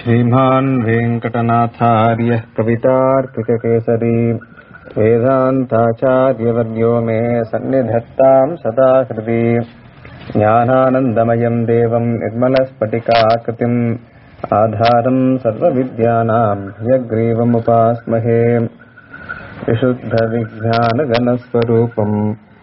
श्रीमान् वेङ्कटनाथार्यः कवितार्किककेसरी वेदान्ताचार्यवर्यो मे सन्निधत्ताम् सदा हृदि ज्ञानानन्दमयम् देवम् निर्मलस्फटिकाकृतिम् आधारम् सर्वविद्यानाम् ह्यग्रीवमुपास्महे विशुद्धविज्ञानगणस्वरूपम्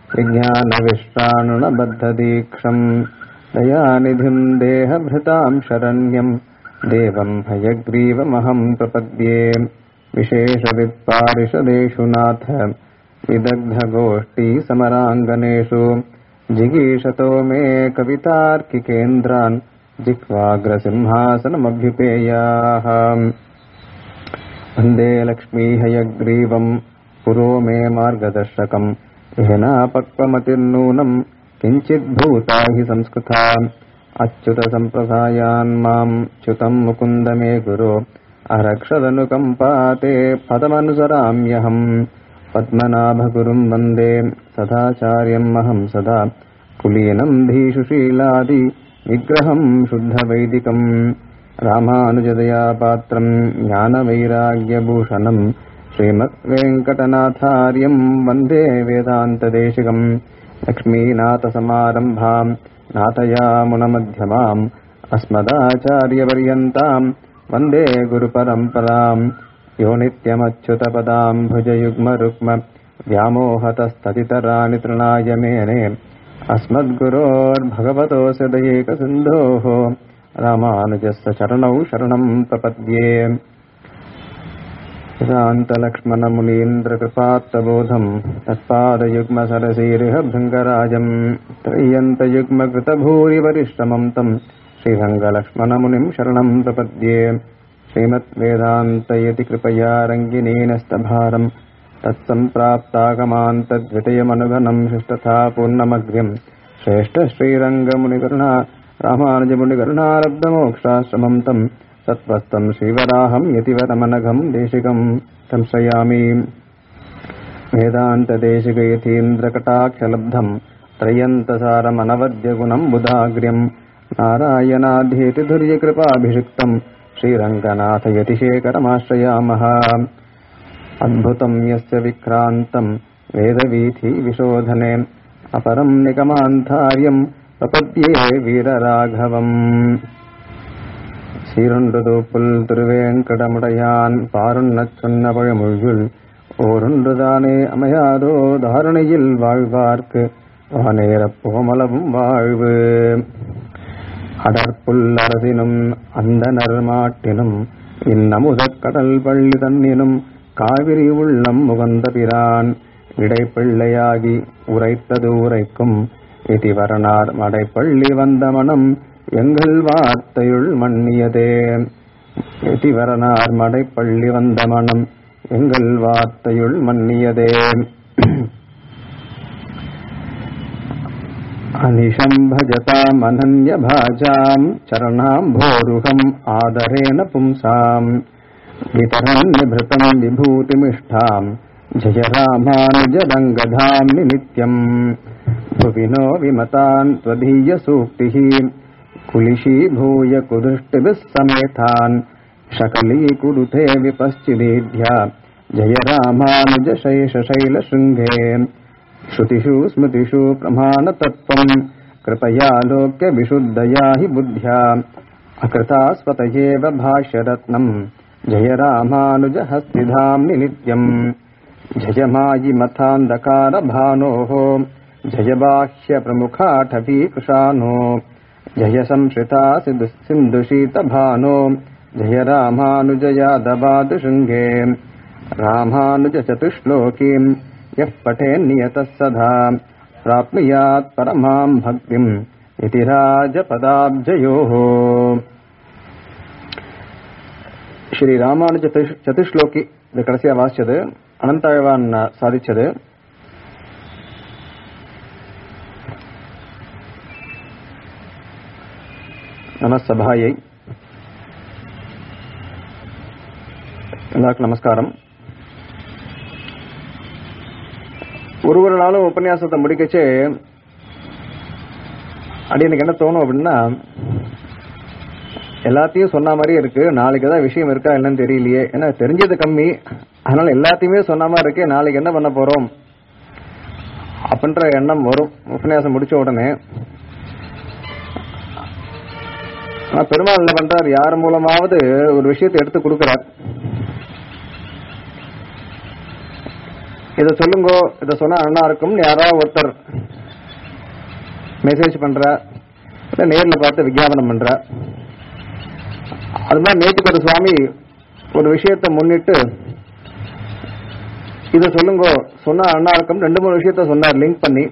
विज्ञानविश्राणुणबद्धदीक्षम् दयानिधिम् देहभृताम् शरण्यम् देवम् हयग्रीवमहम् प्रपद्ये विशेषवित्पारिषदेषु नाथ विदग्धगोष्ठीसमराङ्गनेषु जिगीषतो मे कवितार्किकेन्द्रान् जिह्वाग्रसिंहासनमभ्युपेयाः वन्दे लक्ष्मीहयग्रीवम् पुरो मे मार्गदर्शकम् येनापक्वमतिर्नूनम् किञ्चिद्भूता हि संस्कृता अच्युतसम्प्रदायान् माम् च्युतम् मुकुन्द मे गुरो अरक्षदनुकम्पाते पदमनुसराम्यहम् पद्मनाभगुरुम् वन्दे सदाचार्यम् अहम् सदा कुलीनम् धीषुशीलादि विग्रहम् शुद्धवैदिकम् रामानुजदयापात्रम् ज्ञानवैराग्यभूषणम् श्रीमद्वेङ्कटनाथार्यम् वन्दे वेदान्तदेशिकम् लक्ष्मीनाथसमारम्भाम् नाथयामुनमध्यमाम् अस्मदाचार्यपर्यन्ताम् वन्दे गुरुपरम्पराम् यो नित्यमच्युतपदाम् भुजयुग्मरुक्म व्यामोहतस्ततितराणि तृणाय मेने अस्मद्गुरोर्भगवतोऽस्य दयेकसिन्धोः रामानुजस्य चरणौ शरणम् प्रपद्ये वेदान्तलक्ष्मणमुनीन्द्रकृपात्तबोधम् तत्पादयुग्मसरसीरिह भृङ्गराजम् त्रय्यन्तयुग्मकृतभूरिवरिष्टमम् तम् श्रीरङ्गलक्ष्मणमुनिम् शरणम् प्रपद्ये श्रीमद्वेदान्तयति कृपया रङ्गिनीनस्तभारम् तत्सम्प्राप्तागमान् तद्वितयमनुगणम् शिष्टथा पूर्णमग्र्यम् श्रेष्ठ श्रीरङ्गमुनिकरुणा रामानुजमुनिकरुणारब्धमोक्षाश्रमम् तम् सत्त्वस्तम् श्रीवराहम् यतिवरमनघम् देशिकम् संश्रयामि वेदान्तदेशिकयतीन्द्रकटाक्षलब्धम् त्रयन्तसारमनवद्यगुणम् बुधाग्र्यम् नारायणाध्येतिधुर्यकृपाभिषिक्तम् श्रीरङ्गनाथयतिशेखरमाश्रयामः अद्भुतम् यस्य विक्रान्तम् वेदवीथीविशोधने अपरम् निगमान्तार्यम् प्रपद्ये வீரராகவம் சீரொன்றுது புல் திருவேங்கடமுடையான் பாருண்ணச் சொன்ன பழமொழியுள் ஓரொன்றுதானே அமையாதோ தாரணையில் வாழ்வார்க்கு வானேரப் போமளவும் வாழ்வு அடற்புல் அரசினும் அந்த நர்மாட்டினும் இன்னமுதக் கடல் பள்ளி தன்னினும் காவிரி உள்ளம் முகந்த பிரான் இடைப்பிள்ளையாகி உரைத்தது உரைக்கும் இதிவரனார் மடைப்பள்ளி வந்த மனம் எங்கள் வார்த்தையுள் மன்னியதே இதிவரனார் மடைப்பள்ளி வந்த மனம் எங்கள் வார்த்தையுள் மன்னியதே अनिशम् भजतामनन्यभाजाम् चरणाम्भोरुहम् आदरेण पुंसाम् वितरन्निभृतम् विभूतिमिष्ठाम् जय रामानुजरङ्गधाम्नि नित्यम् भुविनो विमतान् त्वदीयसूक्तिः कुलिशीभूय कुदृष्टिभिः समेतान् शकलीकुरुते विपश्चिदेध्या जय रामानुजशैषशैलशृङ्गे श्रुतिषु स्मृतिषु प्रमाणतत्त्वम् कृपया लोक्य विशुद्धया हि बुद्ध्या अकृतास्वतयेव भाष्यरत्नम् जय रामानुज हस्तिधाम्नि नित्यम् जय मायिमथान्धकारभानोः जय बाह्यप्रमुखाठवीकृशानो जय संश्रिता सिन्धुशीतभानो जय रामानुज यादवादशृङ्गे रामानुजचतुश्लोकीम् यः पठेन्नियतः सदा प्राप्नुयात् परमाम् भक्तिम् इति ராஜபதாப்ஜயோः ஸ்ரீ ராமானுஜ சதுஷ்லோகி இது கடைசியா வாசிச்சது அனந்தாழ்வான் சாதிச்சது நமசபாயை எல்லாருக்கும் நமஸ்காரம் ஒரு ஒரு நாளும் உபன்யாசத்தை முடிக்கச்சே அடி எனக்கு என்ன தோணும் அப்படின்னா எல்லாத்தையும் சொன்ன மாதிரியே இருக்கு நாளைக்கு ஏதாவது விஷயம் இருக்கா என்னன்னு தெரியலையே ஏன்னா தெரிஞ்சது கம்மி அதனால எல்லாத்தையுமே சொன்ன மாதிரி இருக்கே நாளைக்கு என்ன பண்ண போறோம் அப்படின்ற எண்ணம் வரும் உபன்யாசம் முடிச்ச உடனே ஆனா பெருமாள் என்ன பண்றார் யார் மூலமாவது ஒரு விஷயத்தை எடுத்து கொடுக்கிறார் இதை சொல்லுங்கோ இதை சொன்னா அண்ணா இருக்கும்னு யாராவது ஒருத்தர் மெசேஜ் பண்ற இல்ல நேர்ல பார்த்து விஞ்ஞாபனம் பண்ற அது மாதிரி நேற்றுக்கு ஒரு சுவாமி ஒரு விஷயத்தை முன்னிட்டு இதை சொல்லுங்க சொன்னா அண்ணா இருக்கும் ரெண்டு மூணு விஷயத்த சொன்னார் லிங்க் பண்ணி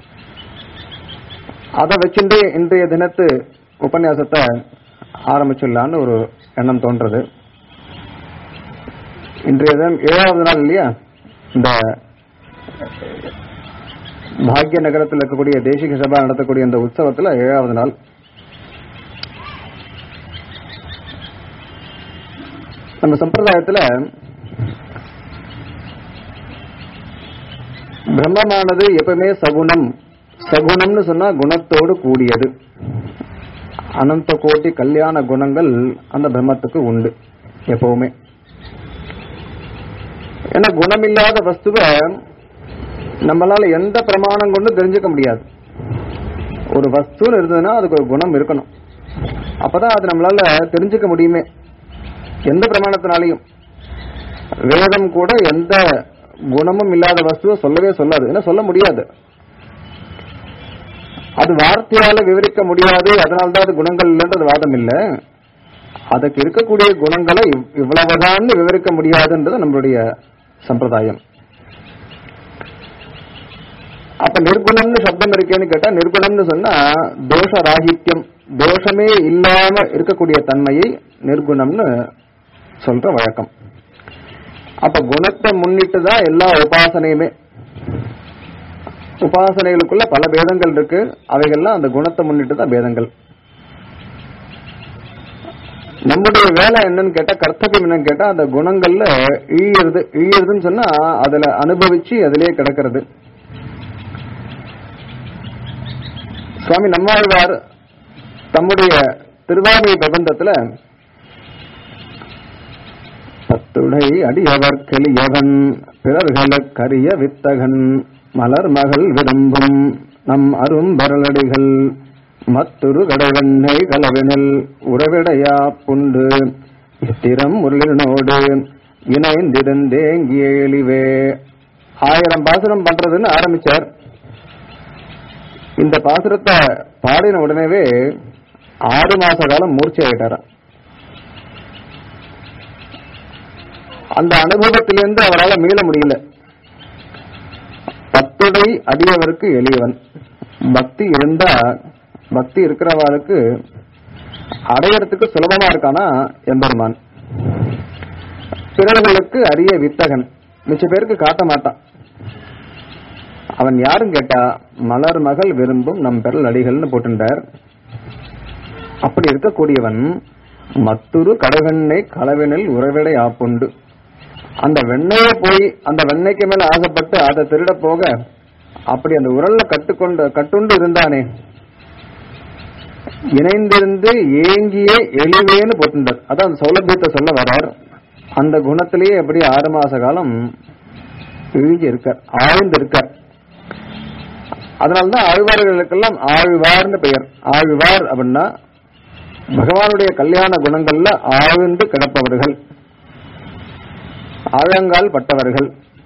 அதை வச்சுட்டு இன்றைய தினத்து உபன்யாசத்தை ஆரம்பிச்சிடலான்னு ஒரு எண்ணம் தோன்றது இன்றைய தினம் ஏழாவது நாள் இல்லையா இந்த பாக்ய நகரத்தில் இருக்கக்கூடிய தேசிக சபா நடத்தக்கூடிய இந்த உற்சவத்துல ஏழாவது நாள் நம்ம சம்பிரதாயத்துல பிரம்மமானது எப்பவுமே சகுணம் சகுணம்னு சொன்னா குணத்தோடு கூடியது அனந்த கோட்டி கல்யாண குணங்கள் அந்த பிரம்மத்துக்கு உண்டு எப்பவுமே ஏன்னா குணமில்லாத வஸ்துவை நம்மளால எந்த பிரமாணம் கொண்டு தெரிஞ்சுக்க முடியாது ஒரு வஸ்துன்னு இருந்ததுன்னா அதுக்கு ஒரு குணம் இருக்கணும் அப்பதான் அது நம்மளால தெரிஞ்சுக்க முடியுமே எந்த பிரமாணத்தினாலையும் வேதம் கூட எந்த குணமும் இல்லாத வஸ்துவை சொல்லவே சொல்லாது ஏன்னா சொல்ல முடியாது அது வார்த்தையால விவரிக்க முடியாது அதனால்தான் அது குணங்கள் இல்லைன்றது வாதம் இல்ல அதுக்கு இருக்கக்கூடிய குணங்களை இவ்- இவ்வளவுதான் விவரிக்க முடியாதுன்றது நம்மளுடைய சம்பிரதாயம் அப்ப நிர்குணம்னு சப்தம் இருக்கேன்னு கேட்டா நிர்குணம்னு சொன்னா தோஷ ராகித்யம் தோஷமே இல்லாம இருக்கக்கூடிய தன்மையை நிர்குணம்னு சொல்ற வழக்கம் அப்ப குணத்தை முன்னிட்டு தான் எல்லா உபாசனையுமே உபாசனைகளுக்குள்ள பல பேதங்கள் இருக்கு அவைகள்லாம் அந்த குணத்தை முன்னிட்டு தான் பேதங்கள் நம்முடைய வேலை என்னன்னு கேட்டா கர்த்தவியம் என்னன்னு கேட்டா அந்த குணங்கள்ல இழியறது இழியறதுன்னு சொன்னா அதுல அனுபவிச்சு அதிலே கிடக்கிறது சுவாமி நம்மாழ்வார் தம்முடைய திருவாமி பிரபந்தத்துல பத்துடை அடியவர் கெளியவன் பிறர்களுக்கரிய வித்தகன் மலர் மகள் விரும்பும் நம் அரும்பரலடிகள் மத்துரு கடைவெண்ணை கலவினில் உறவிடையா புண்டு இத்திரம் முருளினோடு இணைந்திருந்தேங்கிய எளிவே ஆயிரம் பாசுரம் பண்றதுன்னு ஆரம்பிச்சார் இந்த பாசுரத்தை பாடின உடனேவே ஆறு மாச காலம் மூர்ச்சை ஆயிட்டாராம் அந்த அனுபவத்திலிருந்து அவரால் மீள முடியல பத்துடை அடியவருக்கு எளியவன் பக்தி இருந்தா பக்தி இருக்கிறவாளுக்கு அடையறதுக்கு சுலபமா இருக்கானா எம்பெருமான் பிறர்களுக்கு அரிய வித்தகன் மிச்ச பேருக்கு காட்ட மாட்டான் அவன் யாரும் கேட்டா மலர் மகள் விரும்பும் நம் பெறல் அடிகள்னு போட்டுட்டார் அப்படி இருக்கக்கூடியவன் மத்துரு கடவெண்ணை களவினில் உறவிடை ஆப்புண்டு அந்த வெண்ணெயை போய் அந்த வெண்ணெய்க்கு மேல ஆசைப்பட்டு அதை திருட போக அப்படி அந்த உரல்ல கட்டுக்கொண்டு கட்டுண்டு இருந்தானே இணைந்திருந்து ஏங்கிய எளிவேன்னு போட்டுட்டார் அதான் அந்த சௌலபியத்தை சொல்ல வரார் அந்த குணத்திலேயே எப்படி ஆறு மாச காலம் இழிஞ்சு இருக்கார் ஆழ்ந்து இருக்கார் அதனால்தான் ஆழ்வார்களுக்கெல்லாம் ஆழ்வார்னு பெயர் ஆழ்வார் அப்படின்னா பகவானுடைய கல்யாண குணங்கள்ல ஆழ்ந்து கிடப்பவர்கள் ஆழங்கால் பட்டவர்கள்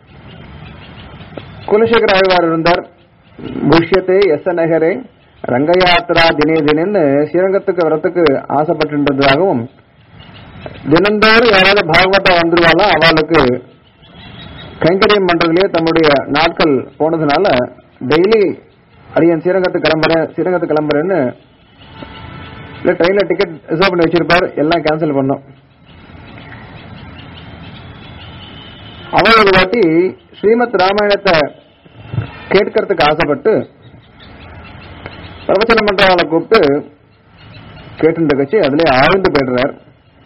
குலசேகர ஆழ்வார் இருந்தார் புஷ்யத்தே எஸ் நகரே ரங்கயாத்ரா தினே தினன்னு ஸ்ரீரங்கத்துக்கு வரத்துக்கு ஆசைப்பட்டிருந்ததாகவும் தினந்தோறும் யாராவது பாகவதா வந்துருவாளா அவளுக்கு கைங்கரியம் பண்றதுலயே தம்முடைய நாட்கள் போனதுனால டெய்லி அடியன் ஸ்ரீரங்கத்துக்கு கிளம்புறேன் ஸ்ரீரங்கத்துக்கு கிளம்புறேன்னு இல்ல ட்ரெயின்ல டிக்கெட் ரிசர்வ் பண்ணி வச்சிருப்பார் எல்லாம் கேன்சல் பண்ணோம் அவர் ஒரு வாட்டி ஸ்ரீமத் ராமாயணத்தை கேட்கறதுக்கு ஆசைப்பட்டு பிரவச்சனம் பண்றவங்களை கூப்பிட்டு கேட்டு கட்சி அதுல ஆழ்ந்து போயிடுறார்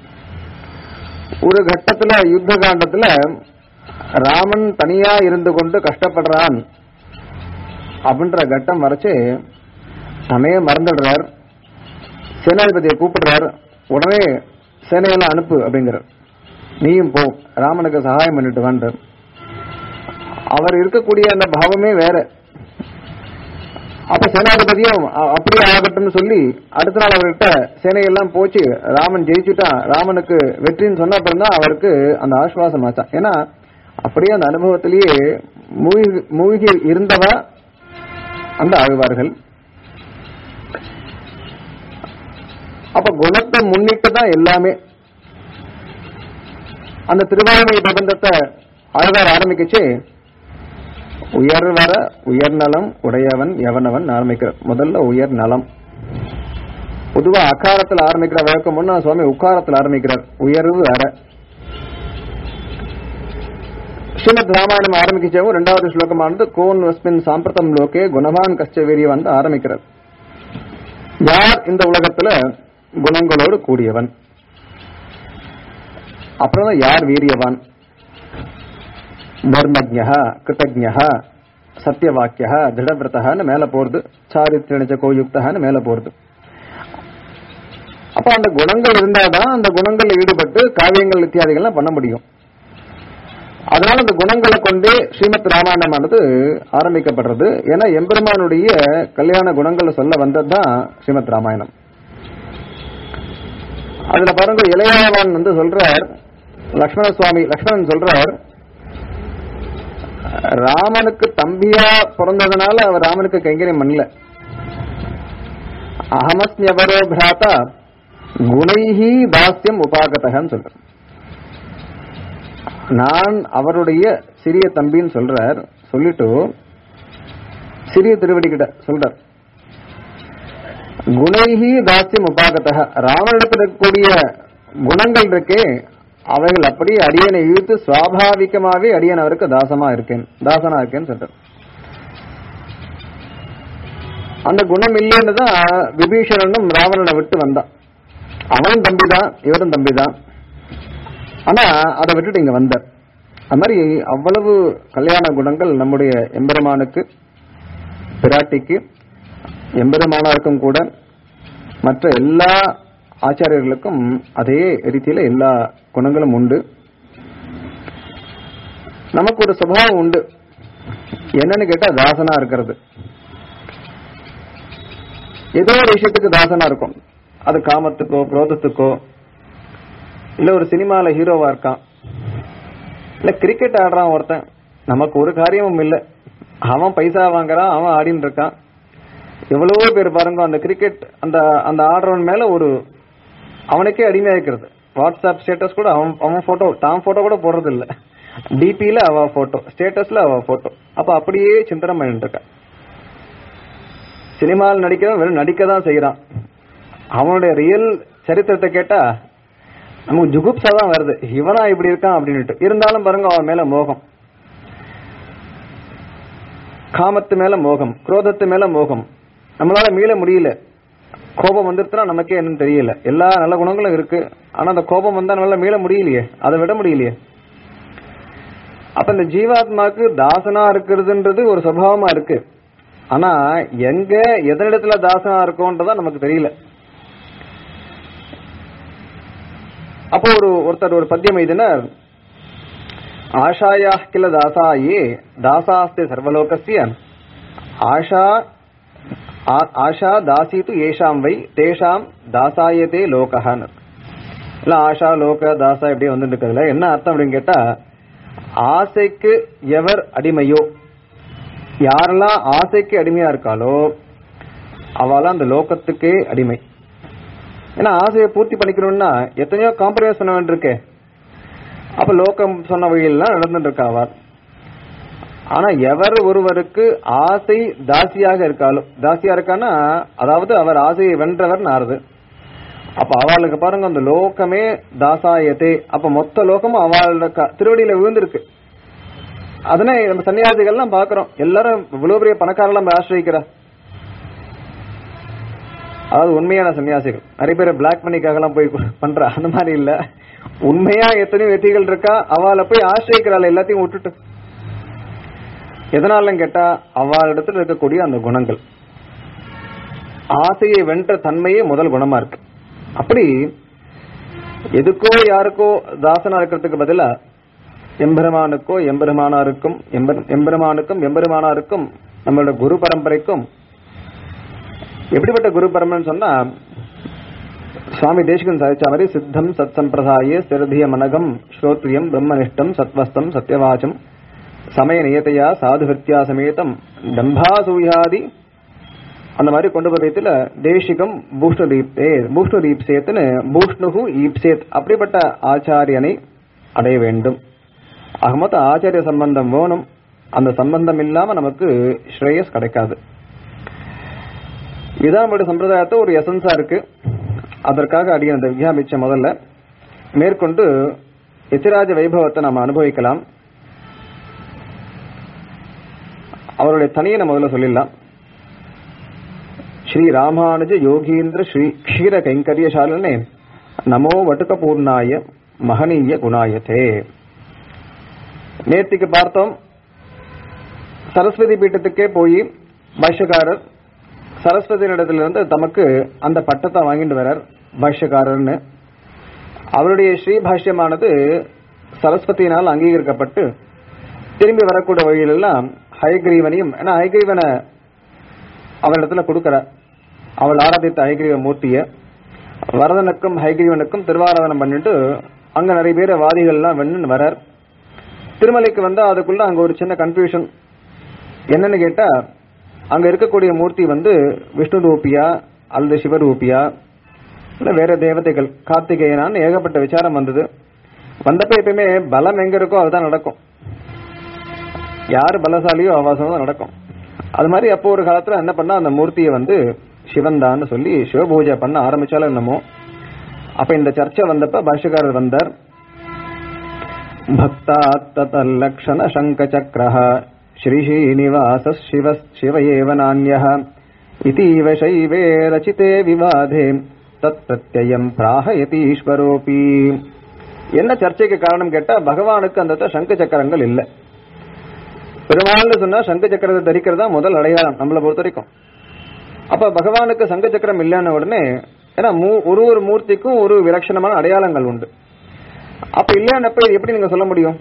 ஒரு கட்டத்துல யுத்த காண்டத்துல ராமன் தனியா இருந்து கொண்டு கஷ்டப்படுறான் அப்படின்ற கட்டம் வரைச்சு தன்னையே மறந்துடுறார் சேனாதிபதியை கூப்பிடுறார் உடனே சேனையெல்லாம் அனுப்பு அப்படிங்கிற நீயும் போ ராமனுக்கு சகாயம் பண்ணிட்டு வான்ற அவர் இருக்கக்கூடிய அந்த பாவமே வேற அப்ப சேனாதிபதியும் அ- அப்படியே ஆகட்டும்னு சொல்லி அடுத்த நாள் அவர்கிட்ட சேனையெல்லாம் போச்சு ராமன் ஜெயிச்சுட்டான் ராமனுக்கு வெற்றின்னு சொன்ன அப்புறம் தான் அவருக்கு அந்த ஆஸ்வாசம் ஆச்சான் ஏன்னா அப்படியே அந்த அனுபவத்திலேயே மூழ்கி மூழ்கி இருந்தவ அந்த ஆழ்வார்கள் அப்ப குணத்தை முன்னிட்டு தான் எல்லாமே அந்த திருவாரூரை பிரபந்தத்தை ஆழ்வார் ஆரம்பிக்கச்சு உயர்வர உயர்நலம் உடையவன் எவனவன் ஆரம்பிக்கிறார் முதல்ல உயர் நலம் பொதுவா அகாரத்தில் ஆரம்பிக்கிற வழக்கம் முன்னா சுவாமி உக்காரத்தில் ஆரம்பிக்கிறார் உயர்வு அற ஸ்ரீமத் ராமாயணம் ஆரம்பிக்கச்சவும் இரண்டாவது ஸ்லோகமானது கோன் வஸ்மின் சாம்பிரதம் லோகே குணவான் கஷ்ட வீரிய வந்து ஆரம்பிக்கிறார் யார் இந்த உலகத்துல குணங்களோடு கூடியவன் அப்புறம் தான் யார் வீரியவான் தர்மஜா கிருத்தஜா சத்தியவாக்கியா திருடவிரதன்னு மேல போறது சாரித்திரணிச்ச கோயுக்தன்னு மேல போறது அப்ப அந்த குணங்கள் இருந்தாதான் அந்த குணங்கள்ல ஈடுபட்டு காவியங்கள் இத்தியாதிகள்லாம் பண்ண முடியும் அதனால அந்த குணங்களை கொண்டே ஸ்ரீமத் ராமாயணமானது ஆரம்பிக்கப்படுறது ஏன்னா எம்பெருமானுடைய கல்யாண குணங்களை சொல்ல வந்ததுதான் ஸ்ரீமத் ராமாயணம் அதுல பாருங்க இளையவான் வந்து சொல்றார் லக்ஷ்மண சுவாமி லக்ஷ்மணன் சொல்றார் ராமனுக்கு தம்பியா பிறந்ததுனால அவர் ராமனுக்கு கைங்கரியம் பண்ணல அகமஸ்யவரோ பிராத்தா குணைஹி தாஸ்யம் உபாகதகன்னு சொல்றார் நான் அவருடைய சிறிய தம்பின்னு சொல்றார் சொல்லிட்டு சிறிய திருவடி கிட்ட சொல்றார் குணைஹி தாஸ்யம் உபாகதக ராமனிடத்தில் இருக்கக்கூடிய குணங்கள் இருக்கே அவைகள் அப்படியே அடியனை இழுத்து சுவாபாவிகமாவே அடியன் அவருக்கு தாசமா இருக்கேன் தாசனா இருக்கேன்னு சொல்றார் அந்த குணம் இல்லைன்னு தான் விபீஷணனும் ராவணனை விட்டு வந்தான் அவனும் தம்பிதான் இவரும் தம்பிதான் ஆனா அதை விட்டுட்டு இங்க வந்தார் அது மாதிரி அவ்வளவு கல்யாண குணங்கள் நம்முடைய எம்பெருமானுக்கு பிராட்டிக்கு எம்பெருமானாருக்கும் கூட மற்ற எல்லா ஆச்சாரியர்களுக்கும் அதே ரீதியில எல்லா குணங்களும் உண்டு நமக்கு ஒரு சுபாவம் உண்டு என்னன்னு கேட்டா தாசனா இருக்கிறது ஏதோ ஒரு விஷயத்துக்கு தாசனா இருக்கும் அது காமத்துக்கோ குரோதத்துக்கோ இல்ல ஒரு சினிமால ஹீரோவா இருக்கான் இல்ல கிரிக்கெட் ஆடுறான் ஒருத்தன் நமக்கு ஒரு காரியமும் இல்ல அவன் பைசா வாங்குறான் அவன் ஆடின்னு இருக்கான் எவ்வளவோ பேர் பாருங்க அந்த கிரிக்கெட் அந்த அந்த ஆடுறவன் மேல ஒரு அவனுக்கே அடிமையா இருக்கிறது வாட்ஸ்அப் ஸ்டேட்டஸ் கூட அவன் அவன் போட்டோ தான் போட்டோ கூட போடுறது இல்ல டிபியில அவ போட்டோ ஸ்டேட்டஸ்ல அவ போட்டோ அப்ப அப்படியே சிந்தனை பண்ணிட்டு இருக்கான் சினிமாவில் நடிக்கிறவன் வெறும் நடிக்க தான் செய்யறான் அவனுடைய ரியல் சரித்திரத்தை கேட்டா நமக்கு ஜுகுப்சா தான் வருது இவனா இப்படி இருக்கான் அப்படின்னுட்டு இருந்தாலும் பாருங்க அவன் மேல மோகம் காமத்து மேல மோகம் குரோதத்து மேல மோகம் நம்மளால மீள முடியல கோபம் வந்துருச்சுன்னா நமக்கே என்னன்னு தெரியல எல்லா நல்ல குணங்களும் இருக்கு ஆனா அந்த கோபம் வந்தா நம்மளால மீள முடியலையே அதை விட முடியலையே அப்ப இந்த ஜீவாத்மாக்கு தாசனா இருக்கிறதுன்றது ஒரு சுபாவமா இருக்கு ஆனா எங்க எதனிடத்துல தாசனா இருக்கோன்றதா நமக்கு தெரியல அப்போ ஒரு ஒருத்தர் ஒரு பத்தியம் எழுதின ஆஷாயா கில தாசாயே தாசாஸ்தே சர்வலோகஸ்ய ஆஷா ஆ- ஆஷா தாசித்து ஏஷாம் வை தேஷாம் தாசாயதே லோகஹான்னு இல்ல ஆஷா லோக தாசா இப்படியே வந்துட்டு இருக்கிறதுல என்ன அர்த்தம் அப்படின்னு கேட்டா ஆசைக்கு எவர் அடிமையோ யாரெல்லாம் ஆசைக்கு அடிமையா இருக்காளோ அவெல்லாம் அந்த லோகத்துக்கே அடிமை ஏன்னா ஆசையை பூர்த்தி பண்ணிக்கணும்னா எத்தனையோ காம்ப்ரமைஸ் பண்ண வேண்டியிருக்கு அப்ப லோகம் சொன்ன வழியெல்லாம் நடந்துட்டு இருக்காவார் ஆனா எவர் ஒருவருக்கு ஆசை தாசியாக இருக்காளோ தாசியா இருக்கான்னா அதாவது அவர் ஆசையை வென்றவர் நாருது அப்ப அவளுக்கு பாருங்க அந்த லோகமே தாசாயத்தே அப்ப மொத்த லோகமும் அவளோட க- திருவடியில விழுந்திருக்கு அதனே நம்ம சன்னியாசிகள்லாம் பாக்குறோம் எல்லாரும் இவ்வளவு பெரிய பணக்காரெல்லாம் ஆசிரியிக்கிறா அதாவது உண்மையான சன்னியாசிகள் நிறைய பேர் பிளாக் மணிக்காக எல்லாம் போய் பண்றா அந்த மாதிரி இல்ல உண்மையா எத்தனையோ வெற்றிகள் இருக்கா அவளை போய் ஆசிரியிக்கிறாள் எல்லாத்தையும் விட்டுட்டு எதனாலும் கேட்டா அவளிடத்துல இருக்கக்கூடிய அந்த குணங்கள் ஆசையை வென்ற தன்மையே முதல் குணமா இருக்கு அப்படி எதுக்கோ யாருக்கோ தாசனா இருக்கிறதுக்கு பதிலா எம்பெருமானுக்கோ எம்பெருமானாருக்கும் எம்பெரு- எம்பெருமானுக்கும் எம்பெருமானாருக்கும் நம்மளோட குரு பரம்பரைக்கும் எப்படிப்பட்ட குரு பரம்பரைன்னு சொன்னா சுவாமி தேசிகன் சாதிச்ச மாதிரி சித்தம் சத் சம்பிரதாய ஸ்திரதிய மனகம் ஸ்ரோத்ரியம் பிரம்மனிஷ்டம் சத்வஸ்தம் சத்யவாச்சம் சமய நியதையா சாது வித்யா சமேதம் டம்பாசூயாதி அந்த மாதிரி கொண்டு போறதுல தேசிகம் பூஷ்ணு தீப்தே பூஷ்ணு தீப்சேத்னு பூஷ்ணுகு ஈப்சேத் அப்படிப்பட்ட ஆச்சாரியனை அடைய வேண்டும் ஆக மொத்தம் ஆச்சாரிய சம்பந்தம் வேணும் அந்த சம்பந்தம் இல்லாம நமக்கு ஸ்ரேயஸ் கிடைக்காது இதான் நம்மளுடைய சம்பிரதாயத்தை ஒரு எசன்ஸா இருக்கு அதற்காக அடிய அந்த விஞ்ஞாபிச்ச முதல்ல மேற்கொண்டு எத்திராஜ வைபவத்தை நாம் அனுபவிக்கலாம் அவருடைய தனியை நம்ம முதல்ல சொல்லிடலாம் ஸ்ரீ ராமானுஜ யோகீந்திர ஸ்ரீ க்ஷீர கைங்கரியசாலனே நமோ வட்டுக்க பூர்ணாய மகனீய குணாயத்தே நேர்த்திக்கு பார்த்தோம் சரஸ்வதி பீட்டத்துக்கே போய் பாஷ்யக்காரர் சரஸ்வதியிடத்திலிருந்து தமக்கு அந்த பட்டத்தை வாங்கிட்டு வரார் பாஷ்யக்காரர்னு அவருடைய ஸ்ரீபாஷ்யமானது சரஸ்வதியினால் அங்கீகரிக்கப்பட்டு திரும்பி வரக்கூடிய வழியிலெல்லாம் ஹயக்ரீவனையும் ஏன்னா ஹயக்ரீவனை அவரிடத்துல கொடுக்கிறார் அவள் ஆராதித்த ஹயக்ரீவ மூர்த்திய வரதனுக்கும் ஹயக்ரீவனுக்கும் திருவாராதனம் பண்ணிட்டு அங்க நிறைய பேர் வாதிகள்லாம் வெண்ணு வரார் திருமலைக்கு வந்தா அதுக்குள்ள அங்க ஒரு சின்ன கன்ஃபியூஷன் என்னன்னு கேட்டா அங்க இருக்கக்கூடிய மூர்த்தி வந்து விஷ்ணு ரூபியா அல்லது சிவரூபியா இல்ல வேற தேவதைகள் கார்த்திகேயனான்னு ஏகப்பட்ட விசாரம் வந்தது வந்தப்ப எப்பயுமே பலம் எங்க இருக்கோ அதுதான் நடக்கும் யார் பலசாலியோ அவாசம் தான் நடக்கும் அது மாதிரி அப்போ ஒரு காலத்துல என்ன பண்ணா அந்த மூர்த்தியை வந்து சிவன் தான் சொல்லி சிவபூஜை பண்ண ஆரம்பிச்சாலும் என்னமோ அப்ப இந்த சர்ச்சை வந்தப்ப பாஷ்யக்காரர் வந்தார் भक्तात्ततल्लक्षण शङ्खचक्रः श्रीश्रीनिवासः शिव शिव एव नान्यः इतीव शैवे रचिते विवादे தத்பிரத்யம் பிராகயதீஸ்வரோபி என்ன சர்ச்சைக்கு காரணம் கேட்டா பகவானுக்கு அந்த இடத்துல சங்கு சக்கரங்கள் இல்ல பெருமாள்னு சொன்னா சங்கு சக்கரத்தை தரிக்கிறதா முதல் அடையாளம் நம்மளை பொறுத்த வரைக்கும் அப்ப பகவானுக்கு சங்கு சக்கரம் இல்லைன்ன உடனே ஏன்னா மூ- ஒரு ஒரு மூர்த்திக்கும் ஒரு விலட்சணமான அடையாளங்கள் உண்டு அப்ப இல்லைன்னப்ப எப்படி நீங்க சொல்ல முடியும்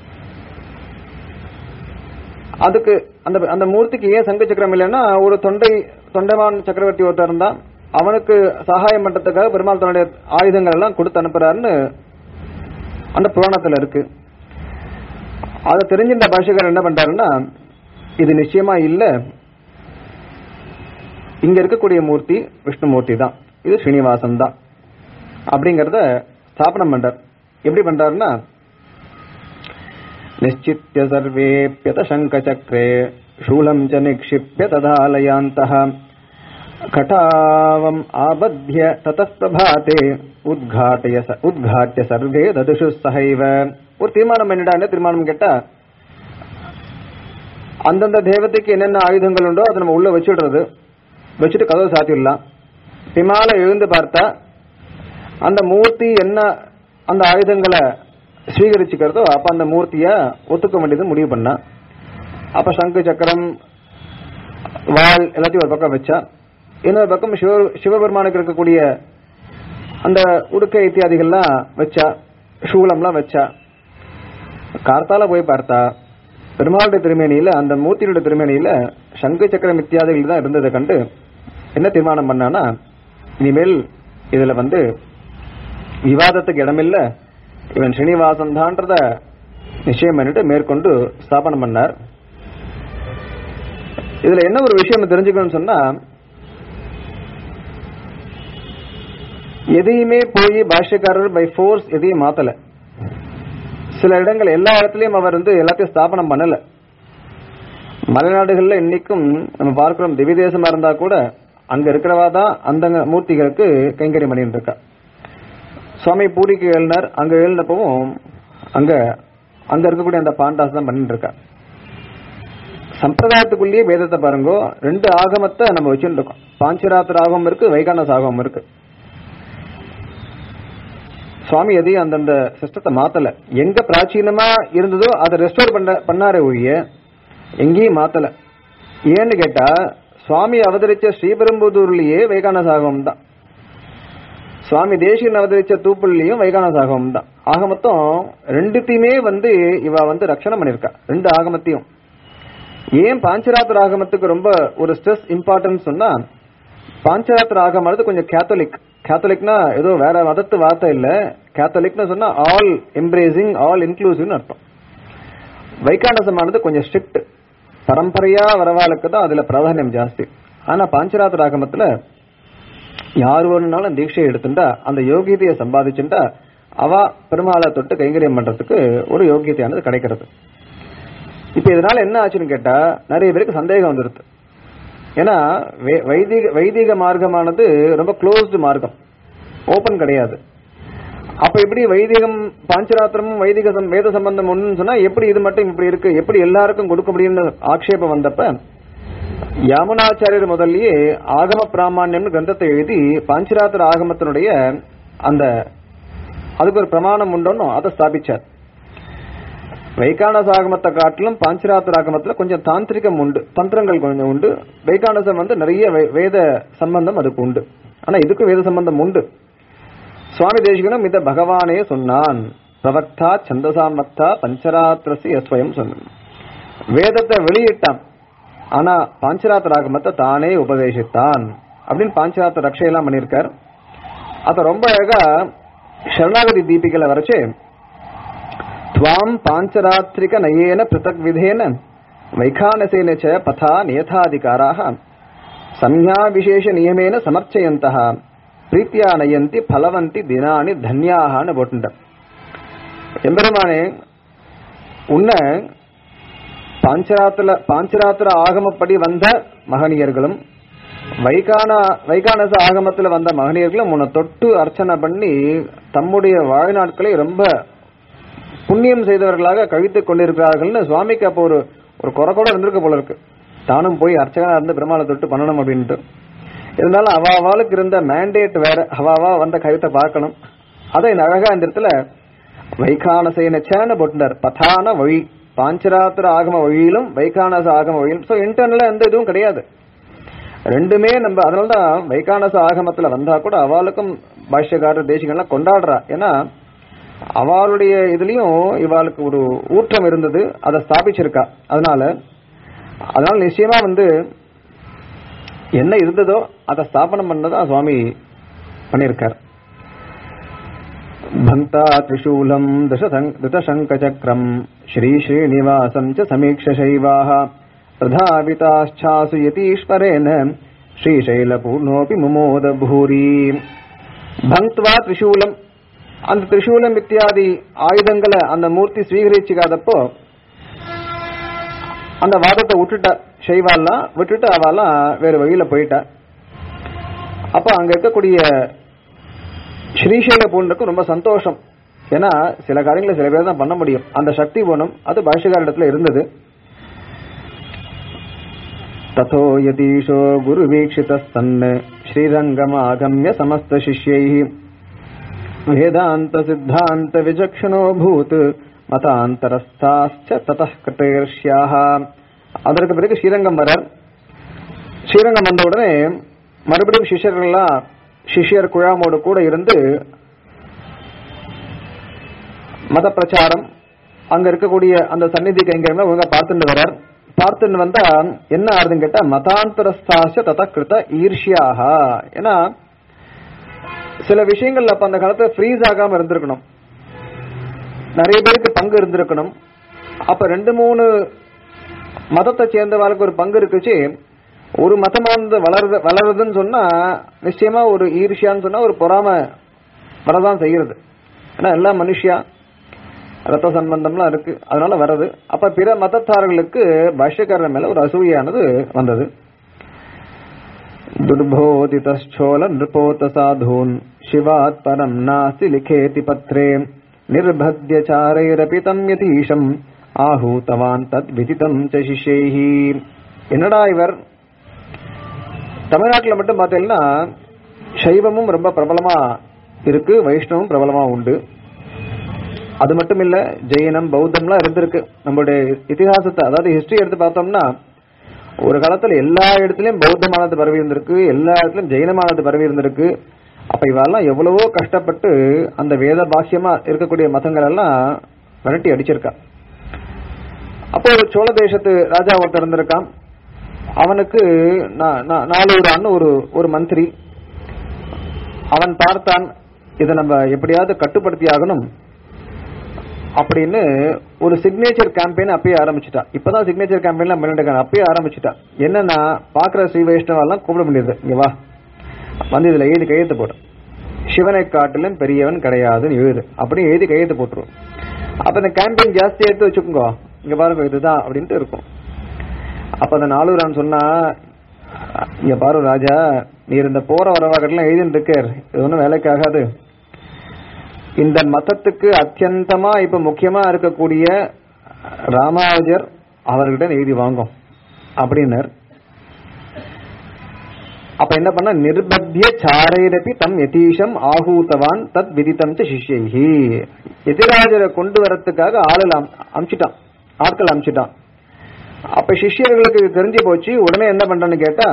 அதுக்கு அந்த அந்த மூர்த்திக்கு ஏன் சங்கு சக்கரம் இல்லைன்னா ஒரு தொண்டை தொண்டைமான் சக்கரவர்த்தி ஒருத்தர் இருந்தா அவனுக்கு சகாயம் பண்றதுக்காக பெருமாள் தன்னுடைய ஆயுதங்கள் எல்லாம் கொடுத்து அனுப்புறாருன்னு அந்த புராணத்துல இருக்கு அதை தெரிஞ்சிருந்த பாஷகர் என்ன பண்றாருன்னா இது நிச்சயமா இல்ல இங்க இருக்கக்கூடிய மூர்த்தி விஷ்ணுமூர்த்தி தான் இது ஸ்ரீனிவாசன் தான் அப்படிங்கறத ஸ்தாபனம் பண்றார் எப்படி பண்றாருன்னா நிச்சித்ய சர்வேப்யத சங்கச்சக்ரே शूलम् च निक्षिप्य तदालयान्तः कटावम् आबध्य ततः प्रभाते உத்காட்டய ச- உத்காட்டிய சர்வே ததுஷு சகைவ ஒரு தீர்மானம் பண்ணிட்டா என்ன தீர்மானம் கேட்டா அந்தந்த தேவதைக்கு என்னென்ன ஆயுதங்கள் உண்டோ அதை நம்ம உள்ள வச்சுடுறது வச்சுட்டு கதவு சாத்திடலாம் பிமால எழுந்து பார்த்தா அந்த மூர்த்தி என்ன அந்த ஆயுதங்களை ஸ்வீகரிச்சுக்கிறதோ அப்ப அந்த மூர்த்திய ஒத்துக்க வேண்டியது முடிவு பண்ணா அப்ப சங்கு சக்கரம் வாள் எல்லாத்தையும் ஒரு பக்கம் வச்சா இன்னொரு பக்கம் சிவ சிவபெருமானுக்கு இருக்கக்கூடிய அந்த உடுக்கை இத்தியாதிகள்லாம் வச்சா சூளம்லாம் வச்சா கார்த்தால போய் பார்த்தா பெருமாளுடைய திருமேனியில அந்த மூர்த்தியுடைய திருமேனியில சங்கு சக்கரம் இத்தியாதிகள் தான் இருந்ததை கண்டு என்ன தீர்மானம் பண்ணானா இனிமேல் இதுல வந்து விவாதத்துக்கு இடமில்ல இவன் ஸ்ரீனிவாசன் தான்றத நிச்சயம் பண்ணிட்டு மேற்கொண்டு ஸ்தாபனம் பண்ணார் இதுல என்ன ஒரு விஷயம் தெரிஞ்சுக்கணும்னு சொன்னா எதையுமே போய் பாஷ்யக்காரர் பை ஃபோர்ஸ் எதையும் மாத்தல சில இடங்கள் எல்லா இடத்துலயும் அவர் வந்து எல்லாத்தையும் ஸ்தாபனம் பண்ணல மலைநாடுகள்ல இன்னைக்கும் நம்ம பார்க்கிறோம் திவ்ய தேசமா இருந்தா கூட அங்க இருக்கிறவா தான் அந்த மூர்த்திகளுக்கு கைங்கரியம் பண்ணிட்டு இருக்கா சுவாமி பூரிக்கு எழுதினார் அங்க எழுந்தப்பவும் அங்க அங்க இருக்கக்கூடிய அந்த பாண்டாஸ் தான் பண்ணிட்டு இருக்கா சம்பிரதாயத்துக்குள்ளேயே வேதத்தை பாருங்க ரெண்டு ஆகமத்தை நம்ம வச்சுட்டு இருக்கோம் பாஞ்சராத்திர ஆகமம் இருக்கு வைகானஸ் ஆகமம் இருக்கு சுவாமி எதையும் அந்தந்த சிஸ்டத்தை மாத்தல எங்க பிராச்சீனமா இருந்ததோ அதை ரெஸ்டோர் பண்ண பண்ணாரே ஒழிய எங்கேயும் மாத்தல ஏன்னு கேட்டா சுவாமி அவதரிச்ச ஸ்ரீபெரும்புதூர்லயே வைகானஸ் ஆகமம் தான் சுவாமி தேசிகன் அவதரிச்ச தூப்புள்ளியும் வைகானச ஆகமம் தான் ஆக மொத்தம் ரெண்டுத்தையுமே வந்து இவ வந்து ரட்சணம் பண்ணிருக்கா ரெண்டு ஆகமத்தையும் ஏன் பாஞ்சராத்திர ஆகமத்துக்கு ரொம்ப ஒரு ஸ்ட்ரெஸ் இம்பார்ட்டன்ஸ் சொன்னா பாஞ்சராத்திர ஆகமானது கொஞ்சம் கேத்தலிக் கேத்தலிக்னா ஏதோ வேற மதத்து வார்த்தை இல்ல கேத்தலிக்னு சொன்னா ஆல் எம்ப்ரேசிங் ஆல் இன்க்ளூசிவ்னு அர்த்தம் வைகானசமானது கொஞ்சம் ஸ்ட்ரிக்ட் பரம்பரையா வரவாளுக்கு தான் அதுல பிராதானியம் ஜாஸ்தி ஆனா பாஞ்சராத்திர ஆகமத்துல யார் ஒருனாலும் தீட்சை எடுத்துட்டா அந்த யோகியதையை சம்பாதிச்சுட்டா அவ பெருமாளை தொட்டு கைங்கரியம் பண்றதுக்கு ஒரு யோகியத்தையானது கிடைக்கிறது இப்ப இதனால என்ன ஆச்சுன்னு கேட்டா நிறைய பேருக்கு சந்தேகம் வந்துருது ஏன்னா வே- வைதிக வைதிக மார்க்கமானது ரொம்ப க்ளோஸ்டு மார்க்கம் ஓபன் கிடையாது அப்ப எப்படி வைதிகம் பாஞ்சராத்திரமும் வைதிக சம்- வேத சம்பந்தம் ஒண்ணுன்னு சொன்னா எப்படி இது மட்டும் இப்படி இருக்கு எப்படி எல்லாருக்கும் கொடுக்க முடியும்னு ஆக்ஷேபம் வந்தப்ப யாமுனாச்சாரியர் முதல்லயே ஆகம பிராமான்யம்னு கிரந்தத்தை எழுதி பாஞ்சராத்திர ஆகமத்தினுடைய அந்த அதுக்கு ஒரு பிரமாணம் உண்டோன்னு அதை ஸ்தாபிச்சார் வைகானச ஆகமத்தை காட்டிலும் பாஞ்சராத்திர ஆகமத்துல கொஞ்சம் தாந்திரிகம் உண்டு தந்திரங்கள் கொஞ்சம் உண்டு வைகானசம் வந்து நிறைய வே- வேத சம்பந்தம் அதுக்கு உண்டு ஆனா இதுக்கும் வேத சம்பந்தம் உண்டு சுவாமி தேசிகனும் இத பகவானே சொன்னான் பிரவக்தா சந்தசாமத்தா பஞ்சராத்திரசி எஸ்வயம் சொன்னான் வேதத்தை வெளியிட்டான் ஆனா பாஞ்சராத்திர ஆகமத்தை தானே உபதேசித்தான் அப்படின்னு பாஞ்சராத்திர ரக்ஷையெல்லாம் பண்ணியிருக்கார் அத ரொம்ப அழகா சரணாகதி தீபிகளை வரைச்சு துவாம் பாஞ்சராத்திரிக நயேன பிருத்தக் விதேன வைகானசேன ச பதா நியதாதிகாராக சம்யா விசேஷ நியமேன சமர்ச்சயந்தः பிரீத்தியா நயந்தி பலவந்தி தினானி தன்யாகான்னு போட்டுட்டார் எம்பெருமானே உன்னை பாஞ்சராத்திர பாஞ்சராத்திர ஆகமப்படி வந்த மகனியர்களும் வைகான வைகானச ஆகமத்துல வந்த மகனியர்களும் உன்னை தொட்டு அர்ச்சனை பண்ணி தம்முடைய வாழ்நாட்களை ரொம்ப புண்ணியம் செய்தவர்களாக கழித்துக் கொண்டிருக்கிறார்கள்னு சுவாமிக்கு அப்போ ஒரு ஒரு குறை கூட இருந்திருக்க போல இருக்கு தானும் போய் அர்ச்சகனா இருந்து பெருமாளை தொட்டு பண்ணணும் அப்படின்ட்டு இருந்தாலும் அவ அவளுக்கு இருந்த மேண்டேட் வேற அவ அவ வந்த கருத்தை பார்க்கணும் அதை இந்த அழகா இந்த இடத்துல வைகானசேன சேன போட்டுட்டார் பதான வழி பாஞ்சராத்திர ஆகம வழியிலும் வைகானச ஆகம வழியிலும் சோ இன்டர்னலா எந்த இதுவும் கிடையாது ரெண்டுமே நம்ம அதனாலதான் வைகானச ஆகமத்துல வந்தா கூட அவளுக்கும் பாஷ்யக்காரர் தேசிகள்லாம் கொண்டாடுறா ஏன்னா அவளுடைய இதுலயும் இவாளுக்கு ஒரு ஊற்றம் இருந்தது அதை ஸ்தாபிச்சிருக்கா அதனால அதனால நிச்சயமா வந்து என்ன இருந்ததோ அதை ஸ்தாபனம் பண்ணதான் சுவாமி பண்ணியிருக்கார் பந்தா திரிசூலம் திருதசங்கச்சக்கரம் ஸ்ரீ ஸ்ரீனிவாசம் ச சமீக்ஷ சைவாः பிரதாபிதாச்சாசு யதீஸ்வரேன ஸ்ரீசைலபூர்ணோபி முமோத பூரி பங்க்வா திரிசூலம் அந்த திரிசூலம் இத்தியாதி ஆயுதங்களை அந்த மூர்த்தி ஸ்வீகரிச்சுக்காதப்போ அந்த வாதத்தை விட்டுட்டா செய்வாலாம் விட்டுட்டு அவெல்லாம் வேற வழியில போயிட்டா அப்ப அங்க இருக்கக்கூடிய ஸ்ரீசைல பூண்டுக்கு ரொம்ப சந்தோஷம் ஏன்னா சில காரியங்களை சில பேர் தான் பண்ண முடியும் அந்த சக்தி குணம் அது பாஷ்யகாரிடத்துல இருந்தது तथो यतीशो गुरुवीक्षितस्तन् श्रीरङ्गमागम्य समस्तशिष्यैः वेदान्तसिद्धान्तविचक्षणोऽभूत् மதாந்தரஸ்தாச்ச ததः கிருதேர்ஷ்யாக அதற்கு பிறகு ஸ்ரீரங்கம் வரார் ஸ்ரீரங்கம் வந்த உடனே மறுபடியும் சிஷ்யர்கள்லாம் சிஷ்யர் குழாமோடு கூட இருந்து மத பிரச்சாரம் அங்க இருக்கக்கூடிய அந்த சந்நிதி கைங்கரியங்களை ஒழுங்கா பார்த்துட்டு வரார் பார்த்துன்னு வந்தா என்ன ஆறுதுன்னு கேட்டா மதாந்தரஸ்தாச தத கிருத ஈர்ஷ்யாக ஏன்னா சில விஷயங்கள்ல அப்ப அந்த காலத்துல ஃப்ரீஸ் ஆகாம இருந்திருக்கணும் நிறைய பேருக்கு பங்கு இருந்திருக்கணும் அப்ப ரெண்டு மூணு மதத்தை சேர்ந்தவர்களுக்கு ஒரு பங்கு இருக்குச்சு ஒரு மதமானது வளருது வளருதுன்னு சொன்னா நிச்சயமா ஒரு ஈர்ஷ்யான்னு சொன்னா ஒரு பொறாம வரதான் செய்யறது ஏன்னா எல்லாம் மனுஷியா ரத்த சம்பந்தம்லாம் இருக்கு அதனால வர்றது அப்ப பிற மதத்தார்களுக்கு பாஷ்யக்காரர் மேல ஒரு அசூயானது வந்தது துர்போதிதோல நிருபோத சாதூன் சிவாத் பரம் நாஸ்தி லிகேதி பத்ரே நிர்பத்யச்சாரைரபி தம் யதீஷம் ஆஹூதவான் தத் விதிதம் ச சிஷ்யைஹி என்னடா இவர் தமிழ்நாட்டில் மட்டும் பார்த்தீங்கன்னா சைவமும் ரொம்ப பிரபலமா இருக்கு வைஷ்ணவம் பிரபலமா உண்டு அது மட்டும் இல்ல ஜெயினம் பௌத்தம்லாம் இருந்திருக்கு நம்மளுடைய இதிகாசத்தை அதாவது ஹிஸ்டரி எடுத்து பார்த்தோம்னா ஒரு காலத்துல எல்லா இடத்துலயும் பௌத்தமானது பரவி இருந்திருக்கு எல்லா இடத்துலயும் ஜெயினமானது பரவி இருந்திருக்கு அப்ப இவெல்லாம் எவ்வளவோ கஷ்டப்பட்டு அந்த வேத பாக்கியமா இருக்கக்கூடிய மதங்கள் எல்லாம் விரட்டி அடிச்சிருக்கா அப்போ ஒரு சோழ தேசத்து ராஜா ஒருத்தர் இருந்திருக்கான் அவனுக்கு நா- நா- நாலூரான்னு ஒரு ஒரு மந்திரி அவன் பார்த்தான் இதை நம்ம எப்படியாவது கட்டுப்படுத்தி ஆகணும் அப்படின்னு ஒரு சிக்னேச்சர் கேம்பெயின் அப்பயே ஆரம்பிச்சுட்டான் இப்பதான் சிக்னேச்சர் கேம்பெயின்லாம் பண்ணிட்டு அப்பயே ஆரம்பிச்சுட்டான் என்னன்னா பாக்குற ஸ்ரீ வைஷ்ணவெல்லாம் கூப்பிட முடியாது இங்க வா வந்து இதுல எழுதி கையெழுத்து போடு சிவனை காட்டிலும் பெரியவன் கிடையாதுன்னு எழுது அப்படியே எழுதி கையெழுத்து போட்டுரும் அப்ப இந்த கேம்பெயின் ஜாஸ்தி எடுத்து வச்சுக்கோங்க இங்க பாருங்க இதுதான் அப்படின்ட்டு இருக்கும் அப்ப அந்த நாலூரான் சொன்னா இங்க பாரு ராஜா நீர் இந்த போற வரவாகலாம் எழுதிட்டு இருக்கார் இது ஒன்றும் வேலைக்கு ஆகாது இந்த மதத்துக்கு அத்தியந்தமா இப்ப முக்கியமா இருக்கக்கூடிய ராமானுஜர் அவர்கிட்ட எழுதி வாங்கும் அப்படின்னர் அப்ப என்ன பண்ண நிர்பத்திய சாரைரப்பி தம் யதீஷம் ஆகூத்தவான் தத் விதித்தம் ச சிஷ்யைஹி எதிராஜரை கொண்டு வரத்துக்காக ஆளுல அமிச்சிட்டான் ஆட்கள் அமிச்சிட்டான் அப்ப சிஷ்யர்களுக்கு இது தெரிஞ்சு போச்சு உடனே என்ன பண்றான்னு கேட்டா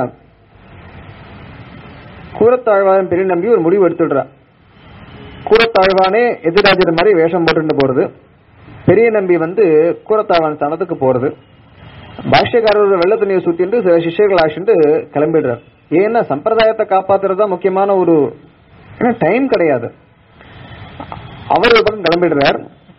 கூரத்தாழ்வாரன் பெரிய நம்பி ஒரு முடிவு எடுத்துடுறா கூரத்தாழ்வானே எதிராஜர் மாதிரி வேஷம் போட்டுட்டு போறது பெரிய நம்பி வந்து கூரத்தாழ்வான் ஸ்தானத்துக்கு போறது பாஷ்யக்காரர் வெள்ள துணியை சுத்திட்டு சில சிஷ்யர்கள் ஆசிட்டு கிளம்பிடுறார் ஏன்னா சம்பிரதாயத்தை காப்பாத்துறது தான் முக்கியமான ஒரு ஏன்னா டைம் கிடையாது அவர் ஒரு பக்கம் கிளம்பிடுறார்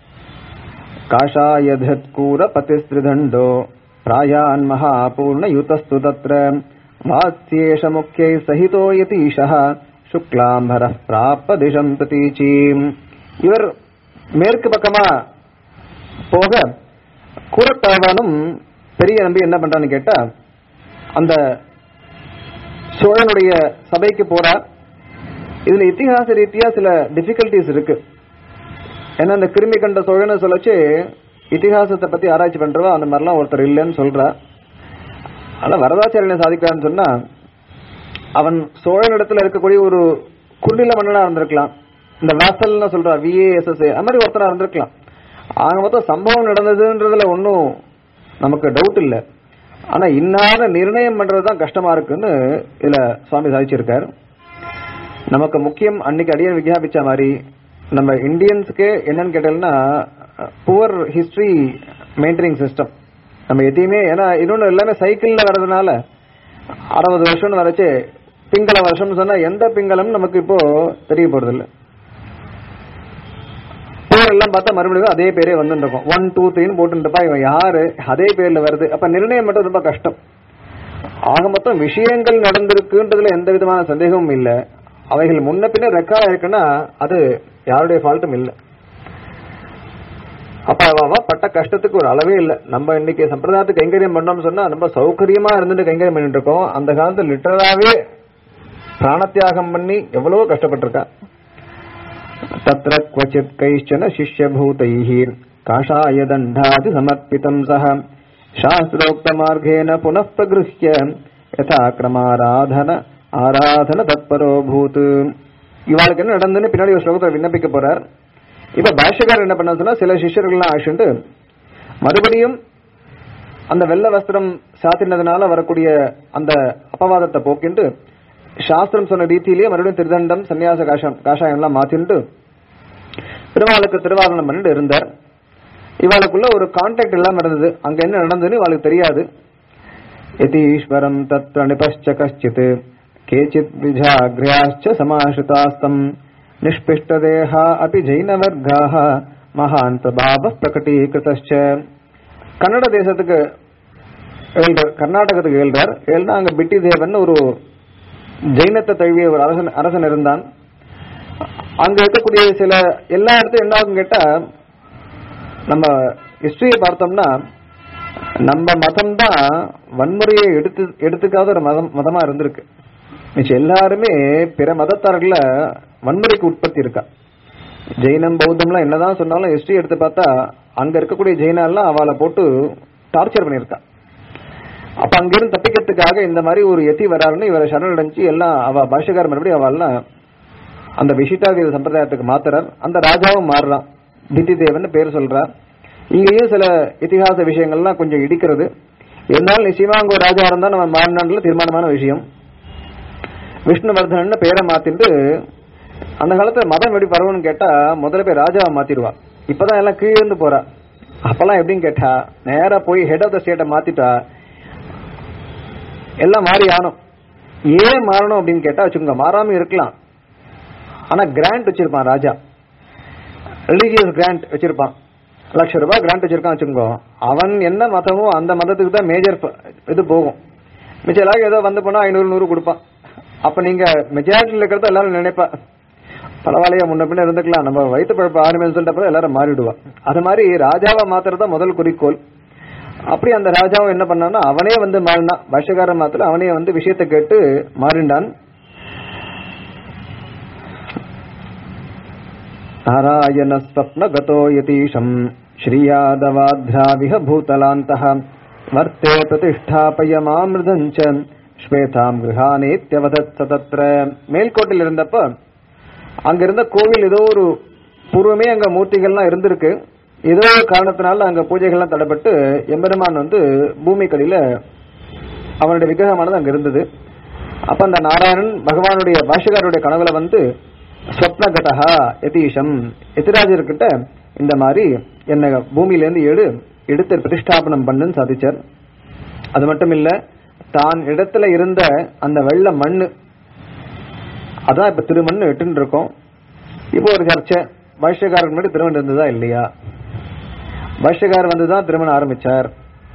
காஷாயதூர பதிஸ்திரிதண்டோ பிராயான் மகாபூர்ண யுதஸ்து தத்ர வாத்யேஷ முக்கியை சகிதோ யதீஷः சுக்லாம்பர பிராப்ப திசம் பிரதீச்சீம் இவர் மேற்கு பக்கமா போக கூரத்தாழ்வானும் பெரிய நம்பி என்ன பண்றான்னு கேட்டா அந்த சோழனுடைய சபைக்கு போறார் இதுல இத்திஹாச ரீதியா சில டிஃபிகல்டிஸ் இருக்கு ஏன்னா இந்த கிருமி கண்ட சோழனை சொல்லச்சு இதிகாசத்தை பத்தி ஆராய்ச்சி பண்றவா அந்த மாதிரிலாம் ஒருத்தர் இல்லைன்னு சொல்றா ஆனா வரதாச்சாரியனை சாதிக்கிறான்னு சொன்னா அவன் சோழனிடத்துல இருக்கக்கூடிய ஒரு குண்டில மன்னனா இருந்திருக்கலாம் இந்த வாசல்னு சொல்றா விஏஎஸ்எஸ் அது மாதிரி ஒருத்தரா இருந்திருக்கலாம் ஆக மொத்தம் சம்பவம் நடந்ததுன்றதுல ஒன்றும் நமக்கு டவுட் இல்லை ஆனா இன்னாத நிர்ணயம் பண்றதுதான் கஷ்டமா இருக்குன்னு இதுல சுவாமி சாதிச்சிருக்காரு நமக்கு முக்கியம் அன்னைக்கு அடியன் விஜயாபிச்ச மாதிரி நம்ம இந்தியன்ஸுக்கு என்னன்னு கேட்டோம்னா புவர் ஹிஸ்டரி மெயின்டைனிங் சிஸ்டம் நம்ம எதையுமே ஏன்னா இன்னொன்று எல்லாமே சைக்கிளில் வர்றதுனால அறுபது வருஷம்னு வரைச்சு பிங்கள வருஷம்னு சொன்னா எந்த பிங்களம் நமக்கு இப்போ தெரிய போறது இல்ல பேர் எல்லாம் பார்த்தா மறுபடியும் அதே பேரே வந்துட்டு இருக்கும் ஒன் டூ த்ரீன்னு போட்டுருப்பா இவன் யாரு அதே பேர்ல வருது அப்ப நிர்ணயம் மட்டும் ரொம்ப கஷ்டம் ஆக மொத்தம் விஷயங்கள் நடந்திருக்குன்றதுல எந்த விதமான சந்தேகமும் இல்லை அவைகள் முன்ன பின்ன ரெக்கார்ட் இருக்குன்னா அது யாருடைய ஃபால்ட்டும் இல்லை அப்ப அவ பட்ட கஷ்டத்துக்கு ஒரு அளவே இல்லை நம்ம இன்னைக்கு சம்பிரதாயத்துக்கு கைங்கரியம் பண்ணோம்னு சொன்னா நம்ம சௌகரியமா இருந்துட்டு கைங்கரியம் பண்ணிட்டு இருக்கோம் அந்த காலத்துல லிட்டராவே பிராணத்தியாகம் பண்ணி எவ்வளவோ கஷ்டப்பட்டிருக்கா தத்ர क्वचित् कैश्चन शिष्यभूतैः काषाय दण्डाति समर्पितम् सः शास्त्रोक्तमार्गेण पुनः प्रगृह्य यथाक्रमाराधन ஆராதன தத்பரோ பூத் இவாளுக்கு என்ன நடந்துன்னு பின்னாடி ஒரு ஸ்லோகத்தை விண்ணப்பிக்க போறார் இப்ப பாஷ்யக்காரர் என்ன பண்ண சொன்னா சில சிஷ்யர்கள்லாம் ஆசிண்டு மறுபடியும் அந்த வெள்ள வஸ்திரம் சாத்தினதுனால வரக்கூடிய அந்த அபவாதத்தை போக்கிண்டு சாஸ்திரம் சொன்ன ரீதியிலேயே மறுபடியும் திருதண்டம் சன்னியாச காஷம் காஷாயம் எல்லாம் மாத்திண்டு திருவாளுக்கு திருவாரணம் பண்ணிட்டு இருந்தார் இவாளுக்குள்ள ஒரு கான்டாக்ட் இல்லாம இருந்தது அங்க என்ன நடந்ததுன்னு இவாளுக்கு தெரியாது यतीश्वरम् तत्र निपश्च कश्चित् केचित् विजाग्र्याश्च समाश्रितास्तम् निष्पिष्टदेहा अपि जैनवर्गाः महान् प्रभावः प्रकटीकृतश्च கன்னட தேசத்துக்கு எழுதார் கர்நாடகத்துக்கு எழுதார் எழுந்தா அங்க பிட்டி தேவன் ஒரு ஜெயினத்தை தழுவிய ஒரு அரசன் அரசன் இருந்தான் அங்க இருக்கக்கூடிய சில எல்லா இடத்தையும் என்ன ஆகும் கேட்டா நம்ம ஹிஸ்டரியை பார்த்தோம்னா நம்ம மதம் தான் வன்முறையை எடுத்து எடுத்துக்காத ஒரு மதம் மதமா இருந்திருக்கு மிச்சம் எல்லாருமே பிற மதத்தார்கள வன்முறைக்கு உற்பத்தி இருக்கா ஜெயினம் பௌத்தம்லாம் என்னதான் சொன்னாலும் ஹிஸ்டரி எடுத்து பார்த்தா அங்க இருக்கக்கூடிய ஜெயினாலாம் அவளை போட்டு டார்ச்சர் பண்ணியிருக்கா அப்ப அங்கிருந்து தப்பிக்கிறதுக்காக இந்த மாதிரி ஒரு எத்தி வராருன்னு இவரை சரணடைஞ்சு எல்லாம் அவ பாஷகார் மறுபடியும் அவள்லாம் அந்த விசிட்டாக சம்பிரதாயத்துக்கு மாத்துறார் அந்த ராஜாவும் மாறுறான் தித்தி தேவன் பேர் சொல்றார் இங்கேயும் சில இதிகாச விஷயங்கள்லாம் கொஞ்சம் இடிக்கிறது இருந்தாலும் நிச்சயமா அங்க ஒரு ராஜா இருந்தா நம்ம மாறினான்ல தீர்மானமான விஷயம் விஷ்ணுவர்தனன் பேரை மாத்திட்டு அந்த காலத்துல மதம் எப்படி பரவணும்னு கேட்டா முதல்ல போய் ராஜாவை மாத்திடுவா இப்பதான் எல்லாம் கீழே இருந்து போறா அப்பெல்லாம் எப்படின்னு கேட்டா நேரா போய் ஹெட் ஆஃப் த ஸ்டேட்டை மாத்திட்டா எல்லாம் மாறி ஆனும் ஏன் மாறணும் அப்படின்னு கேட்டா வச்சுக்கோங்க மாறாம இருக்கலாம் ஆனா கிராண்ட் வச்சிருப்பான் ராஜா ரிலீஜியஸ் கிராண்ட் வச்சிருப்பான் லட்ச ரூபாய் கிராண்ட் வச்சிருக்கான் வச்சுக்கோ அவன் என்ன மதமோ அந்த மதத்துக்கு தான் மேஜர் இது போகும் மிச்சம் எல்லாரும் ஏதோ வந்து போனா ஐநூறு நூறு கொடுப்பான் அப்ப நீங்க மெஜாரிட்டியில் இருக்கிறத எல்லாரும் நினைப்பா பரவாயில்லையா முன்ன பின்ன இருந்துக்கலாம் நம்ம வயிற்று பழப்பு ஆரம்பிச்சு சொல்லிட்டப்ப எல்லாரும் மாறிடுவா அது மாதிரி ராஜாவை மாத்துறதா முதல் குறிக்கோள் அப்படி அந்த ராஜாவும் என்ன பண்ணான்னா அவனே வந்து மாறினான் பாஷ்யக்காரன் மாத்திர அவனே வந்து விஷயத்தை கேட்டு மாறிண்டான் நாராயண ஸ்வப்ன கதோ யதீஷம் ஸ்ரீயாதவாத்ராவிஹ பூதலாந்தः வர்த்தே பிரதிஷ்டாபயமாமிருதஞ்ச ஸ்வேதாம் கிருஹானேத்யவதத் சதத்ர மேல்கோட்டில் இருந்தப்ப அங்க இருந்த கோவில் ஏதோ ஒரு பூர்வமே அங்க மூர்த்திகள்லாம் இருந்திருக்கு ஏதோ ஒரு காரணத்தினால அங்க பூஜைகள்லாம் தடைப்பட்டு எம்பெருமான் வந்து பூமிக்கடியில அவனுடைய விக்கிரகமானது அங்க இருந்தது அப்ப அந்த நாராயணன் பகவானுடைய பாஷகாருடைய கனவுல வந்து ஸ்வப்னகதா யதீஷம் எதிராஜர்கிட்ட இந்த மாதிரி என்ன பூமியில இருந்து எடு எடுத்து பிரதிஷ்டாபனம் பண்ணுன்னு சாதிச்சார் அது மட்டும் இல்ல தான் இடத்துல இருந்த அந்த வெள்ள மண்ணு அதான் இப்ப திருமண் எட்டுன்னு இருக்கோம் இப்போ ஒரு சர்ச்சை பாஷ்யக்காரர் முன்னாடி திருமணம் இருந்ததா இல்லையா பாஷ்யக்காரர் வந்துதான் திருமணம் ஆரம்பிச்சார்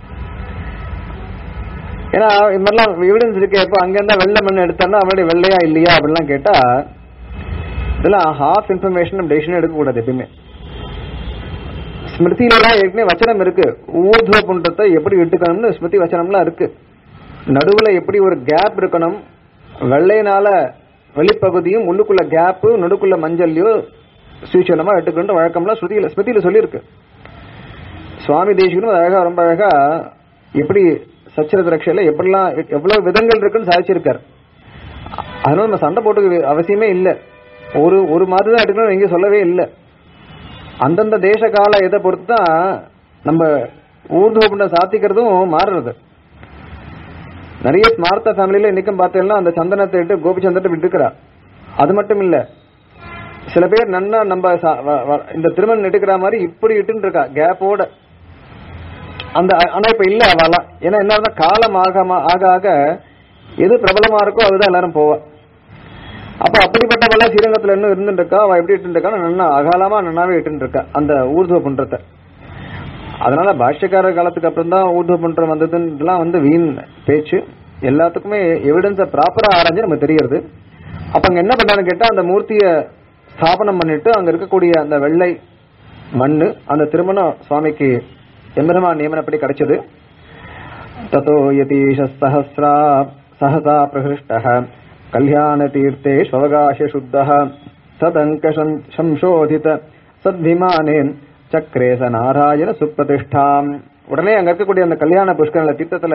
ஏன்னா இது மாதிரிலாம் எவிடன்ஸ் இருக்கு இப்போ அங்க இருந்தா வெள்ளை மண் எடுத்தாருன்னா அவனுடைய வெள்ளையா இல்லையா அப்படிலாம் கேட்டா இதெல்லாம் ஹாஃப் இன்ஃபர்மேஷன் டெசிஷன் எடுக்கக்கூடாது எப்பயுமே ஸ்மிருதியிலாம் ஏற்கனவே வச்சனம் இருக்கு ஊர்துவ புன்றத்தை எப்படி இட்டுக்கணும்னு ஸ்மிருதி வச்சனம்லாம் இருக்கு நடுவுல எப்படி ஒரு கேப் இருக்கணும் வெள்ளையினால வெளிப்பகுதியும் உள்ளுக்குள்ள கேப்பு நடுக்குள்ள மஞ்சள்லயோ சூச்சனமா எடுத்துக்கணும் வழக்கம்லாம் ஸ்ருதியில ஸ்மிருதியில சொல்லியிருக்கு சுவாமி தேசிகனும் அது அழகா ரொம்ப அழகா எப்படி சச்சரத ரட்சையில எப்படிலாம் எவ்வளவு விதங்கள் இருக்குன்னு சாதிச்சிருக்காரு அதனால நம்ம சண்டை போட்டு அவசியமே இல்லை ஒரு ஒரு மாதிரி தான் எடுக்கணும் எங்கேயும் சொல்லவே இல்லை அந்தந்த தேச கால இதை பொறுத்து தான் நம்ம ஊர்துவ புண்டம் சாத்திக்கிறதும் மாறுறது நிறைய ஸ்மார்த்த ஃபேமிலியில இன்னைக்கும் பார்த்தீங்கன்னா அந்த சந்தனத்தை இட்டு கோபிச்சந்திரத்தை விட்டுக்கிறா அது மட்டும் இல்ல சில பேர் நன்னா நம்ம சா- வ- வ- இந்த திருமணம் எடுக்கிற மாதிரி இப்படி இட்டுன்னு இருக்கா கேப்போட அந்த ஆனா இப்ப இல்ல அவலாம் ஏன்னா என்ன காலம் ஆக ஆக ஆக எது பிரபலமா இருக்கோ அதுதான் எல்லாரும் போவா அப்ப அப்படிப்பட்டவெல்லாம் ஸ்ரீரங்கத்துல இன்னும் இருந்துட்டு இருக்கா அவ எப்படி இட்டு இருக்கா நன்னா அகாலமா நன்னாவே இட்டு இருக்கா அந்த ஊர்துவ பண்றத அதனால பாஷ்யக்கார காலத்துக்கு அப்புறம் தான் ஊர்துவ பண்றம் வந்ததுலாம் வந்து வீண் பேச்சு எல்லாத்துக்குமே எவிடன்ஸ ப்ராப்பரா ஆராய்ஞ்சு நமக்கு தெரியறது அப்ப அங்க என்ன பண்ணான்னு கேட்டா அந்த மூர்த்திய ஸ்தாபனம் பண்ணிட்டு அங்க இருக்கக்கூடிய அந்த வெள்ளை மண்ணு அந்த திருமணம் சுவாமிக்கு எம்பெருமான் நியமனப்படி கிடைச்சது ததோ யதீஷ சஹசிரா சஹசா பிரகிருஷ்டः கல்யாண தீர்த்தே ஸ்வகாஷ சுத்தः சதங்க சம்சோதித சத்விமானேன் சக்கரே ச நாராயண சுப்பிரதிஷ்டாம் உடனே அங்க இருக்கக்கூடிய அந்த கல்யாண புஷ்கரல தீர்த்தத்துல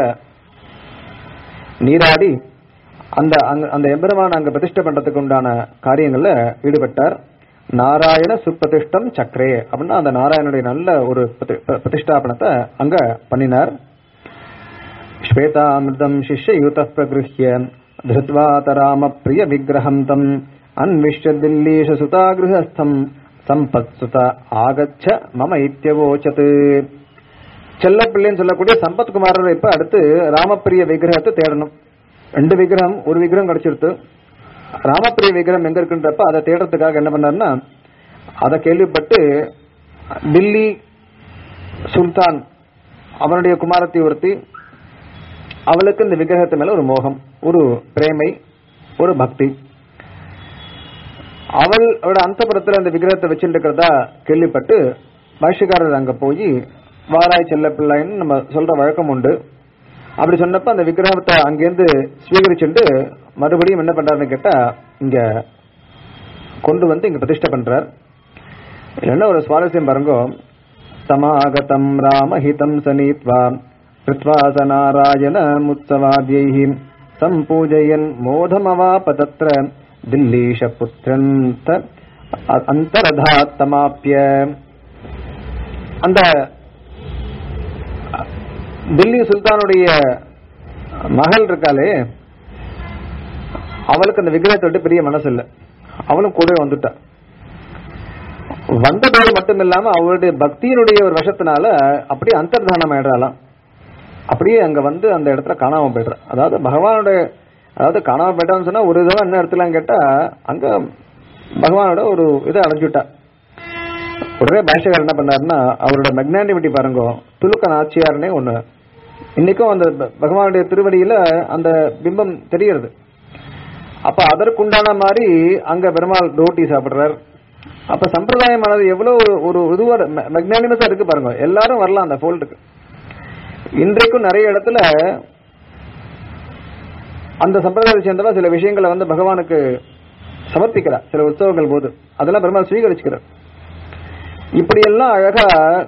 நீராடி அந்த அங்க அந்த எம்பெருமான் அங்க பிரதிஷ்டை பண்றதுக்கு உண்டான காரியங்கள்ல ஈடுபட்டார் நாராயண சுப்பிரதிஷ்டம் சக்கரே அப்படின்னா அந்த நாராயணனுடைய நல்ல ஒரு பிரதி- பிர- பிரதிஷ்டாபனத்தை அங்க பண்ணினார் श्वेतामृतम् शिष्ययुतः प्रगृह्य धृत्वा तराम प्रिय विग्रहम् तम् अन्विष्य दिल्लीश सुता गृहस्थम् சம்பத்சுத ஆகச்ச மம இத்தியவோச்சது செல்லப்பிள்ளைன்னு சொல்லக்கூடிய சம்பத் குமாரர் இப்ப அடுத்து ராமப்பிரிய விக்கிரகத்தை தேடணும் ரெண்டு விக்கிரகம் ஒரு விக்கிரகம் கிடைச்சிருத்து ராமப்பிரிய விக்கிரகம் எங்க இருக்குன்றப்ப அதை தேடுறதுக்காக என்ன பண்ணாருன்னா அதை கேள்விப்பட்டு டில்லி சுல்தான் அவனுடைய குமாரத்தை ஒருத்தி அவளுக்கு இந்த விக்கிரகத்து மேல ஒரு மோகம் ஒரு பிரேமை ஒரு பக்தி அவள் அவளோட அந்தபுரத்துல அந்த விக்கிரகத்தை வச்சுட்டு இருக்கிறதா கேள்விப்பட்டு பாஷ்யக்காரர் அங்க போய் வாராய் செல்ல பிள்ளைன்னு நம்ம சொல்ற வழக்கம் உண்டு அப்படி சொன்னப்ப அந்த விக்கிரகத்தை அங்கேருந்து ஸ்வீகரிச்சுட்டு மறுபடியும் என்ன பண்றாருன்னு கேட்டா இங்க கொண்டு வந்து இங்க பிரதிஷ்டை பண்றார் இதுல என்ன ஒரு சுவாரஸ்யம் பாருங்க தமாகதம் ராமஹிதம் சனீத்வா கிருத்வா ச நாராயண முத்சவாத்யைः சம்பூஜயன் மோதமவாப தத்ர தில்லீஷ புத்திரந்த அந்தரதாத்தமாப்பிய அந்த தில்லி சுல்தானுடைய மகள் இருக்காளே அவளுக்கு அந்த விக்கிரகத்தை விட்டு பெரிய மனசு இல்ல அவளும் கூட வந்துட்டா வந்ததோடு மட்டும் இல்லாம அவருடைய பக்தியினுடைய ஒரு வசத்தினால அப்படியே அந்தர்தானம் ஆயிடுறாளாம் அப்படியே அங்க வந்து அந்த இடத்துல காணாம போயிடுற அதாவது பகவானுடைய அதாவது காணாம போயிட்டான்னு சொன்னா ஒரு தடவை என்ன இடத்துலன்னு கேட்டா அங்க பகவானோட ஒரு இதை அடைஞ்சுட்டா உடனே பாஷகர் என்ன பண்ணாருன்னா அவரோட மெக்னானிமிட்டி பாருங்க துலுக்க நாச்சியார்னே ஒண்ணு இன்னைக்கும் அந்த ப- பகவானுடைய திருவடியில அந்த பிம்பம் தெரிகிறது அப்ப அதற்குண்டான மாதிரி அங்க பெருமாள் ரோட்டி சாப்பிடுறார் அப்ப சம்பிரதாயமானது எவ்வளவு ஒரு- ஒரு இதுவோட மெக்னானிமஸா இருக்கு பாருங்க எல்லாரும் வரலாம் அந்த ஃபோல்டுக்கு இன்றைக்கும் நிறைய இடத்துல அந்த சம்பிரதாயத்தை சேர்ந்தவா சில விஷயங்களை வந்து பகவானுக்கு சமர்ப்பிக்கிறார் சில உற்சவங்கள் போது அதெல்லாம் பெருமாள் ஸ்வீகரிச்சுக்கிறார் இப்படியெல்லாம் அழகா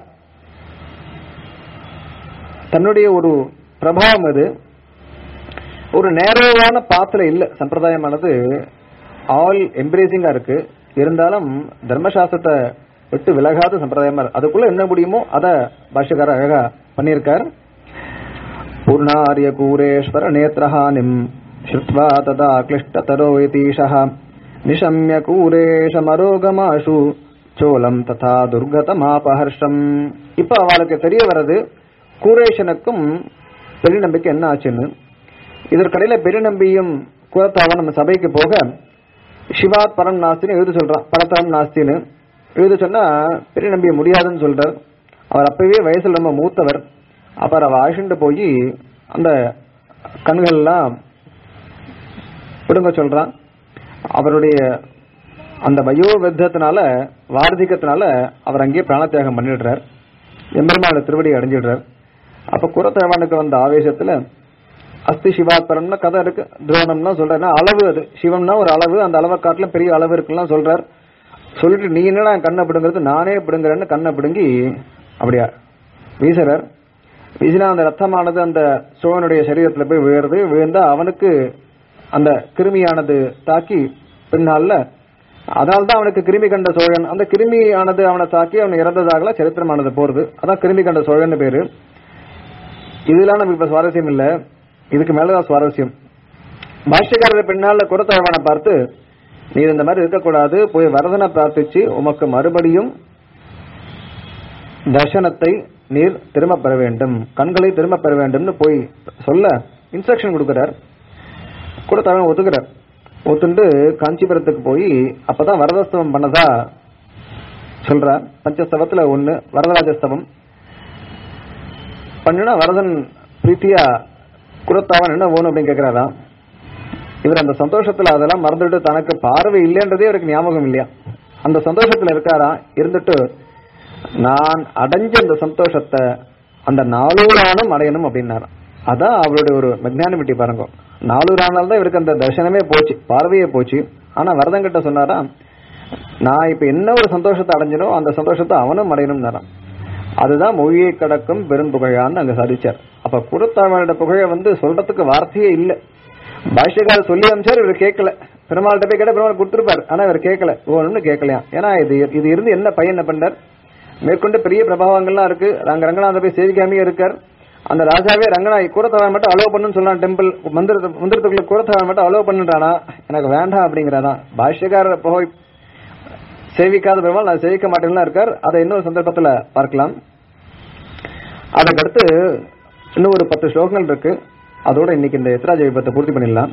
தன்னுடைய ஒரு பிரபாவம் அது ஒரு நேரவான பாத்துல இல்ல சம்பிரதாயமானது ஆல் எம்ப்ரேசிங்கா இருக்கு இருந்தாலும் தர்மசாஸ்திரத்தை விட்டு விலகாத சம்பிரதாயமா இருக்கு அதுக்குள்ள என்ன முடியுமோ அத பாஷ்யக்காரர் அழகா பண்ணியிருக்கார் பூர்ணாரிய கூரேஸ்வர நேத்திரஹானிம் ஸ்ருத்வா ததா கிளிஷ்டதரோ யதீஷः நிஷம்ய கூரேஷமரோகமாஷு சோலம் ததா துர்கதமாபஹர்ஷம் இப்ப அவளுக்கு தெரிய வர்றது கூரேஷனுக்கும் பெருநம்பிக்கை என்ன ஆச்சுன்னு இதற்கடையில பெருநம்பியும் குலத்தாவன் நம்ம சபைக்கு போக சிவாத் பரம் நாஸ்தின்னு எழுத சொல்றான் பரத்தரம் நாஸ்தின்னு எழுத சொன்னா பெருநம்பிய முடியாதுன்னு சொல்றார் அவர் அப்பவே வயசுல ரொம்ப மூத்தவர் அப்புறம் அவ அழைச்சிட்டு போய் அந்த கண்கள் எல்லாம் பிடுங்க சொல்றான் அவருடைய அந்த வயோவித்தத்தினால வார்த்திகத்தினால அவர் அங்கேயே பிராணத்தியாகம் பண்ணிடுறார் எம்பெருமான திருவடி அடைஞ்சிடுறார் அப்ப குரத்தேவனுக்கு வந்த ஆவேசத்துல அஸ்தி சிவாத்பரம்னு கதை இருக்கு துரோணம்னா சொல்றேன்னா அளவு அது சிவம்னா ஒரு அளவு அந்த அளவை காட்டிலும் பெரிய அளவு இருக்குலாம் சொல்றார் சொல்லிட்டு நீ என்னடா என் கண்ணை பிடுங்கிறது நானே பிடுங்குறேன்னு கண்ணை பிடுங்கி அப்படியா வீசுறார் வீசினா அந்த ரத்தமானது அந்த சோழனுடைய சரீரத்துல போய் விழுறது விழுந்தா அவனுக்கு அந்த கிருமியானது தாக்கி பின்னால அதனால்தான் அவனுக்கு கிருமி கண்ட சோழன் அந்த கிருமியானது அவனை தாக்கி அவன் இறந்ததாகலாம் சரித்திரமானது போறது அதான் கிருமி கண்ட சோழன் பேரு இதெல்லாம் நமக்கு இப்ப சுவாரஸ்யம் இல்ல இதுக்கு மேலதான் சுவாரஸ்யம் பாஷ்யக்காரர் பின்னால குரத்தழவனை பார்த்து நீ இந்த மாதிரி இருக்கக்கூடாது போய் வரதனை பிரார்த்திச்சு உமக்கு மறுபடியும் தர்சனத்தை நீர் திரும்ப பெற வேண்டும் கண்களை திரும்ப பெற வேண்டும்னு போய் சொல்ல இன்ஸ்ட்ரக்ஷன் கொடுக்கிறார் குரத்தழவன் ஒத்துக்கிறார் ஒத்துண்டு காஞ்சிபுரத்துக்கு போய் அப்பதான் வரதஸ்தவம் பண்ணதா சொல்றார் பஞ்சஸ்தவத்துல ஒண்ணு வரதராஜஸ்தவம் பண்ணுனா வரதன் பிரீத்தியா குரத்தாவன் என்ன வேணும் அப்படின்னு கேக்குறாராம் இவர் அந்த சந்தோஷத்துல அதெல்லாம் மறந்துட்டு தனக்கு பார்வை இல்லைன்றதே இவருக்கு ஞாபகம் இல்லையா அந்த சந்தோஷத்துல இருக்காரா இருந்துட்டு நான் அடைஞ்ச அந்த சந்தோஷத்தை அந்த நாளூரானும் அடையணும் அப்படின்னாராம் அதான் அவருடைய ஒரு மெக்னானிமிட்டி பாருங்க நாளூரானால் தான் இவருக்கு அந்த தர்சனமே போச்சு பார்வையே போச்சு ஆனா வரதங்கிட்ட சொன்னாரா நான் இப்ப என்ன ஒரு சந்தோஷத்தை அடைஞ்சனோ அந்த சந்தோஷத்தை அவனும் அடையணும் அதுதான் மொழியை கடக்கும் பெரும்புகழான்னு அங்க சாதிச்சார் அப்ப குருத்தாழ்வானோட புகழ வந்து சொல்றதுக்கு வார்த்தையே இல்ல பாஷ்யக்காரர் சொல்லி அமைச்சார் இவர் கேட்கல பெருமாள்கிட்ட போய் கேட்ட பெருமாள் கொடுத்துருப்பார் ஆனா இவர் கேட்கல ஒண்ணு கேட்கலையாம் ஏன்னா இது இது இருந்து என்ன பையன் என்ன பண்ணார் மேற்கொண்டு பெரிய பிரபாவங்கள்லாம் இருக்கு அங்க ரங்கநாத போய் சேவிக்காமே இருக்கார் அந்த ராஜாவே ரங்கனா கூரத்தவன் மட்டும் அலோவ் பண்ணுன்னு சொல்லலாம் டெம்பிள் மந்திர மந்திரத்துக்குள்ள கூரத்தவன் மட்டும் அலோவ் பண்ணுறானா எனக்கு வேண்டாம் அப்படிங்கிறானா பாஷ்யக்காரர் போய் சேவிக்காத பெருமாள் நான் சேவிக்க மாட்டேன்லாம் இருக்கார் அதை இன்னொரு சந்தர்ப்பத்துல பார்க்கலாம் அதுக்கடுத்து இன்னும் ஒரு பத்து ஸ்லோகங்கள் இருக்கு அதோட இன்னைக்கு இந்த எத்ராஜ விபத்தை பூர்த்தி பண்ணிடலாம்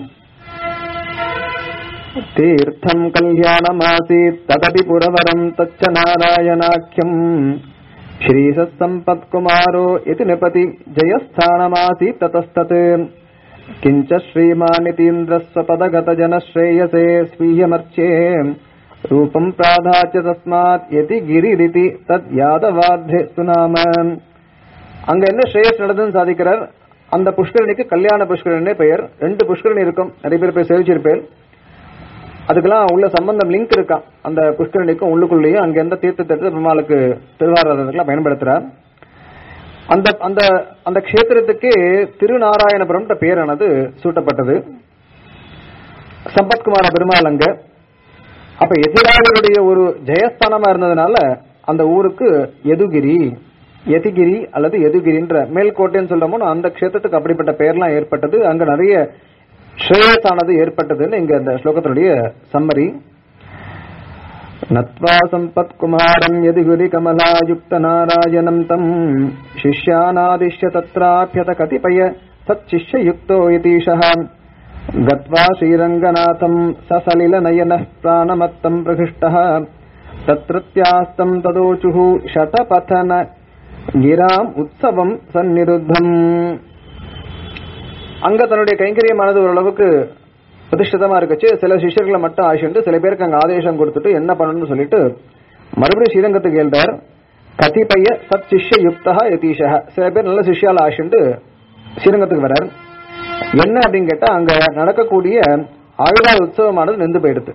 தீர்த்தம் கல்யாணமாசீத் ததபி புரவரம் தச்ச நாராயணாக்கியம் श्रीसत्सम्पत्कुमारो इति निपति जयस्थानमासीत् ततस्तत् किञ्च श्रीमानितीन्द्रस्वपदगतजनश्रेयसे स्वीयमर्चे रूपम् प्राधाच्य तस्मात् यति गिरिरिति तत् यादवाध्ये सुनाम அங்க என்ன ஸ்ரேயஸ் நடந்ததுன்னு சாதிக்கிறார் அந்த புஷ்கரணிக்கு கல்யாண புஷ்கரணினே பெயர் ரெண்டு புஷ்கரணி இருக்கும் நிறைய பேர் போய் சேவிச்சிருப்பேன் அதுக்கெல்லாம் உள்ள சம்பந்தம் லிங்க் இருக்கான் அந்த புஷ்கரணிக்கும் உள்ளுக்குள்ளேயும் அங்க எந்த தீர்த்தத்தை எடுத்து பெருமாளுக்கு திருவாரதற்கெல்லாம் பயன்படுத்துறார் அந்த அந்த அந்த க்ஷேத்திரத்துக்கு திருநாராயணபுரம் பேரானது சூட்டப்பட்டது சம்பத்குமார பெருமாள் அங்க அப்ப எதிராளருடைய ஒரு ஜெயஸ்தானமா இருந்ததுனால அந்த ஊருக்கு எதுகிரி எதிகிரி அல்லது எதுகிரின்ற மேல்கோட்டைன்னு சொல்றோமோ அந்த க்ஷேத்திரத்துக்கு அப்படிப்பட்ட பெயர்லாம் ஏற்பட்டது அங்க நிறைய ஸ்ரேயஸானது ஏற்பட்டதுன்னு இங்க அந்த ஸ்லோகத்தினுடைய சம்மரி नत्वा सम्पत्कुमारम् यदि गुरिकमलायुक्तनारायणम् तम् शिष्यानादिश्य तत्राप्यत कतिपय सच्शिष्ययुक्तो यतीशः गत्वा श्रीरङ्गनाथम् ससलिलनयनः प्राणमत्तम् प्रकृष्टः तत्रत्यास्तम् तदोचुः शतपथन गिराम् உற்சவம் சந்நிருத்தம் அங்க தன்னுடைய கைங்கரியமானது ஓரளவுக்கு பிரதிஷ்டிதமா இருக்குச்சு சில சிஷ்யர்களை மட்டும் ஆசிட்டு சில பேருக்கு அங்க ஆதேசம் கொடுத்துட்டு என்ன பண்ணணும்னு சொல்லிட்டு மறுபடியும் ஸ்ரீரங்கத்துக்கு எழுதார் கதிபய சத் சிஷ்ய யுக்தா யதீஷா சில பேர் நல்ல சிஷ்யால ஆசிண்டு ஸ்ரீரங்கத்துக்கு வரார் என்ன அப்படின்னு கேட்டா அங்க நடக்கக்கூடிய ஆழ்வார் உற்சவமானது நின்று போயிடுது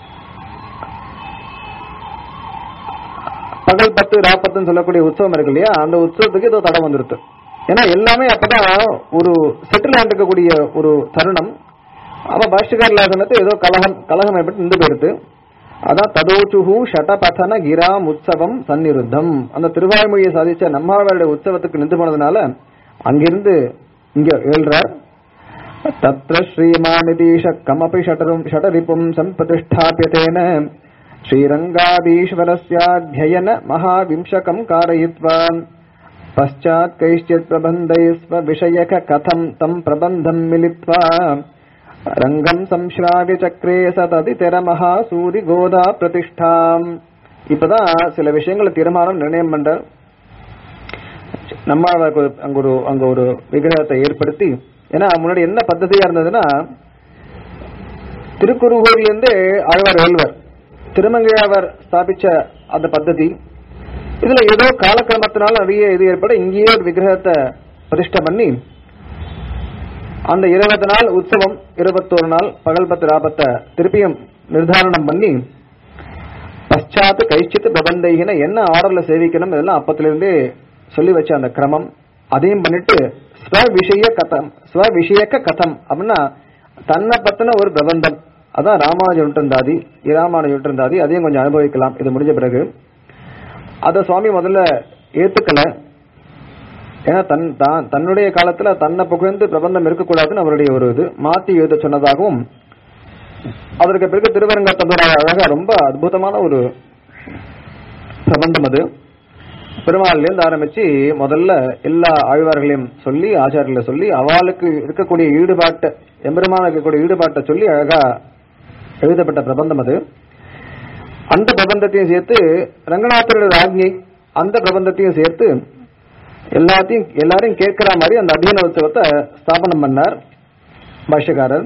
பகல் பத்து ராப்பத்துன்னு சொல்லக்கூடிய உற்சவம் இருக்கு இல்லையா அந்த உற்சவத்துக்கு ஏதோ தடை வந்துருது ஏன்னா எல்லாமே அப்பதான் ஒரு செட்டில் இருக்கக்கூடிய ஒரு தருணம் அப்ப பாஷ்யக்கார லாசனத்தை ஏதோ கலகம் கலகம் ஏற்பட்டு நின்று போயிடுது அதான் ததோச்சுஹு ஷடபதன கிராம் உற்சவம் சந்நிருத்தம் அந்த திருவாய்மொழியை சாதிச்ச நம்மாழ்வாருடைய உற்சவத்துக்கு நின்று போனதுனால அங்கிருந்து இங்க எழுறார் தத்ர ஸ்ரீமானிதீஷ கமபி ஷடரும் ஷடரிப்பும் சம்பிரதிஷ்டாபியதேன श्रीरङ्गाधीश्वरस्याध्ययन महाविंशकम् कारयित्वा पश्चात् कैश्चित् प्रबन्धैः स्वविषयक कथम् तम् प्रबन्धम् मिलित्वा रङ्गम् संश्राव्य चक्रे சததிரமஹாசூரி கோதா பிரதிஷ்டாம் இப்பதான் சில விஷயங்களை தீர்மானம் நிர்ணயம் பண்ற நம்ம அங்க ஒரு அங்க ஒரு விக்கிரகத்தை ஏற்படுத்தி ஏன்னா முன்னாடி என்ன பద్ధதியா இருந்ததுன்னா திருக்குறுகூர்ல இருந்து ஆழ்வார் வேல்வர் திருமங்கையாவர் ஸ்தாபிச்ச அந்த பద్ధதி இதுல ஏதோ காலக்கிரமத்தினால நிறைய இது ஏற்பட இங்கேயே ஒரு விக்கிரகத்தை பிரதிஷ்டை பண்ணி அந்த இருபது நாள் உற்சவம் இருபத்தோரு நாள் பகல் பத்து ராபத்தை திருப்பியும் நிர்தாரணம் பண்ணி பశ్చాத் கைச்சித்து பிரபந்தைகின என்ன ஆர்டர்ல சேவிக்கணும் இதெல்லாம் அப்பத்திலிருந்தே சொல்லி வச்ச அந்த கிரமம் அதையும் பண்ணிட்டு ஸ்வ விஷய கதம் ஸ்வ விஷயக்க கதம் அப்படின்னா தன்னை பத்தின ஒரு பிரபந்தம் அதான் ராமானுஜ விட்டிருந்தாதி இராமானுஜ விட்டிருந்தாதி அதையும் கொஞ்சம் அனுபவிக்கலாம் இது முடிஞ்ச பிறகு அத சுவாமி முதல்ல ஏத்துக்கல ஏன்னா தன் தான் தன்னுடைய காலத்துல தன்னை புகழ்ந்து பிரபந்தம் இருக்கக்கூடாதுன்னு அவருடைய ஒரு இது மாத்தி எழுத சொன்னதாகவும் அதற்கு பிறகு திருவரங்கத்தோட அழகா ரொம்ப அற்புதமான ஒரு பிரபந்தம் அது பெருமாள்லேருந்து ஆரம்பிச்சு முதல்ல எல்லா ஆழ்வார்களையும் சொல்லி ஆச்சாரியர்களை சொல்லி அவளுக்கு இருக்கக்கூடிய ஈடுபாட்டை எம்பெருமான இருக்கக்கூடிய ஈடுபாட்டை சொல்லி அழகா எழுதப்பட்ட பிரபந்தம் அது அந்த பிரபந்தத்தையும் சேர்த்து ரங்கநாதரோட ஆக்ஞை அந்த பிரபந்தத்தையும் சேர்த்து எல்லாத்தையும் எல்லாரையும் கேட்கிற மாதிரி அந்த அத்தியன உற்சவத்தை ஸ்தாபனம் பண்ணார் பாஷ்யக்காரர்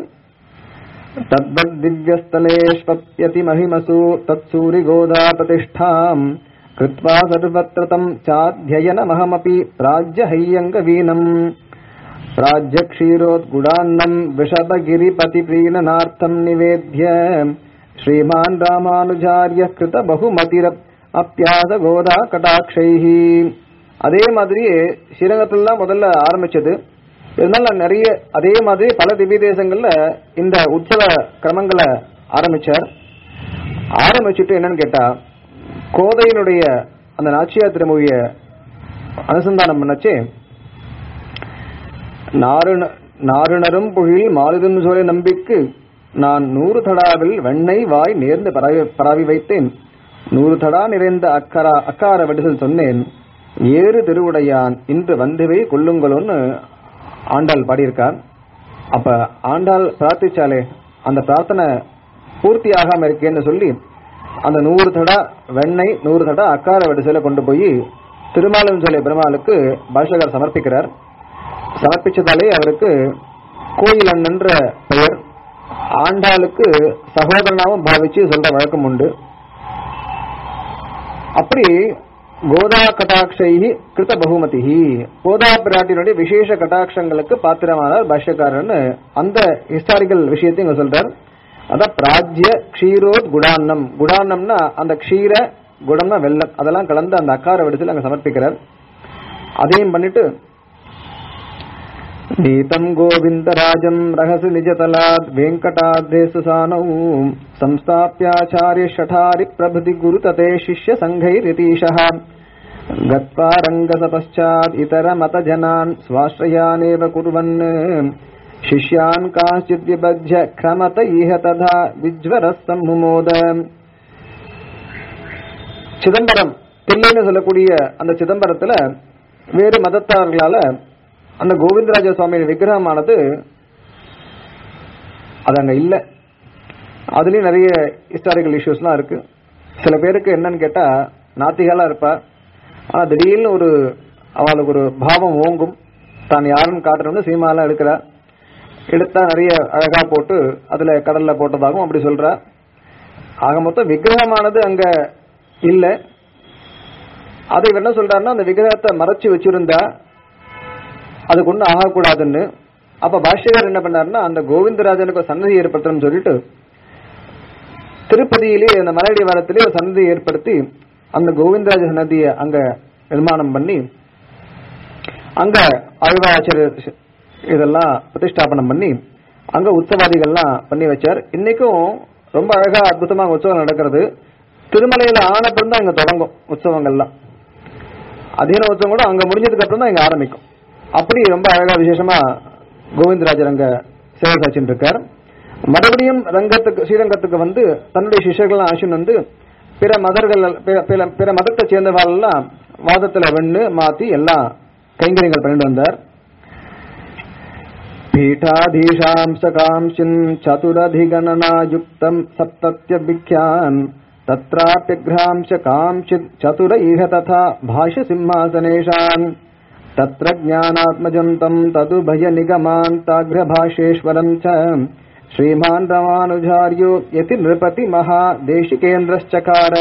தத்வத் திவ்யஸ்தலேஷ்வப்யதி மகிமசு தத் சூரி கோதா பிரதிஷ்டாம் கிருத்வா சர்வத்திர தம் சாத்தியனமஹமபி பிராஜ்ய ஹையங்க வீனம் பிராஜ்ய க்ஷீரோத்குடான்னம் விஷபகிரிபதி பிரீணனார்த்தம் நிவேத்ய ஸ்ரீமான் ராமானுஜாரிய கிருத பகுமதிர அப்பியாச கோதா கடாட்சைஹி அதே மாதிரியே ஸ்ரீரங்கத்துல தான் முதல்ல ஆரம்பிச்சது இருந்தாலும் நிறைய அதே மாதிரி பல திவ்ய தேசங்கள்ல இந்த உற்சவ கிரமங்களை ஆரம்பிச்சார் ஆரம்பிச்சுட்டு என்னன்னு கேட்டா கோதையினுடைய அந்த நாச்சியார் திருமொழிய அனுசந்தானம் பண்ணச்சே நாருண நாருணரும் புழில் மாலுதும் சோலை நம்பிக்கு நான் நூறு தடாவில் வெண்ணெய் வாய் நேர்ந்து பரவி பரவி வைத்தேன் நூறு தடா நிறைந்த அக்கரா அக்கார வடிசல் சொன்னேன் ஏறு திருவுடையான் இன்று வந்துவை கொள்ளுங்களோன்னு ஆண்டாள் பாடியிருக்கார் அப்ப ஆண்டாள் பிரார்த்திச்சாலே அந்த பிரார்த்தனை பூர்த்தி ஆகாம இருக்கேன்னு சொல்லி அந்த நூறு தடா வெண்ணெய் நூறு தடா அக்கார வடிசையில கொண்டு போய் திருமாலும் சொல்லிய பெருமாளுக்கு பாஷகர் சமர்ப்பிக்கிறார் சமர்ப்பிச்சதாலே அவருக்கு கோயில் அண்ணன்ற பெயர் ஆண்டாளுக்கு சகோதரனாவும் பாவிச்சு சொல்ற வழக்கம் உண்டு அப்படி கோதா கட்டாட்சை கிருத பகுமதி கோதா பிராட்டினுடைய விசேஷ கட்டாட்சங்களுக்கு பாத்திரமானார் பாஷ்யக்காரன் அந்த ஹிஸ்டாரிக்கல் விஷயத்தையும் இங்க சொல்றார் அதான் பிராஜ்ய க்ஷீரோத் குடான்னம் குடான்னம்னா அந்த க்ஷீர குடம்னா வெள்ளம் அதெல்லாம் கலந்து அந்த அக்கார வடிசில் அங்க சமர்ப்பிக்கிறார் அதையும் பண்ணிட்டு नीतम् गोविन्दराजम् रहसि निजतलाद् वेङ्कटाद्रेसु सानौ संस्थाप्याचार्य शठारि प्रभृति गुरुतते शिष्यसङ्घैरितीशः गत्वा रङ्गसपश्चात् इतरमतजनान् स्वाश्रयानेव कुर्वन् शिष्यान् काश्चिद्विबध्य क्रमत इह तथा विज्वरः सम्मुमोद சிதம்பரம் தில்லைன்னு சொல்லக்கூடிய அந்த சிதம்பரத்துல வேறு மதத்தார்களால அந்த கோவிந்தராஜ சுவாமியின் விக்கிரகமானது அது அங்க இல்ல அதுலயும் நிறைய ஹிஸ்டாரிக்கல் இஷ்யூஸ்லாம் இருக்கு சில பேருக்கு என்னன்னு கேட்டா நாத்திகளா இருப்பா ஆனா திடீர்னு ஒரு அவளுக்கு ஒரு பாவம் ஓங்கும் தான் யாருன்னு காட்டுறவங்க சீமாலாம் எடுக்கிறா எடுத்தா நிறைய அழகா போட்டு அதுல கடல்ல போட்டதாகவும் அப்படி சொல்றா ஆக மொத்தம் விக்கிரகமானது அங்க இல்ல அதை இவர் என்ன சொல்றாருன்னா அந்த விக்கிரகத்தை மறைச்சு வச்சிருந்தா அதுக்கு ஒன்றும் ஆகக்கூடாதுன்னு அப்ப பாஷ்யகர் என்ன பண்ணாருன்னா அந்த கோவிந்தராஜனுக்கு ஒரு சன்னதி ஏற்படுத்தணும்னு சொல்லிட்டு திருப்பதியிலே அந்த மலையடி வாரத்திலே ஒரு சன்னதி ஏற்படுத்தி அந்த கோவிந்தராஜ சன்னதியை அங்க நிர்மாணம் பண்ணி அங்க ஆழ்வாச்சாரியர் இதெல்லாம் பிரதிஷ்டாபனம் பண்ணி அங்க உற்சவாதிகள்லாம் பண்ணி வச்சார் இன்னைக்கும் ரொம்ப அழகா அற்புதமா உற்சவம் நடக்கிறது திருமலையில ஆனப்பறம் தான் இங்க தொடங்கும் உற்சவங்கள்லாம் அதீன உற்சவம் கூட அங்க முடிஞ்சதுக்கு அப்புறம் தான் இங்க ஆரம்பிக்கும் அப்படி ரொம்ப அழகா விசேஷமா கோவிந்தராஜர் அங்க சேவை சாச்சின்னு இருக்கார் மறுபடியும் ரங்கத்துக்கு ஸ்ரீரங்கத்துக்கு வந்து தன்னுடைய சிஷ்யர்கள் ஆசின் வந்து பிற மதர்கள் பிற- பிற- பிற மதத்தை சேர்ந்தவர்கள் எல்லாம் வாதத்துல வெண்ணு மாத்தி எல்லாம் கைங்கரியங்கள் பண்ணிட்டு வந்தார் पीठाधीशांसकांशिन् चतुरधिगणनायुक्तम् सप्तत्यभिख्यान् तत्राप्यघ्रांशकांशित् चतुर इह तथा भाष्यसिंहासनेषान् तत्र ज्ञानात्मजन्तम् तदुभयनिगमान्ताग्रभाष्येश्वरम् च श्रीमान् रमानुजार्यो यति नृपति महादेशिकेन्द्रश्चकार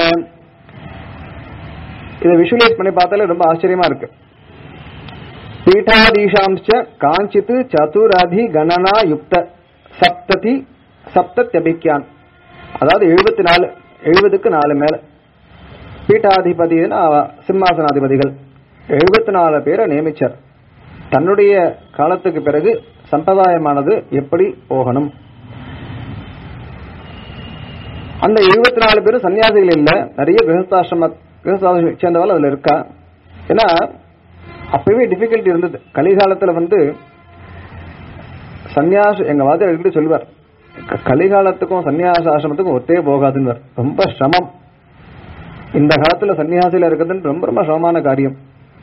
இதை விஷுவலைஸ் பண்ணி பார்த்தாலே ரொம்ப ஆச்சரியமா இருக்கு பீட்டாதீஷாம்ச காஞ்சித் சதுரதி கணனா யுக்த சப்ததி சப்தத்யபிக்யான் அதாவது எழுபத்தி நாலு எழுபதுக்கு நாலு மேல பீட்டாதிபதினா சிம்மாசனாதிபதிகள் எழுபத்தி நாலு பேரை நியமிச்சார் தன்னுடைய காலத்துக்கு பிறகு சம்பிரதாயமானது எப்படி போகணும் அந்த எழுபத்தி நாலு பேரும் சன்னியாசிகள் இல்ல நிறைய கிரகஸ்தாசிரம கிரகஸ்தாசிரம சேர்ந்தவள் அதுல இருக்கா ஏன்னா அப்பவே டிஃபிகல்ட்டி இருந்தது கலிகாலத்துல வந்து சன்னியாச எங்க வாதர் அடிக்கடி சொல்லுவார் க- கலிகாலத்துக்கும் சன்னியாச ஆசிரமத்துக்கும் ஒத்தே போகாதுன்னு ரொம்ப சிரமம் இந்த காலத்துல சன்னியாசியில இருக்கிறதுன்னு ரொம்ப ரொம்ப சிரமமான காரியம்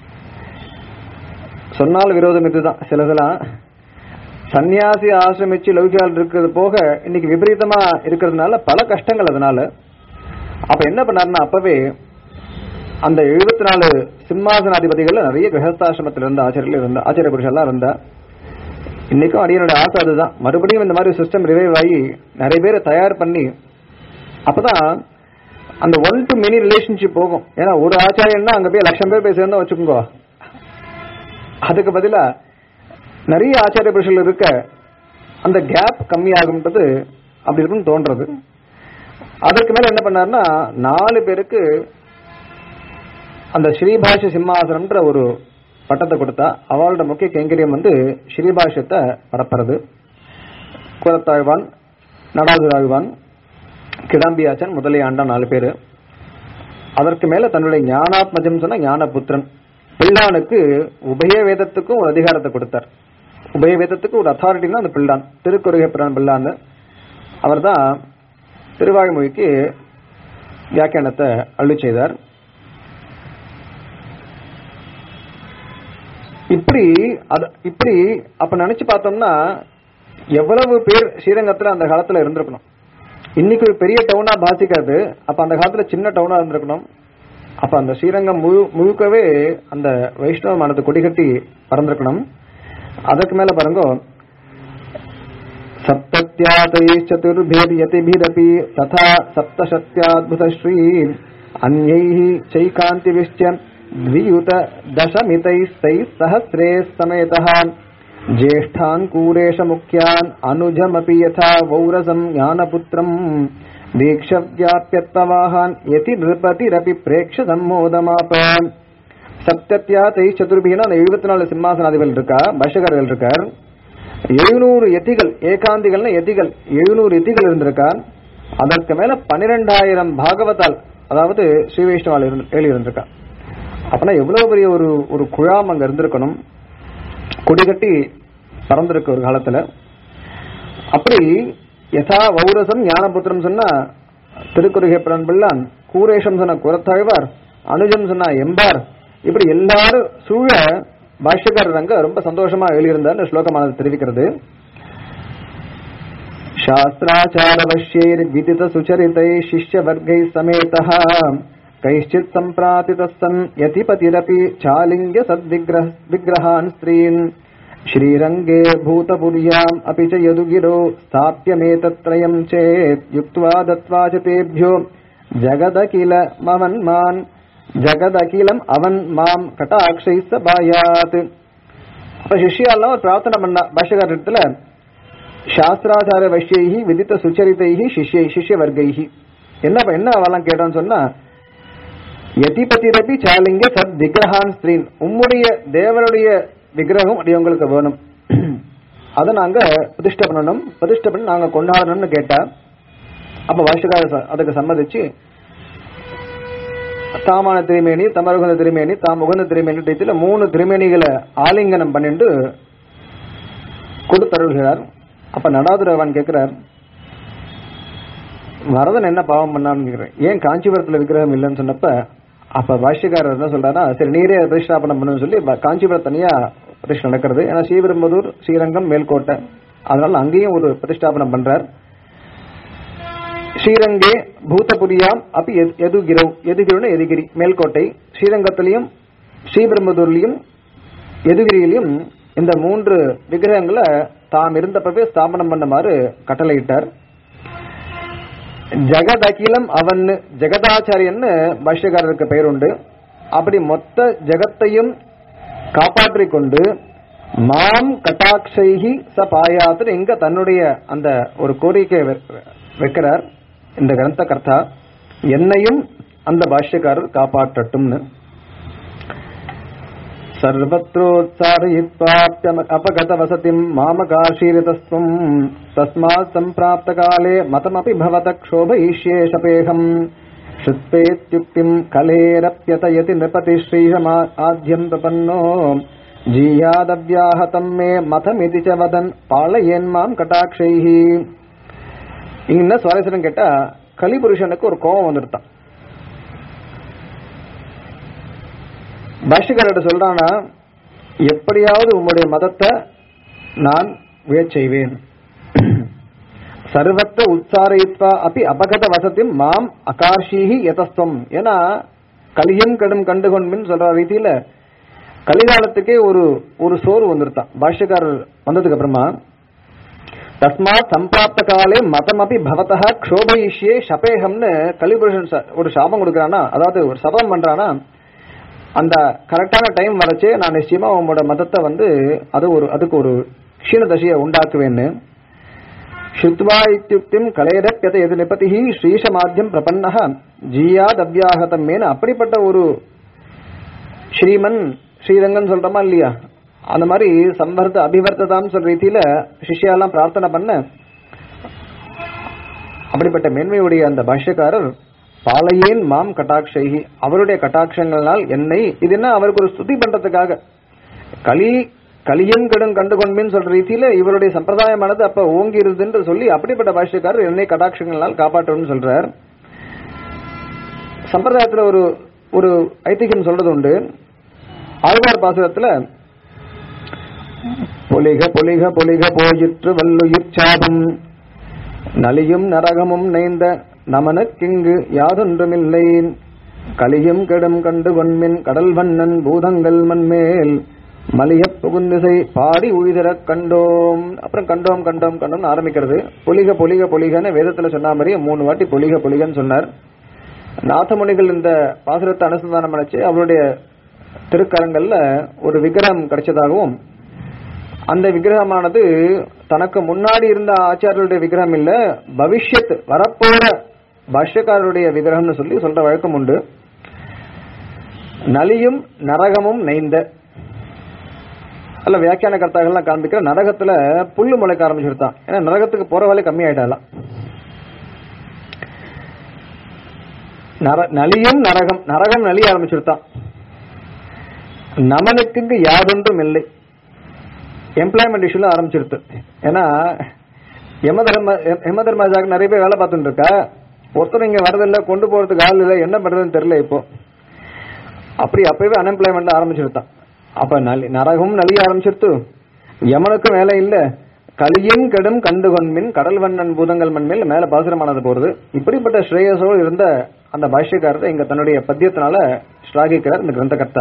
சொன்னால் விரோதம் இதுதான் சிலதெல்லாம் சன்னியாசி ஆசிரமிச்சு லௌகியால் இருக்கிறது போக இன்னைக்கு விபரீதமா இருக்கிறதுனால பல கஷ்டங்கள் அதனால அப்ப என்ன பண்ணாருன்னா அப்பவே அந்த எழுபத்தி நாலு சிம்மாசனாதிபதிகள்ல நிறைய கிரகஸ்தாசிரமத்தில் இருந்த ஆச்சாரியர்கள் இருந்த ஆச்சாரிய புருஷெல்லாம் இருந்தா இன்னைக்கும் அடியனுடைய ஆசை அதுதான் மறுபடியும் இந்த மாதிரி சிஸ்டம் ரிவைவ் ஆகி நிறைய பேரை தயார் பண்ணி அப்பதான் அந்த ஒன் டு மெனி ரிலேஷன்ஷிப் போகும் ஏன்னா ஒரு ஆச்சாரியன்னா அங்க போய் லட்சம் பேர் போய் சேர்ந்தா வச்சுக்கோங்க அதுக்கு பதிலா நிறைய ஆச்சாரிய புருஷர்கள் இருக்க அந்த கேப் கம்மியாகும்ன்றது அப்படி இருக்குன்னு தோன்றது அதற்கு மேல என்ன பண்ணாருன்னா நாலு பேருக்கு அந்த ஸ்ரீபாஷ சிம்மாசனம்ன்ற ஒரு பட்டத்தை கொடுத்தா அவளோட முக்கிய கைங்கரியம் வந்து ஸ்ரீபாஷ்யத்தை பரப்புறது குலத்தாழ்வான் நடாதுராழ்வான் கிடாம்பியாச்சன் முதலியாண்டா நாலு பேரு அதற்கு மேல தன்னுடைய ஞானாத்மஜம் சொன்ன ஞானபுத்திரன் பிள்ளானுக்கு உபய வேதத்துக்கும் ஒரு அதிகாரத்தை கொடுத்தார் உபய வேதத்துக்கு ஒரு அத்தாரிட்டினா அந்த பிள்ளான் திருக்குறுகை பிரான் பிள்ளான் அவர் தான் திருவாய்மொழிக்கு வியாக்கியானத்தை அள்ளி செய்தார் இப்படி அது இப்படி அப்ப நினைச்சு பார்த்தோம்னா எவ்வளவு பேர் ஸ்ரீரங்கத்துல அந்த காலத்துல இருந்திருக்கணும் இன்னைக்கு ஒரு பெரிய டவுனா பாசிக்காது அப்ப அந்த காலத்துல சின்ன டவுனா இருந்திருக்கணும் அப்ப அந்த ஸ்ரீரங்கம் முழு முழுக்கவே அந்த வைஷ்ணவ மனத்தை கொடிகட்டி பறந்திருக்கணும் அதற்கு மேல பாருங்க सप्तत्यातैश्चतुर्भेर्यतिभिरपि तथा सप्तशत्याद्भुतश्री अन्यैः चैकान्तिभिश्च द्वियुत दशमितैस्तैः सहस्रे समेतः ज्येष्ठान् कूरेशमुख्यान् अनुजमपि यथा वौरसम् ज्ञानपुत्रम् दीक्षव्याप्यत्तवाहान् यति नृपतिरपि प्रेक्ष सम्मोदमाप சப்தத்தியா தை சதுர்பினா அந்த எழுபத்தி நாலு சிம்மாசனாதிபதிகள் இருக்கா பஷகர்கள் இருக்கார் எழுநூறு எத்திகள் ஏகாந்திகள்னா எத்திகள் எழுநூறு எத்திகள் இருந்திருக்கா அதற்கு மேல பன்னிரெண்டாயிரம் பாகவதால் அதாவது ஸ்ரீ வைஷ்ணவால் இருந்து ஏழு இருந்திருக்கா அப்பனா எவ்வளவு பெரிய ஒரு ஒரு குழாம் அங்க இருந்திருக்கணும் கொடிகட்டி பறந்திருக்கு ஒரு காலத்துல அப்படி யதா வௌரசம் ஞானபுத்திரம் சொன்னா திருக்குறுகை பிரான் பிள்ளான் கூரேஷம் சொன்ன குரத்தாழ்வார் அனுஜம் சொன்னா எம்பார் இப்படி எல்லாரும் சூழ பாஷ்யக்காரர் அங்க ரொம்ப சந்தோஷமா எழுதியிருந்தார் ஸ்லோகமானது தெரிவிக்கிறது शास्त्राचारवश्यैर्विदित सुचरितैः शिष्यवर्गैः समेतः कैश्चित् सम्प्रातितः सन् यतिपतिरपि चालिङ्ग्य सद्विग्रह विग्रहान् स्त्रीन् श्रीरङ्गे भूतपुर्याम् अपि च यदुगिरो स्थाप्यमेतत्त्रयम् चेत् युक्त्वा दत्त्वा च तेभ्यो जगदखिल मवन्मान् ஜகதகிலம் அவன் மாம் கட்டாட்சை சபாயாத் அப்ப சிஷ்யாலாம் ஒரு பிரார்த்தனை பண்ணா பாஷகாரத்துல சாஸ்திராச்சார வைஷ்யைஹி விதித்த சுச்சரிதைஹி சிஷ்யை சிஷ்ய வர்க்கைஹி என்ன என்ன அவெல்லாம் கேட்டான்னு சொன்னா யதிபதிரபி சாலிங்க சத் விக்கிரகான் ஸ்திரீன் உம்முடைய தேவனுடைய விக்கிரகம் அடியவங்களுக்கு வேணும் அதை நாங்க பிரதிஷ்டை பண்ணணும் பிரதிஷ்டை பண்ணி நாங்க கொண்டாடணும்னு கேட்டா அப்ப பாஷகார அதுக்கு சம்மதிச்சு தாமான திருமேனி தமருகந்த திருமேனி தாம் உகந்த திருமேனி டயத்துல மூணு திருமேனிகளை ஆலிங்கனம் பண்ணிட்டு கொடுத்தருள்கிறார் அப்ப நடாதுரவன் கேட்கிறார் வரதன் என்ன பாவம் பண்ணான்னு கேக்குறேன் ஏன் காஞ்சிபுரத்துல விக்கிரகம் இல்லைன்னு சொன்னப்ப அப்ப பாஷ்யக்காரர் என்ன சொல்றாருன்னா சரி நீரே பிரதிஷ்டாபனம் பண்ணுன்னு சொல்லி ப- காஞ்சிபுரம் தனியா பிரதிஷ்டை நடக்கிறது ஏன்னா ஸ்ரீபெரும்புதூர் ஸ்ரீரங்கம் மேல்கோட்டை அதனால அங்கேயும் ஒரு பிரதிஷ்டாபனம் பண்றார் ஸ்ரீரங்கே பூதபுரியாம் அப்படி எதுகிரவ் எதுகிரவுன்னு எதுகிரி மேல்கோட்டை ஸ்ரீரங்கத்திலையும் ஸ்ரீபெரும்புதூர்லயும் எதுகிரியிலையும் இந்த மூன்று விக்கிரகங்களை தாம் இருந்தப்பவே ஸ்தாபனம் பண்ணுமாறு கட்டளையிட்டார் ஜெகதகிலம் அவன் ஜெகதாச்சாரியன்னு பாஷ்யக்காரருக்கு பெயர் உண்டு அப்படி மொத்த ஜெகத்தையும் காப்பாற்றிக் கொண்டு மாம் கட்டாட்சைஹி ச பாயாத்துன்னு இங்க தன்னுடைய அந்த ஒரு கோரிக்கை வெ- வைக்கிறார் இந்த கிரந்த கர்த்தா என்னையும் அந்த பாஷ்யக்காரர் காப்பாற்றட்டும்னு सर्वत्रोत्सारयित्वाप्यम अपगतवसतिम् मामकाशीरितस्त्वम् तस्मात् सम्प्राप्तकाले मतमपि भवतः क्षोभयिष्ये शपेहम् श्रुत्पेत्युक्तिम् कलेरप्यतयति नृपति श्रीशमा आद्यम् प्रपन्नो जीयादव्याहतम् मे मथमिति च वदन् पालयेन्माम् कटाक्षैः இங்க என்ன சுவாரஸ்யம் கேட்டா கலிபுருஷனுக்கு ஒரு கோபம் வந்துருத்தான் பாஷ்யக்காரர்கிட்ட சொல்றானா எப்படியாவது உம்முடைய மதத்தை நான் விழச் செய்வேன் சர்வத்த உற்சாரயித்வா அப்படி அபகத வசத்தின் மாம் அகார்ஷீஹி யதஸ்தம் ஏன்னா கலியம் கடும் கண்டு கொண்பின் சொல்ற ரீதியில கலிகாலத்துக்கே ஒரு ஒரு சோறு வந்துருத்தான் பாஷ்யக்காரர் வந்ததுக்கு அப்புறமா தஸ்மாத் சம்பிராப்த காலே மதம் அப்படி பவதா க்ஷோபயிஷ்யே ஷபேகம்னு கலிபுருஷன் ச- ஒரு சாபம் கொடுக்கறானா அதாவது ஒரு சபம் பண்றானா அந்த கரெக்டான டைம் வரச்சே நான் நிச்சயமா உங்களோட மதத்தை வந்து அது ஒரு அதுக்கு ஒரு க்ஷீண தசையை உண்டாக்குவேன்னு ஸ்ருத்வா இத்தியுக்திம் கலைரப்யத எது நிபதிஹி ஸ்ரீஷமாத்தியம் பிரபன்னஹ ஜீயாத் அவ்யாகதம் மேன அப்படிப்பட்ட ஒரு ஸ்ரீமன் ஸ்ரீரங்கன் சொல்றோமா இல்லையா அந்த மாதிரி சம்வர்த்த அபிவர்த்ததான்னு சொல்ற ரீதியில சிஷ்யாலாம் பிரார்த்தனை பண்ண அப்படிப்பட்ட மேன்மையுடைய அந்த பாஷ்யக்காரர் பாலையேன் மாம் கட்டாட்சைகி அவருடைய கட்டாட்சங்களால் என்னை இது என்ன அவருக்கு ஒரு ஸ்துதி பண்றதுக்காக களி கலியன் கடும் கண்டு கொண்பின்னு சொல்ற ரீதியில இவருடைய சம்பிரதாயமானது அப்ப ஓங்கி இருதுன்னு சொல்லி அப்படிப்பட்ட பாஷ்யக்காரர் என்னை கட்டாட்சங்களால் காப்பாற்றணும்னு சொல்றார் சம்பிரதாயத்துல ஒரு ஒரு ஐதிகம் சொல்றது உண்டு ஆழ்வார் பாசுரத்துல பொலிக பொலிக பொலிக போயிற்று வல்லுயிர் சாபம் நலியும் நரகமும் நைந்த நமனுக்கிங்கு யாதொன்றுமில்லை கலியும் கெடும் கண்டு கொன்மின் கடல் வண்ணன் பூதங்கள் மண்மேல் மலியப் புகுந்திசை பாடி உழிதரக் கண்டோம் அப்புறம் கண்டோம் கண்டோம் கண்டோம்னு ஆரம்பிக்கிறது பொலிக பொலிக பொலிகன்னு வேதத்துல சொன்ன மாதிரியே மூணு வாட்டி பொலிக பொலிகன்னு சொன்னார் நாதமுனிகள் இந்த பாசுரத்தை அனுசந்தானம் பண்ணிச்சு அவருடைய திருக்கரங்கள்ல ஒரு விக்கிரகம் கிடைச்சதாகவும் அந்த விக்கிரகமானது தனக்கு முன்னாடி இருந்த ஆச்சாரியருடைய விக்கிரகம் இல்ல பவிஷ்யத் வரப்போற பாஷ்யக்காரருடைய விக்கிரகம்னு சொல்லி சொல்ற வழக்கம் உண்டு நலியும் நரகமும் நைந்த அல்ல வியாக்கியான கர்த்தாக்கள்லாம் காண்பிக்கிற நரகத்துல புல்லு முளைக்க ஆரம்பிச்சுட்டான் ஏன்னா நரகத்துக்கு போற வேலை கம்மி ஆயிட்டாலாம் நர- நலியும் நரகம் நரகம் நலிய ஆரம்பிச்சுட்டான் நமனுக்கு யாதொன்றும் இல்லை எம்ப்ளாய்மெண்ட் இஷ்யூல ஆரம்பிச்சிருது ஏன்னா யம தர்ம யம தர்மராஜாக்கு நிறைய பேர் வேலை பார்த்துட்டு இருக்கா ஒருத்தர் இங்க வரதில்ல கொண்டு போறதுக்கு ஆள் இல்லை என்ன பண்றதுன்னு தெரியல இப்போ அப்படி அப்பவே அன்எம்ப்ளாய்மெண்ட் ஆரம்பிச்சிருத்தான் அப்ப நலி- நரகமும் நலிய ஆரம்பிச்சிருத்து யமனுக்கும் வேலை இல்ல கலியும் கெடும் கண்டு கொன்மின் கடல் வண்ணன் பூதங்கள் மண்மேல் மேல பாசுரமானது போறது இப்படிப்பட்ட ஸ்ரேயஸோடு இருந்த அந்த பாஷ்யக்காரரை இங்க தன்னுடைய பத்தியத்தினால ஸ்லாகிக்கிறார் இந்த கிரந்தகர்த்தா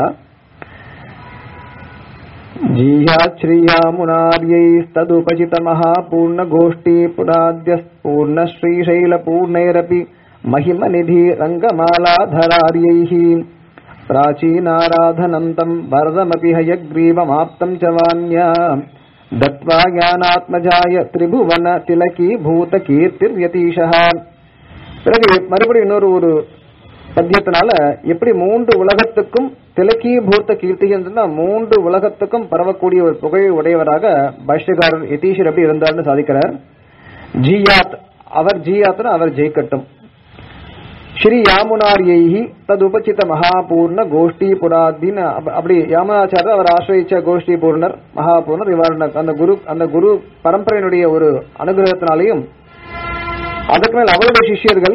जीयाश्रियामुनार्यैस्तदुपचितमहापूर्णगोष्ठी पुराद्यपूर्णश्रीशैलपूर्णैरपि महिमनिधि रङ्गमालाधरार्यैः प्राचीनाराधनम् तम् वरदमपि हयग्रीवमाप्तम् च वान्या दत्त्वा ज्ञानात्मजाय त्रिभुवन तिलकी भूतकीर्तिर्यतीशः பிறகு மறுபடியும் இன்னொரு ஒரு பத்தியத்தினால எப்படி மூன்று உலகத்துக்கும் திலக்கி பூத்த கீர்த்தின்னு சொன்னா மூன்று உலகத்துக்கும் பரவக்கூடிய ஒரு புகழை உடையவராக பாஷ்யக்காரர் யதீஷர் எப்படி இருந்தார்னு சாதிக்கிறார் ஜியாத் அவர் ஜியாத்னு அவர் ஜெயிக்கட்டும் ஸ்ரீ யாமுனாரியைஹி ததுபசித மகாபூர்ண கோஷ்டி புராதின்னு அப்ப- அப்படி யாமுனாச்சாரர் அவர் ஆசிரியிச்ச கோஷ்டி பூர்ணர் மகாபூர்ணர் இவர் அந்த குரு அந்த குரு பரம்பரையினுடைய ஒரு அனுகிரகத்தினாலையும் அதற்கு மேல் அவருடைய சிஷ்யர்கள்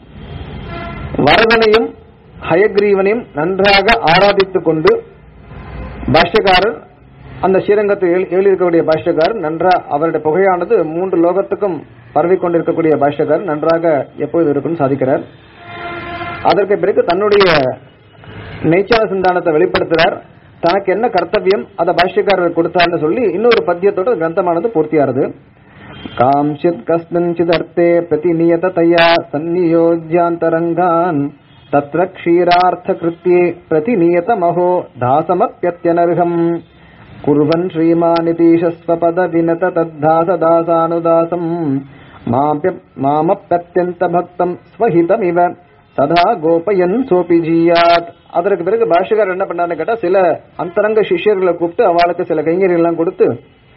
வரதனையும் ஹயக்ரீவனையும் நன்றாக ஆராதித்துக் கொண்டு பாஷ்யக்காரர் அந்த ஸ்ரீரங்கத்தில் எழு- எழுதியிருக்கக்கூடிய பாஷ்யக்காரர் நன்றா அவருடைய புகையானது மூன்று லோகத்துக்கும் பரவிக் கொண்டிருக்கக்கூடிய பாஷ்யக்காரர் நன்றாக எப்பொழுது இருக்கும்னு சாதிக்கிறார் அதற்கு பிறகு தன்னுடைய நெய்ச்சார சிந்தானத்தை வெளிப்படுத்துறார் தனக்கு என்ன கர்த்தவியம் அதை பாஷ்யக்காரர் கொடுத்தார்னு சொல்லி இன்னொரு பத்தியத்தோட கிரந்தமானது பூர்த்தியாருது காம்சித் கஸ்மின்சித் அர்த்தே பிரதிநியததயா சந்நியோஜ்யாந்தரங்கான் தத்ர க்ஷீரார்த்த கிருத்தியே பிரதிநியதமஹோ தாசமப்யத்யனர்ஹம் குர்வன் ஸ்ரீமானிதீஷஸ்வபத வினத தத்தாசதாசானுதாசம் மாப்ய- மாமப்யத்யந்த பக்தம் ஸ்வஹிதமிவ சதா கோபயன் சோபி ஜீயாத் அதற்கு பிறகு பாஷகர் என்ன பண்ணாருன்னு கேட்டா சில அந்தரங்க சிஷ்யர்களை கூப்பிட்டு அவளுக்கு சில கைங்கரியெல்லாம் எல்லாம் கொடுத்து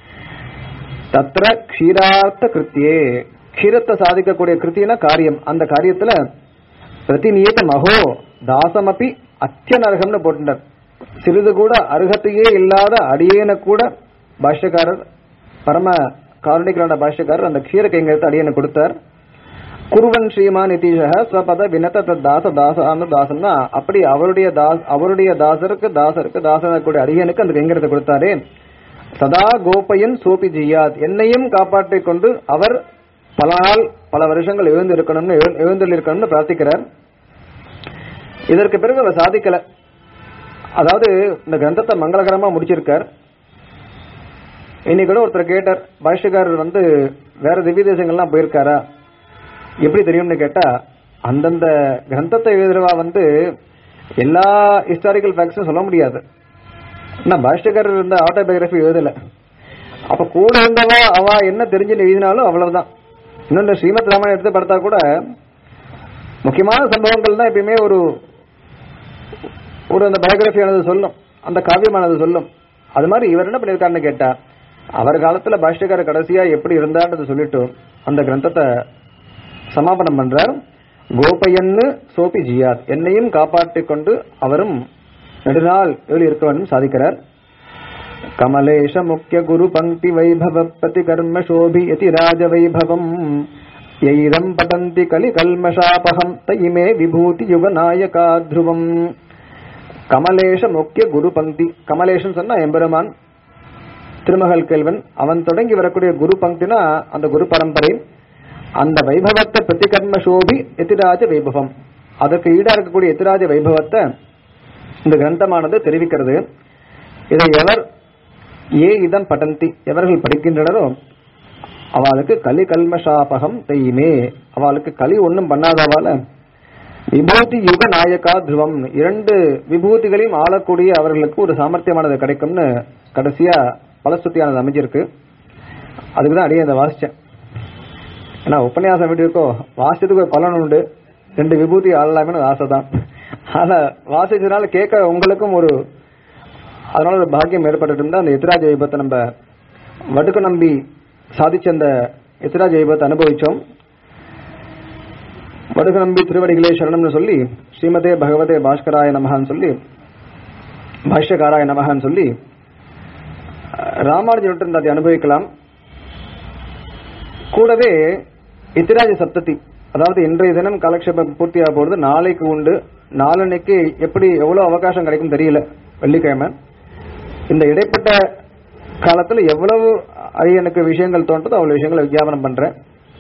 தத்ர க்ஷீரார்த்த கிருத்தியே க்ஷீரத்தை சாதிக்கக்கூடிய கிருத்தினா காரியம் அந்த காரியத்துல பிரதிநியத மகோ தாசமபி அத்தியனர்கம்னு போட்டுட்டார் சிறிது கூட அருகத்தையே இல்லாத அடியேன கூட பாஷ்யக்காரர் பரம காரணிகளான பாஷ்யக்காரர் அந்த க்ஷீர கைங்கரத்தை அடியேன கொடுத்தார் குருவன் ஸ்ரீமான் நிதிஷக ஸ்வபத வினத தத் தாச தாசான்னு தாசன்னா அப்படி அவருடைய தாஸ் அவருடைய தாசருக்கு தாசருக்கு தாசனக்கூடிய அடியனுக்கு அந்த கைங்கரத்தை கொடுத்தாரே சதா கோபயன் சோபி ஜியாத் என்னையும் காப்பாற்றிக் கொண்டு அவர் பல நாள் பல வருஷங்கள் எழுந்திருக்கணும்னு எழுந்திருக்கணும்னு பிரார்த்திக்கிறார் இதற்கு பிறகு அவர் சாதிக்கல அதாவது இந்த கிரந்தத்தை மங்களகரமா முடிச்சிருக்கார் இன்னைக்கு கூட ஒருத்தர் கேட்டார் பாஷ்யக்காரர் வந்து வேற திவ்ய தேசங்கள்லாம் போயிருக்காரா எப்படி தெரியும்னு கேட்டா அந்தந்த கிரந்தத்தை எழுதுறவா வந்து எல்லா ஹிஸ்டாரிக்கல் ஃபேக்ட்ஸும் சொல்ல முடியாது நான் பாஷ்யக்காரர் இருந்த ஆட்டோபயோகிராஃபி எழுதல அப்ப கூட இருந்தவா அவ என்ன தெரிஞ்சுன்னு எழுதினாலும் அவ்வளவுதான் இன்னொன்று ஸ்ரீமத் ராமாயணம் எடுத்து பார்த்தா கூட முக்கியமான சம்பவங்கள் தான் எப்பயுமே ஒரு ஒரு அந்த பயோகிராஃபியானது சொல்லும் அந்த காவியமானது சொல்லும் அது மாதிரி இவர் என்ன பண்ணியிருக்காருன்னு கேட்டா அவர் காலத்துல பாஷ்யக்காரர் கடைசியா எப்படி இருந்தார்ன்றது சொல்லிட்டு அந்த கிரந்தத்தை சமாபனம் பண்றார் கோபயன்னு சோபி ஜியாத் என்னையும் காப்பாற்றிக் கொண்டு அவரும் நெடுநாள் ஏழு இருக்க வேண்டும் சாதிக்கிறார் கமலேஷ முக்கிய குரு பங்கி வைபவ பிரதி கர்ம சோபி யதி ராஜ வைபவம் யைதம் படந்தி கலி கல்மஷாபகம் தயிமே விபூதி யுக நாயகா த்ருவம் கமலேஷ முக்கிய குரு பங்கி கமலேஷன் சொன்னா எம்பெருமான் திருமகள் கேள்வன் அவன் தொடங்கி வரக்கூடிய குரு பங்கினா அந்த குரு பரம்பரை அந்த வைபவத்தை பிரதிகர்ம சோபி எதிராஜ வைபவம் அதற்கு ஈடா இருக்கக்கூடிய எதிராஜ வைபவத்தை இந்த கிரந்தமானது தெரிவிக்கிறது இதை எவர் ஏ இதம் படந்தி எவர்கள் படிக்கின்றனரோ அவளுக்கு கலி கல்மஷாபகம் தெய்யுமே அவளுக்கு களி ஒன்றும் பண்ணாதவால விபூதி யுக நாயகா துருவம் இரண்டு விபூதிகளையும் ஆளக்கூடிய அவர்களுக்கு ஒரு சாமர்த்தியமானது கிடைக்கும்னு கடைசியா பலஸ்துதியானது அமைஞ்சிருக்கு அதுக்கு தான் அடியே அதை வாசிச்சேன் ஏன்னா உபன்யாசம் எப்படி இருக்கோ வாசிச்சதுக்கு ஒரு பலன் உண்டு ரெண்டு விபூதி ஆளலாமே ஆசை தான் ஆனா வாசிச்சதுனால கேட்க உங்களுக்கும் ஒரு அதனால ஒரு பாக்கியம் ஏற்பட்டு இருந்தா அந்த எத்திராஜ வைபத்தை நம்ம வடுக்கு நம்பி சாதிச்ச அந்த எத்திராஜ வைபத்தை அனுபவிச்சோம் வடுக்கு நம்பி திருவடிகளே சரணம்னு சொல்லி ஸ்ரீமதே பகவதே பாஸ்கராய நமகான்னு சொல்லி பாஷ்யகாராய நமகான்னு சொல்லி ராமானுஜன் இருந்து அதை அனுபவிக்கலாம் கூடவே இத்திராஜ சப்ததி அதாவது இன்றைய தினம் காலக்ஷேபம் பூர்த்தியாக போறது நாளைக்கு உண்டு நாளன்னைக்கு எப்படி எவ்வளவு அவகாசம் கிடைக்கும் தெரியல வெள்ளிக்கிழமை இந்த இடைப்பட்ட காலத்துல எவ்வளவு அரியனுக்கு விஷயங்கள் தோன்றதோ அவ்வளவு விஷயங்களை விஞ்ஞாபனம் பண்றேன்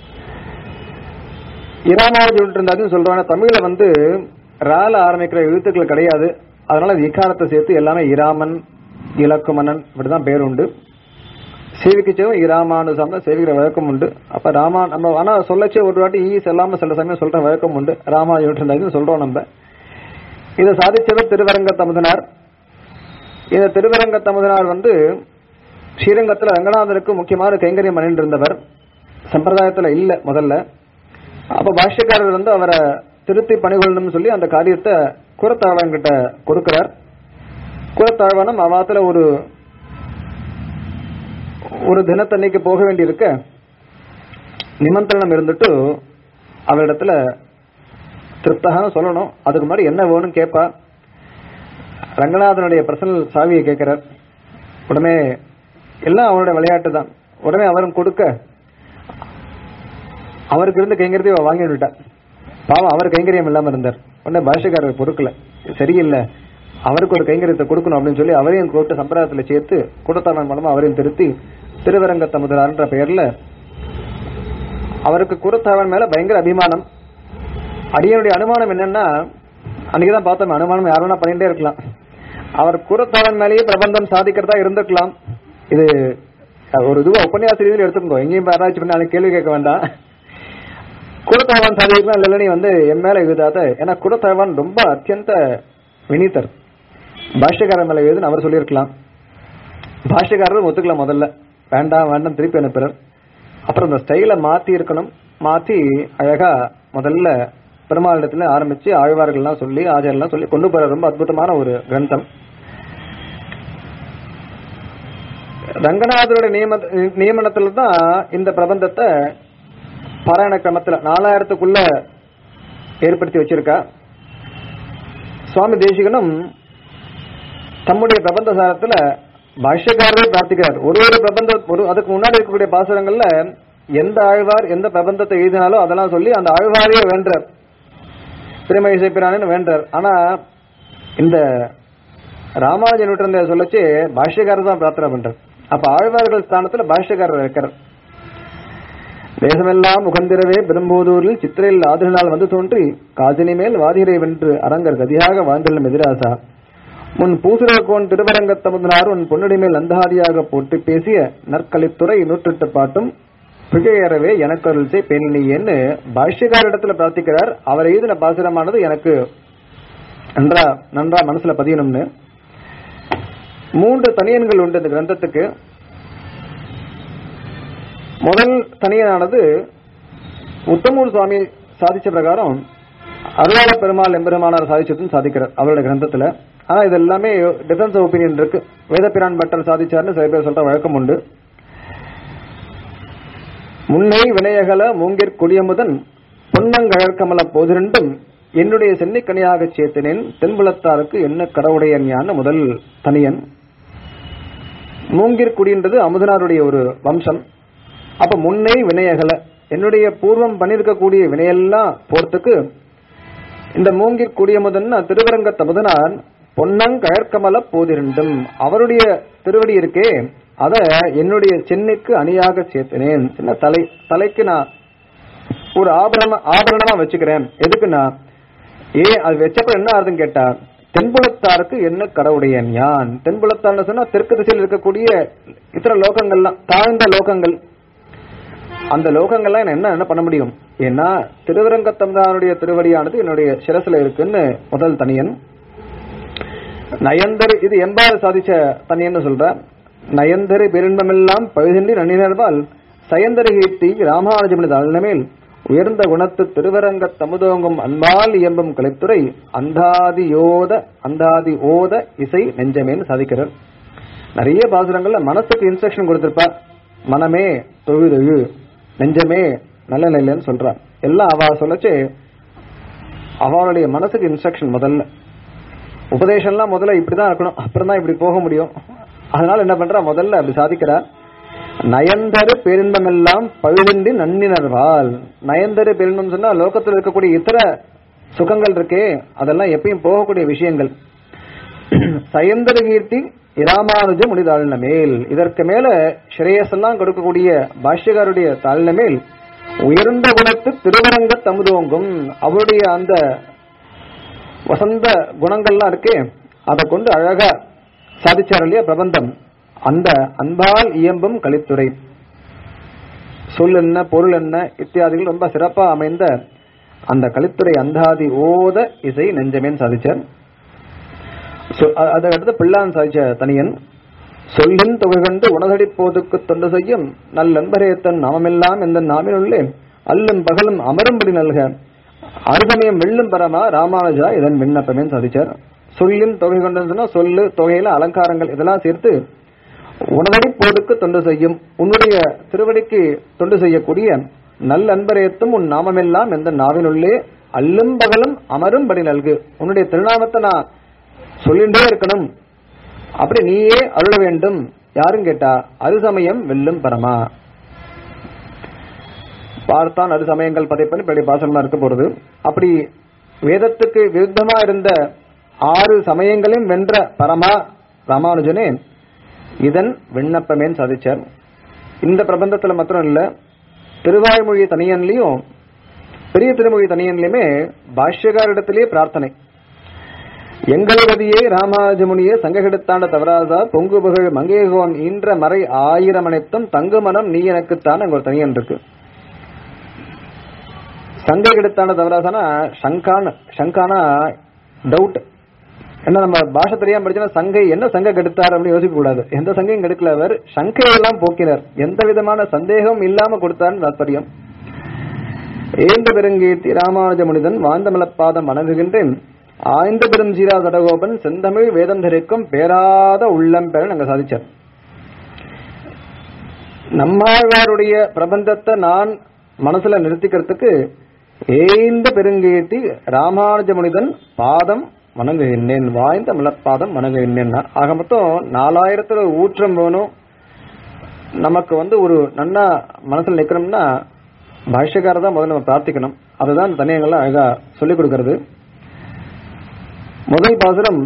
இராமாவது சொல்லிட்டு இருந்தாலும் சொல்றாங்க தமிழ்ல வந்து ரால ஆரம்பிக்கிற எழுத்துக்கள் கிடையாது அதனால விகாரத்தை சேர்த்து எல்லாமே இராமன் இலக்குமணன் இப்படிதான் பேர் உண்டு சேவிக்கச்சவும் இராமானுசம் தான் சேவிக்கிற வழக்கம் உண்டு அப்ப ராமா நம்ம ஆனா சொல்லச்சே ஒரு வாட்டி ஈ செல்லாம சில சமயம் சொல்ற வழக்கம் உண்டு ராமா இருந்தாலும் சொல்றோம் நம்ம இதை சாதிச்சவர் திருவரங்க தமுதனார் இந்த திருவரங்க தமுதனார் வந்து ஸ்ரீரங்கத்துல ரங்கநாதருக்கு முக்கியமான கைங்கரியம் பண்ணிட்டு இருந்தவர் சம்பிரதாயத்துல இல்ல முதல்ல அப்ப பாஷ்யக்காரர் வந்து அவரை திருத்தி பணிகொள்ளணும்னு சொல்லி அந்த காரியத்தை குரத்தாழ்வான் கிட்ட கொடுக்கிறார் குரத்தாழ்வானம் அவாத்துல ஒரு ஒரு தினத்தன்னைக்கு போக வேண்டியிருக்க நிமந்திரணம் இருந்துட்டு அவரிடத்துல திருப்தகான்னு சொல்லணும் அதுக்கு முன்னாடி என்ன வேணும் கேட்பா ரங்கநாதனுடைய பர்சனல் சாவியை கேட்கிறார் உடனே எல்லாம் அவருடைய விளையாட்டு தான் உடனே அவரும் கொடுக்க அவருக்கு இருந்து கைங்கரியத்தை இவ வாங்கி விட்டா பாவம் அவர் கைங்கரியம் இல்லாம இருந்தார் உடனே பாஷக்காரர் பொறுக்கல சரியில்லை அவருக்கு ஒரு கைங்கரியத்தை கொடுக்கணும் அப்படின்னு சொல்லி அவரையும் கூப்பிட்டு சம்பிரதாயத்துல சேர்த்து கூட்டத்தாளன் மூலமா அவரையும் திருத்தி திருவரங்க தமுதலார்ன்ற பெயர்ல அவருக்கு குரத்தாவன் மேல பயங்கர அபிமானம் அடியனுடைய அனுமானம் என்னன்னா அன்னைக்குதான் பார்த்தோம் அனுமானம் யார் வேணா பண்ணிட்டே இருக்கலாம் அவர் குரத்தாவன் மேலேயே பிரபந்தம் சாதிக்கிறதா இருந்திருக்கலாம் இது ஒரு இதுவா உபன்யாச ரீதியில் எடுத்துக்கோ எங்கேயும் ஆராய்ச்சி பண்ணி அதுக்கு கேள்வி கேட்க வேண்டாம் குடத்தாழ்வான் சாதிக்கலாம் இல்ல நீ வந்து என் மேல எழுதாத ஏன்னா குடத்தாழ்வான் ரொம்ப அத்தியந்த வினீதர் பாஷ்யக்காரர் மேல எழுதுன்னு அவர் சொல்லியிருக்கலாம் பாஷ்யக்காரர் ஒத்துக்கலாம் முதல்ல வேண்டாம் வேண்டாம் திருப்பி அனுப்புறார் அப்புறம் இந்த ஸ்டைல மாத்தி இருக்கணும் மாத்தி அழகா முதல்ல பெருமாளிடத்துல ஆரம்பிச்சு ஆழ்வார்கள்லாம் சொல்லி ஆச்சாரியெல்லாம் சொல்லி கொண்டு போற ரொம்ப அற்புதமான ஒரு கிரந்தம் ரங்கநாதருடைய நியம நியமனத்துல தான் இந்த பிரபந்தத்தை பாராயண கிரமத்துல நாலாயிரத்துக்குள்ள ஏற்படுத்தி வச்சிருக்கா சுவாமி தேசிகனும் தம்முடைய பிரபந்த சாரத்துல பாஷ்யக்காரரே பிரார்த்திக்கிறார் ஒரு ஒரு பிரபந்த ஒரு அதுக்கு முன்னாடி இருக்கக்கூடிய பாசுரங்கள்ல எந்த ஆழ்வார் எந்த பிரபந்தத்தை எழுதினாலும் அதெல்லாம் சொல்லி அந்த ஆழ்வாரையே வேண்டார் திருமணி இசைப்பிரானு வேண்டார் ஆனா இந்த ராமானுஜன் சொல்லச்சு பாஷ்யக்காரர் தான் பிரார்த்தனை பண்றார் அப்ப ஆழ்வார்கள் ஸ்தானத்துல பாஷ்யக்காரர் இருக்கிறார் தேசமெல்லாம் முகந்திரவே பெரும்போதூரில் சித்திரையில் ஆதிரினால் வந்து தோன்றி காசினி மேல் வாதிரை வென்று அரங்கர் கதியாக வாழ்ந்துள்ளும் எதிராசா முன் பூசுரகோன் திருவரங்கத்தமுதனார் உன் பொன்னடி மேல் அந்தாதியாக போட்டு பேசிய நற்கலித்துறை நூற்றெட்டு பாட்டும் பிழையறவே எனக்கு அருள் செய் பெண்ணியன்னு பாஷ்யக்காரிடத்துல பிரார்த்திக்கிறார் அவர் எழுதின பாசுரமானது எனக்கு நன்றா நன்றா மனசுல பதியணும்னு மூன்று தனியன்கள் உண்டு இந்த கிரந்தத்துக்கு முதல் தனியனானது உத்தமூர் சுவாமி சாதிச்ச பிரகாரம் அருளாள பெருமாள் எம்பெருமானார் சாதிச்சதுன்னு சாதிக்கிறார் அவருடைய கிரந்தத்துல ஆனா இது எல்லாமே டிஃபரன்ஸ் ஆஃப் ஒப்பீனியன் இருக்கு வேதபிரான் பட்டர் சாதிச்சார்னு சில பேர் சொல்ற வழக்கம் உண்டு முன்னை வினயகல மூங்கிற் கொடியமுதன் பொன்னங்கழற்கமல போதிரண்டும் என்னுடைய சென்னிக்கனியாக சேர்த்தினேன் தென்புலத்தாருக்கு என்ன கடவுடைய ஞான முதல் தனியன் மூங்கிற் குடின்றது அமுதனாருடைய ஒரு வம்சம் அப்ப முன்னே வினயகல என்னுடைய பூர்வம் பண்ணிருக்கக்கூடிய வினையெல்லாம் போறதுக்கு இந்த மூங்கிற் குடியமுதன் திருவரங்க தமுதனார் பொன்னங்கழற்கமல போதிரண்டும் அவருடைய திருவடி இருக்கே அத என்னுடைய சென்னைக்கு அணியாக சேர்த்தினேன் சின்ன தலை தலைக்கு நான் ஒரு ஆபரண ஆபரணமா வச்சுக்கிறேன் எதுக்குன்னா ஏ அது வச்சப்ப என்ன ஆகுதுன்னு கேட்டா தென்புலத்தாருக்கு என்ன கடவுடைய ஞான் தென்புலத்தார்னு சொன்னா தெற்கு திசையில் இருக்கக்கூடிய இத்தர லோகங்கள்லாம் தாழ்ந்த லோகங்கள் அந்த லோகங்கள்லாம் என்ன என்ன பண்ண முடியும் ஏன்னா திருவரங்கத்தம்தானுடைய திருவடியானது என்னுடைய சிரசுல இருக்குன்னு முதல் தனியன் நயந்தர் இது எம்பாறு சாதிச்ச தனியன்னு சொல்ற நயந்தரு பெருன்பமெல்லாம் பழுதின்றி நன்னினர்வால் சயந்தரு கீர்த்தி ராமானுஜமனது அள்ளமேல் உயர்ந்த குணத்து திருவரங்க தமுதோங்கும் அன்பால் இயம்பும் கலைத்துறை அந்தாதி யோத அந்தாதி ஓத இசை நெஞ்சமேன்னு சாதிக்கிறார் நிறைய பாசுரங்கள்ல மனசுக்கு இன்ஸ்ட்ரக்ஷன் கொடுத்திருப்பா மனமே தொழுதொழு நெஞ்சமே நல்ல நிலைன்னு சொல்றா எல்லாம் அவ சொல்லச்சு அவளுடைய மனசுக்கு இன்ஸ்ட்ரக்ஷன் முதல்ல உபதேசம்லாம் முதல்ல இப்படிதான் இருக்கணும் அப்புறம் தான் இப்படி போக முடியும் அதனால என்ன பண்றா முதல்ல அப்படி சாதிக்கிறா நயந்தரு பேரின்பமெல்லாம் பழுதின்றி நன்னினர்வால் நயந்தரு பேரின்பம் சொன்னா லோகத்தில் இருக்கக்கூடிய இத்தர சுகங்கள் இருக்கே அதெல்லாம் எப்பயும் போகக்கூடிய விஷயங்கள் சயந்தர கீர்த்தி இராமானுஜ முனிதாழ்ன மேல் இதற்கு மேல ஸ்ரேயஸெல்லாம் கொடுக்கக்கூடிய பாஷ்யகாருடைய தாழ்ன மேல் உயர்ந்த குணத்து திருவரங்க தமுதோங்கும் அவருடைய அந்த வசந்த குணங்கள்லாம் இருக்கே அதை கொண்டு அழகா சாதிச்சார் இல்லையா பிரபந்தம் அந்த அன்பால் இயம்பும் கலித்துறை சொல் என்ன பொருள் என்ன இத்தியாதிகள் ரொம்ப சிறப்பா அமைந்த அந்த கலித்துறை அந்தாதி ஓத இசை நெஞ்சமேன் சாதிச்சார் சொ- அ- அதை அடுத்து பிள்ளான் சாதிச்ச தனியன் சொல்லின் தொகை கண்டு உணதடி போதுக்கு தொண்டு செய்யும் நல்லன்பரேத்தன் நாமெல்லாம் இந்த நாமினுள்ளே அல்லும் பகலும் அமரும்படி நல்க அருகமயம் வெள்ளும் பரமா ராமானுஜா இதன் விண்ணப்பமேன்னு சாதிச்சார் சொல்லின் தொகை கொண்டு சொன்னா சொல்லு தொகையில அலங்காரங்கள் இதெல்லாம் சேர்த்து உணவடி போதுக்கு தொண்டு செய்யும் உன்னுடைய திருவடிக்கு தொண்டு செய்யக்கூடிய நல்ல அன்பரேத்தும் உன் நாமமெல்லாம் எந்த நாவினுள்ளே அல்லும் பகலும் அமரும்படி நல்கு உன்னுடைய திருநாமத்தை நான் சொல்லிண்டே இருக்கணும் அப்படி நீயே அருள வேண்டும் யாரும் கேட்டா அருசமயம் வெல்லும் பரமா பார்த்தான் அரு சமயங்கள் பதைப்பன் இப்படி பாசனமா இருக்க போறது அப்படி வேதத்துக்கு விருத்தமா இருந்த ஆறு சமயங்களையும் வென்ற பரமா ராமானுஜனே இதன் விண்ணப்பமேன்னு சாதிச்சார் இந்த பிரபந்தத்துல மாத்திரம் இல்ல திருவாய்மொழி தனியன்லயும் பெரிய திருமொழி தனியன்லயுமே பாஷ்யகாரிடத்திலேயே பிரார்த்தனை எங்களவதியே ராமாஜமுனியே சங்ககெடுத்தாண்ட தவறாதா பொங்கு புகழ் மங்கேகோன் ஈன்ற மறை ஆயிரம் அனைத்தும் தங்கு மனம் நீ எனக்குத்தான் அங்க ஒரு தனியன் இருக்கு சங்கை கெடுத்தாண்ட தவறாதானா சங்கான சங்கானா டவுட் என்ன நம்ம பாஷை தெரியாம படிச்சோன்னா சங்கை என்ன சங்கை கெடுத்தார் அப்படின்னு யோசிக்க கூடாது எந்த சங்கையும் கெடுக்கல அவர் சங்கையெல்லாம் போக்கினர் எந்த விதமான சந்தேகம் இல்லாம கொடுத்தார்னு தாற்பயம் ஏந்த பெருங்கீர்த்தி ராமானுஜ முனிதன் வாந்தமலப்பாதம் வணங்குகின்றேன் ஆய்ந்த பெரும் சீரா சடகோபன் செந்தமிழ் வேதம் தரிக்கும் பேராத உள்ளம் பெற நாங்க சாதிச்சார் நம்மாழ்வாருடைய பிரபந்தத்தை நான் மனசுல நிறுத்திக்கிறதுக்கு ஏந்த பெருங்கீர்த்தி ராமானுஜ முனிதன் பாதம் வணங்குகின்றேன் வாய்ந்த மலர்பாதம் வணங்குகின்றேன் ஆக மொத்தம் நாலாயிரத்துல ஊற்றம் வேணும் நமக்கு வந்து ஒரு நன்னா மனசுல நிக்கணும்னா பாஷ்யக்காரர் தான் முதல்ல நம்ம பிரார்த்திக்கணும் அதுதான் தனியங்கள்லாம் அழகா சொல்லிக் கொடுக்கிறது முதல் பாசுரம்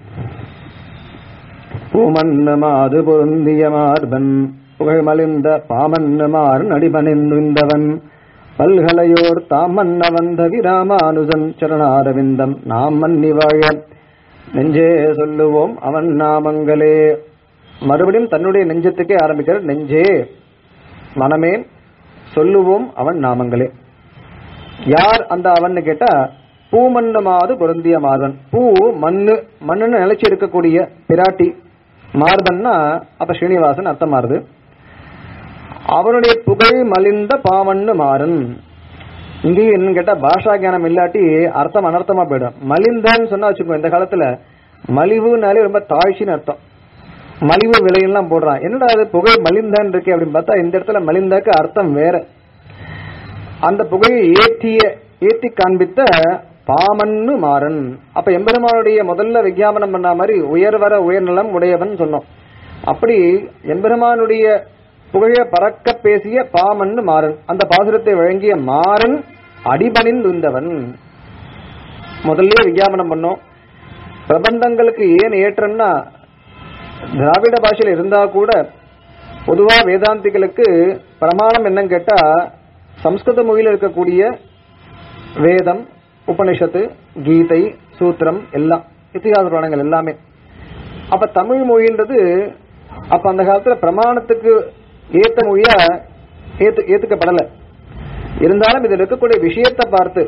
பூமன்னமாது பொருந்திய மார்பன் புகழ்மலிந்த பாமன்னமார் நடிபணிந்துந்தவன் பல்கலையோர் தாமன்ன வந்த விராமானுஜன் சரணாரவிந்தம் நாம் மன்னி வாழ நெஞ்சே சொல்லுவோம் அவன் நாமங்களே மறுபடியும் தன்னுடைய நெஞ்சத்துக்கே ஆரம்பிக்கிறார் நெஞ்சே மனமே சொல்லுவோம் அவன் நாமங்களே யார் அந்த அவன்னு கேட்டா பூமன்னமாது பொருந்திய மார்பன் பூ மண்ணு மண்ணுன்னு நிலைச்சு இருக்கக்கூடிய பிராட்டி மார்பன்னா அப்ப ஸ்ரீனிவாசன் அர்த்தம் மாறுது அவனுடைய புகழ் மலிந்த பாமண்ணு மாறன் இங்கேயும் என்னன்னு கேட்டா பாஷா ஞானம் இல்லாட்டி அர்த்தம் அனர்த்தமா போயிடும் மலிந்தன்னு சொன்னா வச்சுக்கோ இந்த காலத்துல மலிவுனாலே ரொம்ப தாழ்ச்சின்னு அர்த்தம் மலிவு விலையெல்லாம் போடுறான் என்னடா அது புகழ் மலிந்தான் இருக்கு அப்படின்னு பார்த்தா இந்த இடத்துல மலிந்தாக்கு அர்த்தம் வேற அந்த புகழை ஏற்றிய ஏற்றி காண்பித்த பாமன்னு மாறன் அப்ப எம்பெருமானுடைய முதல்ல விஞ்ஞாபனம் பண்ண மாதிரி உயர்வர உயர்நலம் உடையவன் சொன்னோம் அப்படி எம்பெருமானுடைய புகழ பறக்க பேசிய பாமன்னு மாறன் அந்த பாசுரத்தை வழங்கிய மாறன் அடிபணிந்துந்தவன் முதல்ல விஞ்ஞாபனம் பண்ணோம் பிரபந்தங்களுக்கு ஏன் ஏற்றம்னா திராவிட பாஷையில் இருந்தா கூட பொதுவா வேதாந்திகளுக்கு பிரமாணம் என்னன்னு கேட்டா சம்ஸ்கிருத மொழியில் இருக்கக்கூடிய வேதம் உபனிஷத்து கீதை சூத்திரம் எல்லாம் இத்திகாச புராணங்கள் எல்லாமே அப்ப தமிழ் மொழின்றது அப்ப அந்த காலத்துல பிரமாணத்துக்கு ஏத்த மொழியா ஏத்து ஏத்துக்கப்படல இருந்தாலும் இதில் இருக்கக்கூடிய விஷயத்தை பார்த்து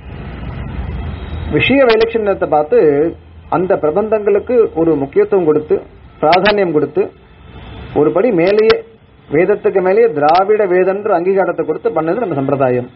விஷய வைலட்சணத்தை பார்த்து அந்த பிரபந்தங்களுக்கு ஒரு முக்கியத்துவம் கொடுத்து பிராதானியம் கொடுத்து ஒரு படி மேலேயே வேதத்துக்கு மேலேயே திராவிட வேதன்ற அங்கீகாரத்தை கொடுத்து பண்ணது நம்ம சம்பிரதாயம்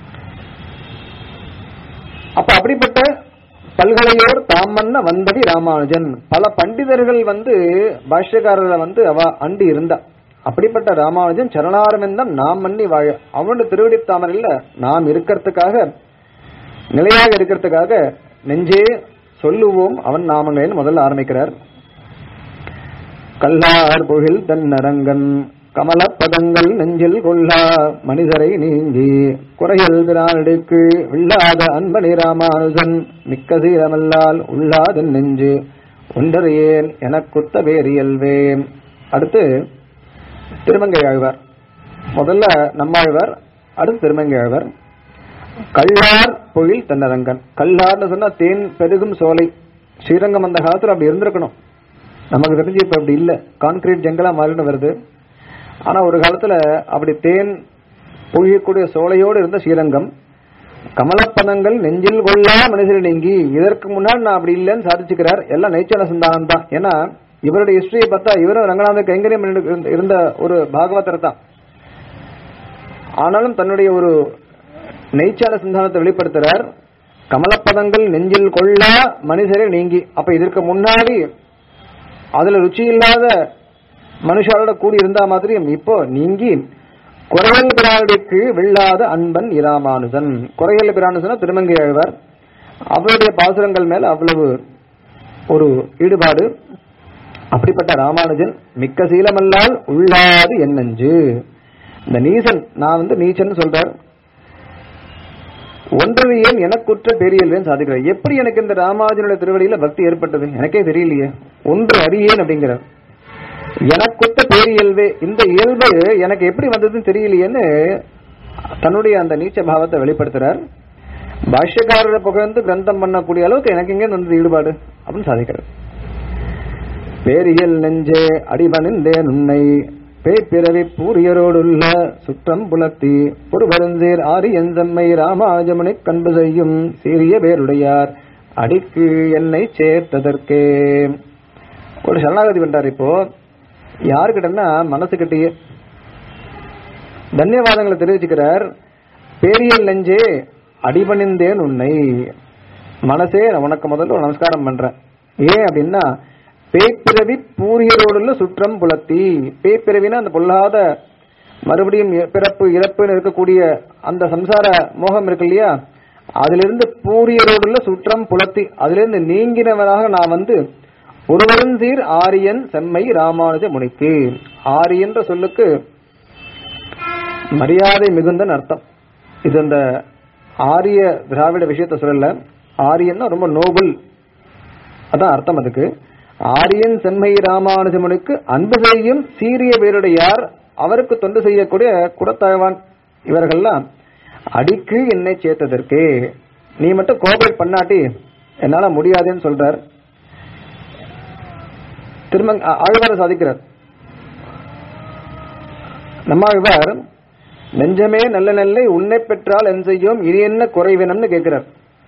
அப்ப அப்படிப்பட்ட பல்கலையோர் தாமன்ன வந்ததி ராமானுஜன் பல பண்டிதர்கள் வந்து பாஷ்யக்காரரை வந்து அவ அண்டி இருந்தா அப்படிப்பட்ட ராமானுஜன் சரணாரவிந்தம் நாம் மன்னி வாழ அவனோட திருவடி தாமரையில் நாம் இருக்கிறதுக்காக நிலையாக இருக்கிறதுக்காக நெஞ்சே சொல்லுவோம் அவன் நாமங்களேன்னு முதல்ல ஆரம்பிக்கிறார் கல்லார் புகில் தன்னரங்கன் கமலப்பதங்கள் நெஞ்சில் கொள்ளா மனிதரை நீங்கி குறையல் பிரானடிக்கு வில்லாத அன்பனி ராமானுஜன் மிக்க சீரமல்லால் உள்ளாதன் நெஞ்சு ஒன்றறியேன் எனக்குத்த வேறியல்வே அடுத்து திருமங்கை ஆழ்வார் முதல்ல நம்மாழ்வார் அடுத்து திருமங்கை ஆழ்வார் கல்லார் பொழில் தென்னரங்கன் கல்லார்னு சொன்னா தேன் பெருகும் சோலை ஸ்ரீரங்கம் அந்த காலத்துல அப்படி இருந்திருக்கணும் நமக்கு தெரிஞ்சு இப்ப அப்படி இல்ல கான்கிரீட் ஜங்கலா மாறின்னு வருது ஆனா ஒரு காலத்துல அப்படி தேன் பொழியக்கூடிய சோலையோடு இருந்த ஸ்ரீரங்கம் கமலப்பதங்கள் நெஞ்சில் கொள்ளா மனுஷரை நீங்கி இதற்கு முன்னாடி நான் அப்படி இல்லைன்னு சாதிச்சுக்கிறார் எல்லாம் நைச்சல சந்தானம் தான் ஏன்னா இவருடைய ஹிஸ்டரியை பார்த்தா இவரும் ரங்கநாத கைங்கரியம் பண்ணிட்டு இருந்த- இருந்த ஒரு பாகவதர் தான் ஆனாலும் தன்னுடைய ஒரு நெய்ச்சால சந்தானத்தை வெளிப்படுத்துறார் கமலப்பதங்கள் நெஞ்சில் கொள்ளா மனுஷரை நீங்கி அப்ப இதற்கு முன்னாடி அதுல ருச்சி இல்லாத மனுஷாரோட கூடி இருந்தா மாதிரியும் இப்போ நீங்கி குறையல் பிரானுக்கு வெல்லாத அன்பன் இராமானுஜன் குறையல் பிரானு சொன்னா திருமங்கை ஆழ்வார் அவருடைய பாசுரங்கள் மேல அவ்வளவு ஒரு ஈடுபாடு அப்படிப்பட்ட ராமானுஜன் மிக்க சீலமல்லால் உள்ளாது என் நெஞ்சு இந்த நீசன் நான் வந்து நீச்சன் சொல்றார் ஒன்றது ஏன் எனக்குற்ற பெரியல்வேன் சாதிக்கிறார் எப்படி எனக்கு இந்த ராமானுஜனுடைய திருவடியில பக்தி ஏற்பட்டது எனக்கே தெரியலையே ஒன்று அறியேன் அப்படிங்கிறார் எனக்குத்த பேரியல்வே இந்த இயல்பு எனக்கு எப்படி வந்ததுன்னு தெரியலையேன்னு தன்னுடைய அந்த நீச்ச பாவத்தை வெளிப்படுத்துறார் பாஷ்யக்காரரை புகழ்ந்து கிரந்தம் பண்ணக்கூடிய அளவுக்கு எனக்கு எங்கே வந்தது ஈடுபாடு அப்படின்னு சாதிக்கிறார் பேரியல் நெஞ்சே அடிபணிந்தேன் உன்னை பேய்பிறவி பூரியரோடுள்ள சுற்றம் புலத்தி ஒரு வருந்தேர் ஆரியன் செம்மை ராமாஜமனை கண்பு செய்யும் சீரிய பேருடையார் அடிக்கு என்னை சேர்த்ததற்கே ஒரு சரணாகதி பண்றார் இப்போ யாருக்கிட்டன்னா மனசுக்கிட்டேயே தன்யவாதங்களை தெரிவிச்சுக்கிறார் பேரியல் நெஞ்சே அடிபணிந்தேன் உன்னை மனசே நான் உனக்கு முதல்ல ஒரு நமஸ்காரம் பண்றேன் ஏன் அப்படின்னா பேய்பிறவி பூரியரோடுள்ள சுற்றம் புலத்தி பேய்பிறவினா அந்த பொல்லாத மறுபடியும் இ- பிறப்பு இறப்புன்னு இருக்கக்கூடிய அந்த சம்சார மோகம் இருக்கு இல்லையா அதிலிருந்து பூரியரோடுள்ள சுற்றம் புலத்தி அதிலிருந்து நீங்கினவனாக நான் வந்து ஒருவரும் சீர் ஆரியன் செம்மை ராமானுஜ முனிக்கு ஆரியன்ற சொல்லுக்கு மரியாதை மிகுந்தன் அர்த்தம் இது அந்த ஆரிய திராவிட விஷயத்த சொல்லல ஆரியன்னா ரொம்ப நோபல் அதான் அர்த்தம் அதுக்கு ஆரியன் செம்மை ராமானுஜமுனுக்கு அன்பு செய்யும் சீரிய பேருடையார் அவருக்கு தொண்டு செய்யக்கூடிய குடத்தாழ்வான் இவர்கள்லாம் அடிக்கு என்னை சேர்த்ததற்கு நீ மட்டும் கோஆபரேட் பண்ணாட்டி என்னால முடியாதுன்னு சொல்றார் திரும்ப ஆழ்வார சாதிக்கிறார் நம்மாழ்வார் நெஞ்சமே நல்ல நெல்லை உன்னை பெற்றால் என் செய்யும் இனி என்ன குறைவினம்னு கேட்கிறார்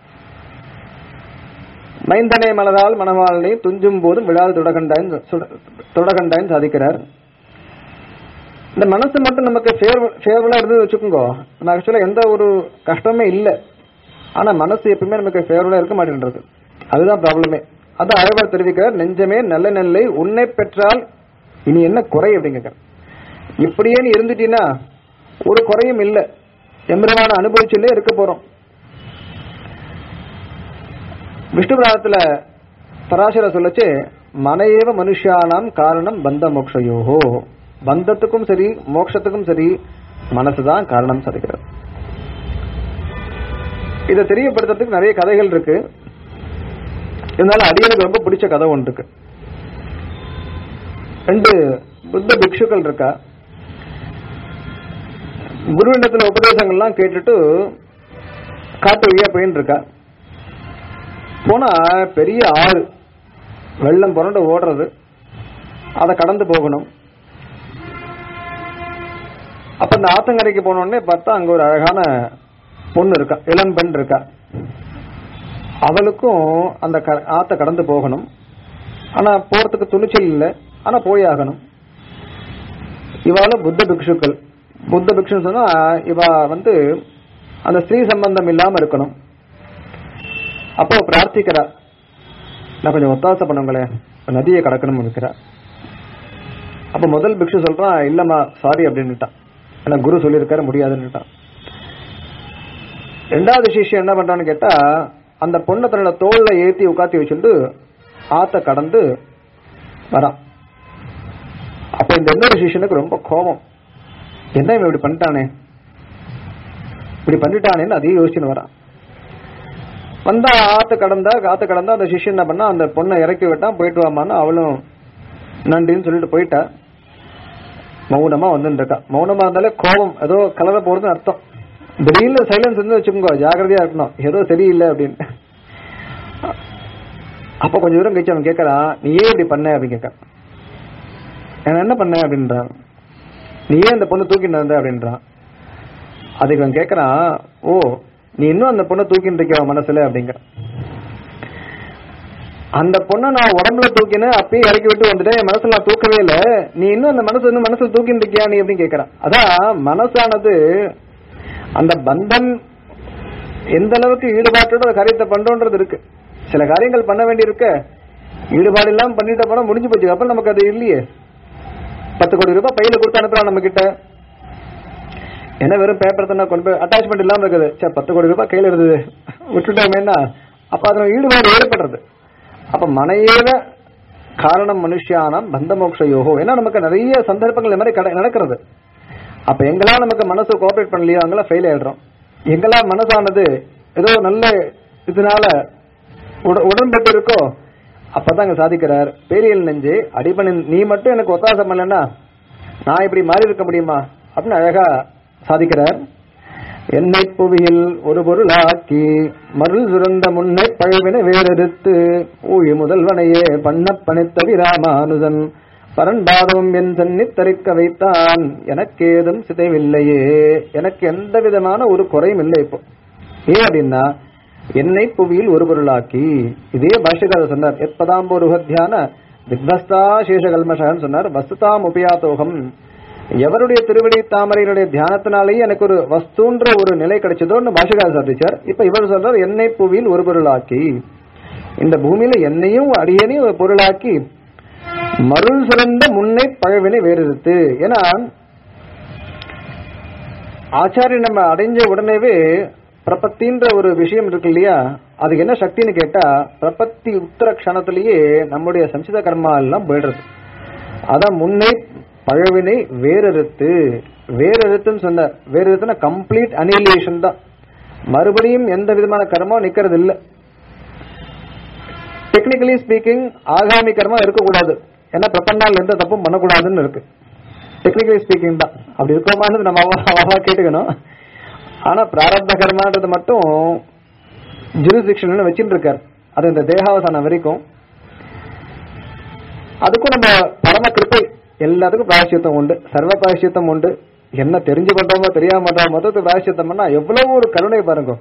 மைந்தனை மலரால் மணவாளனை துஞ்சும் போதும் விழாது தொடகண்டாயின் தொடகண்டாயின் சாதிக்கிறார் இந்த மனசு மட்டும் நமக்கு ஃபேவரபுளா இருந்தது வச்சுக்கோங்க நம்ம ஆக்சுவலா எந்த ஒரு கஷ்டமே இல்லை ஆனா மனசு எப்பவுமே நமக்கு ஃபேவரபுளா இருக்க மாட்டேன்றது அதுதான் ப்ராப்ளமே அதான் அழகார் தெரிவிக்கிறார் நெஞ்சமே நல்ல நெல்லை உன்னை பெற்றால் இனி என்ன குறை அப்படிங்கிற இப்படியே நீ இருந்துட்டீன்னா ஒரு குறையும் இல்லை எம்பெருமான அனுபவிச்சுட்டே இருக்க போறோம் விஷ்ணு புராணத்துல பராசர சொல்லச்சு மனையேவ மனுஷானாம் காரணம் பந்த மோக்ஷயோகோ பந்தத்துக்கும் சரி மோட்சத்துக்கும் சரி மனசுதான் காரணம் சொல்லுகிறது இதை தெரியப்படுத்துறதுக்கு நிறைய கதைகள் இருக்கு இருந்தாலும் அடியனுக்கு ரொம்ப பிடிச்ச கதை ஒன்று இருக்கு ரெண்டு புத்த பிக்ஷுக்கள் இருக்கா குருவிடத்துல உபதேசங்கள்லாம் கேட்டுட்டு காட்டு வழியா போயின்னு இருக்கா போனா பெரிய ஆறு வெள்ளம் புரண்டு ஓடுறது அதை கடந்து போகணும் அப்ப இந்த ஆத்தங்கரைக்கு போன உடனே பார்த்தா அங்க ஒரு அழகான பொண்ணு இருக்கா இளம் பெண் இருக்கா அவளுக்கும் அந்த க- ஆத்த கடந்து போகணும் ஆனா போறதுக்கு துணிச்சல் இல்லை ஆனா போயாகணும் இவாளும் புத்த பிக்ஷுக்கள் புத்த பிக்ஷுன்னு சொன்னா இவ வந்து அந்த ஸ்திரீ சம்பந்தம் இல்லாம இருக்கணும் அப்போ பிரார்த்திக்கிறா நான் கொஞ்சம் ஒத்தாசை பண்ணுங்களேன் நதியை கடக்கணும் இருக்கிறா அப்ப முதல் பிக்ஷு சொல்றான் இல்லம்மா சாரி அப்படின்னுட்டான் ஏன்னா குரு சொல்லியிருக்காரு முடியாதுன்னுட்டான் ரெண்டாவது சிஷ்யம் என்ன பண்றான்னு கேட்டா அந்த பொண்ணை தன்னோட தோல்ல ஏத்தி உட்காத்தி வச்சுட்டு ஆத்த கடந்து வரான் அப்ப இந்த இன்னொரு சிஷ்யனுக்கு ரொம்ப கோபம் என்ன இவன் இப்படி பண்ணிட்டானே இப்படி பண்ணிட்டானேன்னு அதையும் யோசிச்சுன்னு வரான் வந்தா ஆத்து கடந்தா ஆத்து கடந்தா அந்த சிஷ்யன் என்ன பண்ணா அந்த பொண்ணை இறக்கி விட்டான் போயிட்டு வாமான்னு அவளும் நன்றின்னு சொல்லிட்டு போயிட்டா மௌனமா வந்துட்டு இருக்கா மௌனமா இருந்தாலே கோபம் ஏதோ கலர போறதுன்னு அர்த்தம் திடீர்னு சைலன்ஸ் இருந்து வச்சுக்கோங்க ஜாக்கிரதையா இருக்கணும் ஏதோ சரியில்லை அப்படின்னு அப்ப கொஞ்சம் தூரம் கழிச்சு அவன் கேட்கறான் நீ ஏன் இப்படி பண்ண அப்படின்னு கேட்கறான் நான் என்ன பண்ண அப்படின்றான் நீ ஏன் அந்த பொண்ணை தூக்கிட்டு வந்த அப்படின்றான் அதுக்கு அவன் கேட்கறான் ஓ நீ இன்னும் அந்த பொண்ணை தூக்கிட்டு இருக்கிய மனசுல அப்படிங்கிற அந்த பொண்ணை நான் உடம்புல தூக்கினேன் அப்பயே இறக்கி விட்டு வந்துட்டேன் என் மனசுல நான் தூக்கவே இல்ல நீ இன்னும் அந்த மனசு இன்னும் மனசுல தூக்கிட்டு இருக்கியா நீ அப்படின்னு கேட்கறான் அதான் மனசானது அந்த பந்தம் எந்த அளவுக்கு ஈடுபாட்டோட அந்த காரியத்தை பண்றோன்றது இருக்கு சில காரியங்கள் பண்ண வேண்டி இருக்க ஈடுபாடு இல்லாம பண்ணிட்ட போனா முடிஞ்சு போச்சு அப்புறம் நமக்கு அது இல்லையே பத்து கோடி ரூபாய் பையில கொடுத்து அனுப்புறான் நம்ம கிட்ட என்ன வெறும் பேப்பர் தானே கொண்டு போய் அட்டாச்மெண்ட் இல்லாம இருக்குது சரி பத்து கோடி ரூபாய் கையில இருந்தது விட்டுட்டோமேனா அப்ப அதுல ஈடுபாடு ஏற்படுறது அப்ப மனையேவ காரணம் மனுஷியானம் பந்த மோக்ஷ யோகோ ஏன்னா நமக்கு நிறைய சந்தர்ப்பங்கள் இந்த மாதிரி கட- நடக்கிறது அப்ப எங்கெல்லாம் நமக்கு மனசு கோஆபரேட் பண்ணலையோ அங்கெல்லாம் ஃபெயில் ஆயிடுறோம் எங்கெல்லாம் மனசானது ஏதோ நல்ல இதனால உட- உடன்பட்டு இருக்கோ அப்பதான் அங்க சாதிக்கிறார் பேரியல் நெஞ்சு அடிபணி நீ மட்டும் எனக்கு ஒத்தாசம் பண்ணலன்னா நான் இப்படி மாறி இருக்க முடியுமா அப்படின்னு அழகா சாதிக்கிறார் என்னை புவியில் ஒரு பொருளாக்கி மருள் சுரந்த முன்னை பழவின வேறெடுத்து ஊழி முதல்வனையே பண்ண பணித்த விராமானுஜன் பரண்டாதவும் என் தண்ணி தரிக்க வைத்தான் எனக்கேதும் சிதைவில்லையே எனக்கு எந்த விதமான ஒரு குறையும் இல்லை இப்போ ஏன் அப்படின்னா என்னை புவியில் ஒரு பொருளாக்கி இதே பாஷ்யக்காரர் சொன்னார் எப்பதாம்போருகத்தியான திக்தஸ்தா சேஷகல்மஷகன் சொன்னார் வஸ்துதாம் உபயாத்தோகம் எவருடைய திருவடி தாமரையினுடைய தியானத்தினாலேயே எனக்கு ஒரு வஸ்துன்ற ஒரு நிலை கிடைச்சதோன்னு பாஷகாரர் சாதிச்சார் இப்ப இவர் சொல்றார் என்னை புவியில் ஒரு பொருளாக்கி இந்த பூமியில என்னையும் அடியனையும் ஒரு பொருளாக்கி மருள் சுரந்த முன்னை பழவினை வேறெடுத்து ஏன்னா ஆச்சாரியன் நம்ம அடைஞ்ச உடனேவே பிரபத்தின்ற ஒரு விஷயம் இருக்கு இல்லையா அதுக்கு என்ன சக்தின்னு கேட்டா பிரபத்தி உத்தர க்ஷணத்திலேயே நம்முடைய சம்சித கர்மா எல்லாம் போயிடுறது அதான் முன்னை பழவினை வேறறுத்து வேறறுத்துன்னு சொன்னார் வேறறுத்துனா கம்ப்ளீட் அனிலேஷன் தான் மறுபடியும் எந்த விதமான கர்மம் நிக்கிறது இல்ல டெக்னிக்கலி ஸ்பீக்கிங் ஆகாமி கர்மா இருக்கக்கூடாது ஏன்னா பிரபன்னால எந்த தப்பும் பண்ணக்கூடாதுன்னு இருக்கு டெக்னிக்கலி ஸ்பீக்கிங் தான் அப்படி இருக்கோமான்னு நம்ம அவ்வளவா கேட்டுக்கணும் ஆனா பிராரப்த கர்மான்றது மட்டும் ஜூரிஸ்டிக்ஷன் வச்சுட்டு இருக்காரு அது இந்த தேகாவசானம் வரைக்கும் அதுக்கும் நம்ம பரம கிருப்பை எல்லாத்துக்கும் பிராயசித்தம் உண்டு சர்வ பிராயசித்தம் உண்டு என்ன தெரிஞ்சு பண்றோமோ தெரியாம பண்றோமோ மொத்தத்து பிராயசித்தம் பண்ணா எவ்வளவு ஒரு கருணை பாருங்க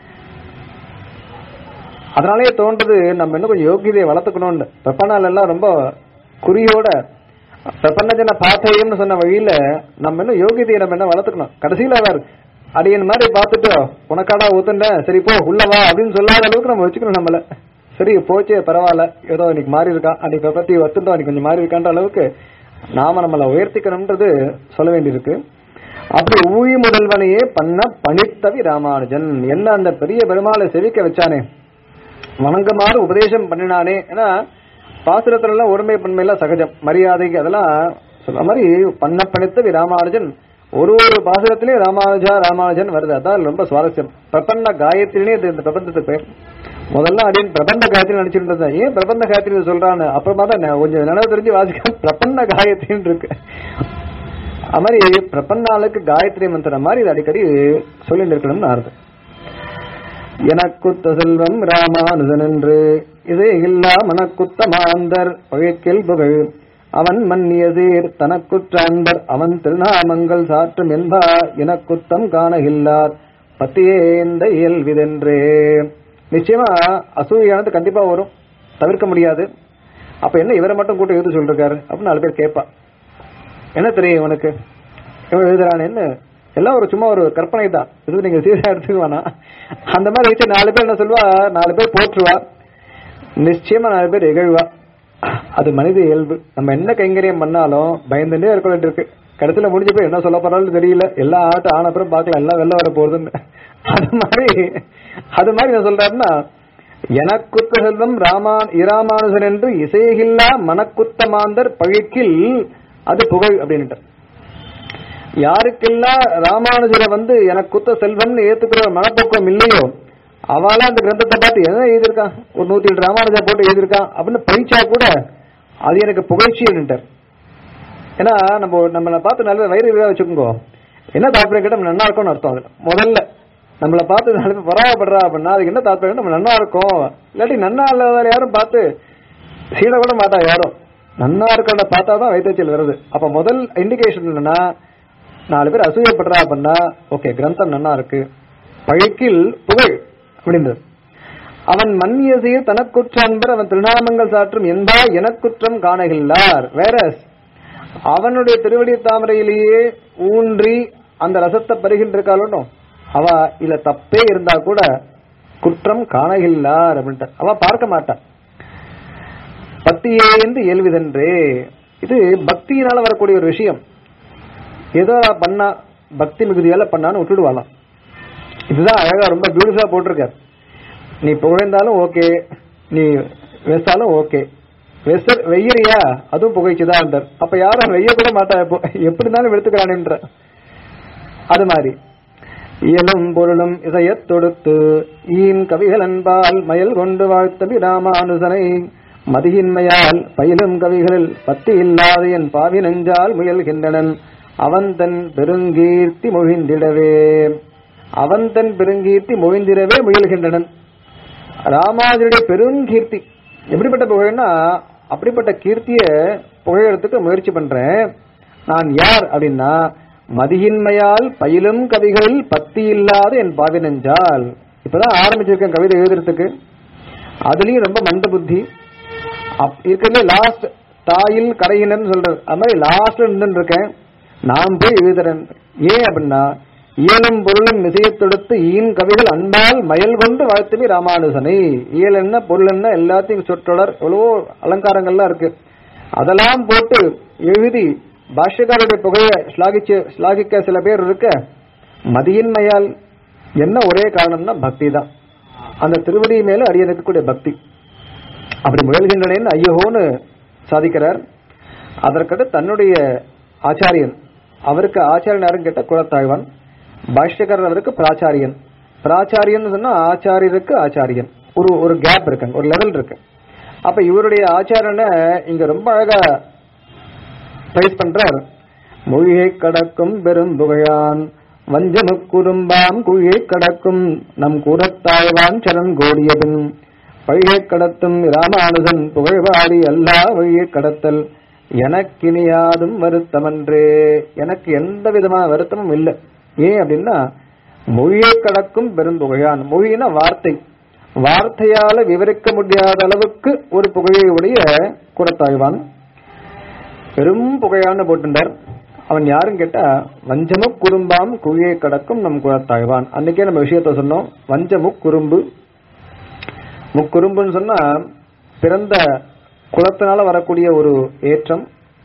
அதனாலேயே தோன்றது நம்ம இன்னும் கொஞ்சம் யோகியதையை வளர்த்துக்கணும்னு பிரபனால் எல்லாம் ரொம்ப குறியோட பிரபஞ்சன பாத்தையம்னு சொன்ன வழியில நம்ம இன்னும் யோகியதையை நம்ம என்ன வளர்த்துக்கணும் கடைசியில அவர் அடியன் மாதிரி பார்த்துட்டு உனக்காடா ஊத்துண்டேன் சரி போ உள்ள வா அப்படின்னு சொல்லாத அளவுக்கு நம்ம வச்சுக்கணும் நம்மள சரி போச்சே பரவாயில்ல ஏதோ இன்னைக்கு மாறி இருக்கான் அன்னைக்கு பத்தி வத்துட்டோம் அன்னைக்கு கொஞ்சம் மாறி இருக்கான்ற அளவுக்கு நாம நம்மளை உயர்த்திக்கணும்ன்றது சொல்ல வேண்டியிருக்கு அப்படி ஊழி முதல்வனையே பண்ண பணித்தவி ராமானுஜன் என்ன அந்த பெரிய பெருமாளை செவிக்க வச்சானே வணங்குமாறு உபதேசம் பண்ணினானே ஏன்னா பாசுரத்துல எல்லாம் ஒருமை பன்மையெல்லாம் சகஜம் மரியாதைக்கு அதெல்லாம் சொல்ற மாதிரி பண்ண பணித்த ராமானுஜன் ஒரு ஒரு பாசுரத்திலேயும் ராமானுஜா ராமானுஜன் வருது அதான் ரொம்ப சுவாரஸ்யம் பிரபன்ன காயத்ரினே இது இந்த பிரபந்தத்துக்கு பேர் முதல்ல அப்படின்னு பிரபந்த காயத்ரி நினைச்சிட்டு இருந்தேன் ஏன் பிரபந்த காயத்ரி சொல்றான்னு அப்புறமா தான் நான் கொஞ்சம் நினைவு தெரிஞ்சு வாசிக்க பிரபன்ன காயத்ரின்னு இருக்கு அது மாதிரி பிரபன்னாளுக்கு காயத்ரி மந்திரம் மாதிரி இது அடிக்கடி சொல்லிட்டு இருக்கணும்னு அர்த்தம் எனக்குத்த செல்வம் ராமானுஜன் என்று இதே இல்லா மனக்குத்த மாந்தர் பழைக்கில் புகழ் அவன் மன்னியதீர் தனக்குற்ற அன்பர் அவன் திருநாமங்கள் சாற்றும் என்பா எனக்குத்தம் காணகில்லார் பத்தியேந்த இயல்விதென்றே நிச்சயமா அசூயானது கண்டிப்பா வரும் தவிர்க்க முடியாது அப்ப என்ன இவரை மட்டும் கூட்ட எழுத சொல்றாரு அப்படின்னு நாலு பேர் கேட்பா என்ன தெரியும் உனக்கு இவன் எழுதுறானேன்னு எல்லாம் ஒரு சும்மா ஒரு கற்பனை தான் இது நீங்க சீரியஸா எடுத்துக்க வேணாம் அந்த மாதிரி வச்சு நாலு பேர் என்ன சொல்லுவா நாலு பேர் போற்றுவா நிச்சயமா நாலு பேர் இகழ்வா அது மனித இயல்பு நம்ம என்ன கைங்கரியம் பண்ணாலும் பயந்துட்டே இருக்க வேண்டியிருக்கு கடைசியில முடிஞ்சு போய் என்ன சொல்ல போறாலும் தெரியல எல்லா ஆட்டம் ஆன அப்புறம் பார்க்கலாம் எல்லாம் வெளில வர போகுதுன்னு அது மாதிரி அது மாதிரி என்ன சொல்றாருன்னா எனக்குத்த செல்வம் ராமா இராமானுஜன் என்று இசையில்லா மனக்குத்த மாந்தர் பழிக்கில் அது புகழ் அப்படின்ட்டு யாருக்கெல்லாம் ராமானுஜரை வந்து எனக்கு குத்த செல்வன் ஏத்துக்கிற மனப்போக்கம் இல்லையோ அவளா அந்த கிரந்தத்தை பார்த்து என்ன எழுதியிருக்கான் ஒரு நூத்தி எட்டு ராமானுஜா போட்டு எழுதியிருக்கான் அப்படின்னு பயிச்சா கூட அது எனக்கு புகழ்ச்சி அப்படின்ட்டார் ஏன்னா நம்ம நம்மளை பார்த்து நல்ல வயிறு இதாக வச்சுக்கோங்க என்ன தாற்பயம் கேட்டால் நம்ம நல்லா இருக்கும்னு அர்த்தம் அதுல முதல்ல நம்மளை பார்த்து நாலு பேர் பராமப்படுறா அப்படின்னா அதுக்கு என்ன தாற்பயம் நம்ம நல்லா இருக்கோம் இல்லாட்டி நன்னா இல்லாத யாரும் பார்த்து சீட கூட மாட்டா யாரும் நன்னா இருக்கிறத பார்த்தா தான் வைத்தறிச்சல் வருது அப்ப முதல் இண்டிகேஷன் என்னன்னா நாலு பேர் அசூயப்படுறா அப்படின்னா ஓகே கிரந்தம் நன்னா இருக்கு பழக்கில் புகழ் அப்படின்றது அவன் மன்னியசைய தனக்குற்றன்பர் அவன் திருநாமங்கள் சாற்றும் என்பா எனக்குற்றம் காணுகின்றார் வேற அவனுடைய திருவடி தாமரையிலேயே ஊன்றி அந்த ரசத்தை பருகின்றிருக்காளோ அவ இல்ல தப்பே இருந்தா கூட குற்றம் காணகில்லார் அப்படின்ட்டு அவ பார்க்க மாட்டான் பக்தியே என்று இயல்விதன்றே இது பக்தியினால வரக்கூடிய ஒரு விஷயம் ஏதோ பண்ணா பக்தி மிகுதியால பண்ணான்னு விட்டுடுவாளாம் இதுதான் அழகா ரொம்ப பியூட்டிஃபுல்லா போட்டிருக்காரு நீ புகழ்ந்தாலும் ஓகே நீ வெசாலும் ஓகே வெச வெய்யறியா அதுவும் புகைச்சுதான் இருந்தார் அப்ப யாரும் வெய்ய கூட மாட்டா இப்போ எப்படி இருந்தாலும் எடுத்துக்கிறான்ன்ற அது மாதிரி இயலும் பொருளும் இசையத் தொடுத்து ஈன் கவிகள் அன்பால் மயல் கொண்டு வாழ்த்தபி ராமானுசனை மதியின்மையால் பயிலும் கவிகளில் பத்தி இல்லாத என் பாவி நெஞ்சால் முயல்கின்றனன் அவன் தன் பெருங்கீர்த்தி மொழிந்திடவே அவன் தன் பெருங்கீர்த்தி மொழிந்திடவே முயல்கின்றனன் ராமானுஜருடைய பெருங்கீர்த்தி எப்படிப்பட்ட புகழ்னா அப்படிப்பட்ட கீர்த்திய புகழறதுக்கு முயற்சி பண்றேன் நான் யார் அப்படின்னா மதியின்மையால் பயிலும் கவிகளில் பத்தி இல்லாத என் பாவி நெஞ்சால் இப்பதான் ஆரம்பிச்சிருக்கேன் கவிதை எழுதுறதுக்கு அதுலயும் ரொம்ப மந்த புத்தி அப்- இருக்கிறதுல லாஸ்ட் தாயில் கரையினர்னு சொல்றது அது மாதிரி லாஸ்ட்ல நின்று இருக்கேன் நான் போய் எழுதுறேன் ஏன் அப்படின்னா இயலும் பொருளும் மிசையத்தொடுத்து ஈன் கவிகள் அன்பால் மயல் கொண்டு வாழ்த்துவி ராமானுசனை இயல் என்ன பொருள் என்ன எல்லாத்தையும் சொற்றொடர் எவ்வளவோ அலங்காரங்கள்லாம் இருக்கு அதெல்லாம் போட்டு எழுதி பாஷ்யக்காரருடைய புகையை ஸ்லாகிச்சு ஸ்லாகிக்க சில பேர் இருக்க மதியின்மையால் என்ன ஒரே காரணம்னா பக்தி தான் அந்த திருவடி மேல அடியனுக்கக்கூடிய பக்தி அப்படி முயல்கின்றனேன்னு ஐயோன்னு சாதிக்கிறார் அதற்கடுத்து தன்னுடைய ஆச்சாரியன் அவருக்கு ஆச்சாரியன் யாரும் கேட்ட குலத்தாழ்வான் பாஷ்யக்காரர் அவருக்கு பிராச்சாரியன் பிராச்சாரியன் சொன்னா ஆச்சாரியருக்கு ஆச்சாரியன் ஒரு ஒரு கேப் இருக்கு ஒரு லெவல் இருக்கு அப்ப இவருடைய ஆச்சாரனை இங்க ரொம்ப அழகா பிரைஸ் பண்றார் மொழியை கடக்கும் பெரும் புகையான் வஞ்சமுக்குறும்பாம் குழியை கடக்கும் நம் கூறத்தாழ்வான் சரண் கோடியபின் பழியை கடத்தும் ராமானுஜன் புகழ்வாடி எல்லா வழியை கடத்தல் எனக்கினியாதும் வருத்தமன்றே எனக்கு எந்த விதமான வருத்தமும் இல்லை ஏன் அப்படின்னா மொழியை கடக்கும் பெரும் புகையான் மொழினா வார்த்தை வார்த்தையால விவரிக்க முடியாத அளவுக்கு ஒரு புகழை உடைய குடத்தாழ்வான் பெரும் புகையான்னு போட்டுட்டார் அவன் யாரும் கேட்டா வஞ்சமுக் குறும்பாம் குழியை கடக்கும் நம் குலத்தாழ்வான் அன்னைக்கே நம்ம விஷயத்த சொன்னோம் வஞ்சமுக் குறும்பு முக்குறும்புன்னு சொன்னா பிறந்த குலத்தினால வரக்கூடிய ஒரு ஏற்றம்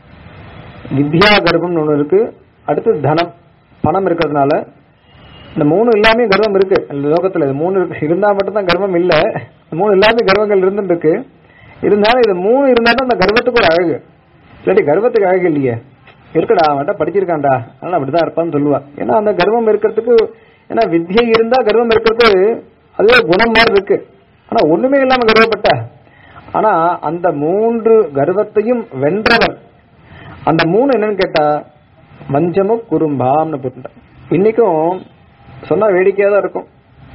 வித்யா கர்ப்பம்னு ஒண்ணு இருக்கு அடுத்து தனம் பணம் இருக்கிறதுனால இந்த மூணு எல்லாமே கர்வம் இருக்கு இந்த லோகத்துல இது மூணு இருக்கு இருந்தா மட்டும்தான் கர்வம் இல்ல இந்த மூணு எல்லாமே கர்வங்கள் இருந்துட்டு இருக்கு இருந்தாலும் இது மூணு இருந்தா தான் அந்த கர்வத்துக்கு ஒரு அழகு இல்லாட்டி கர்வத்துக்கு அழகு இல்லையே இருக்குடா அவன்கிட்ட படிச்சிருக்கான்டா அதனால அப்படிதான் இருப்பான்னு சொல்லுவா ஏன்னா அந்த கர்வம் இருக்கிறதுக்கு ஏன்னா வித்யை இருந்தா கர்வம் இருக்கிறது அதுவே குணம் மாதிரி இருக்கு ஆனா ஒண்ணுமே இல்லாம கர்வப்பட்ட ஆனா அந்த மூன்று கர்வத்தையும் வென்றவன் அந்த மூணு என்னன்னு கேட்டா வஞ்சமு குறும்பாம்னு போட்டுட்டான் இன்னைக்கும் சொன்னா வேடிக்கையா தான் இருக்கும்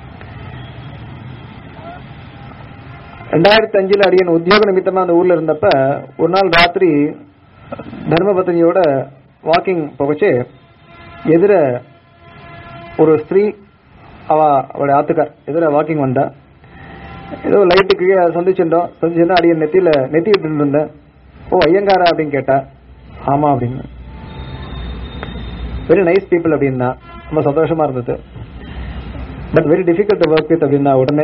ரெண்டாயிரத்தி அஞ்சுல அடியன் உத்தியோக நிமித்தமா அந்த ஊர்ல இருந்தப்ப ஒரு நாள் ராத்திரி தர்மபத்தினியோட வாக்கிங் போகச்சு எதிர ஒரு ஸ்திரீ அவ அவளுடைய ஆத்துக்கார் எதிர வாக்கிங் வந்தா ஏதோ லைட்டு கீழே சந்திச்சிருந்தோம் சந்திச்சிருந்தா அடியன் நெத்தியில நெத்தி விட்டு இருந்தேன் ஓ ஐயங்காரா அப்படின்னு கேட்டா ஆமா அப்படின்னு வெரி நைஸ் பீப்புள் அப்படின்னா ரொம்ப சந்தோஷமா இருந்தது but very difficult work with அப்படின்னா உடனே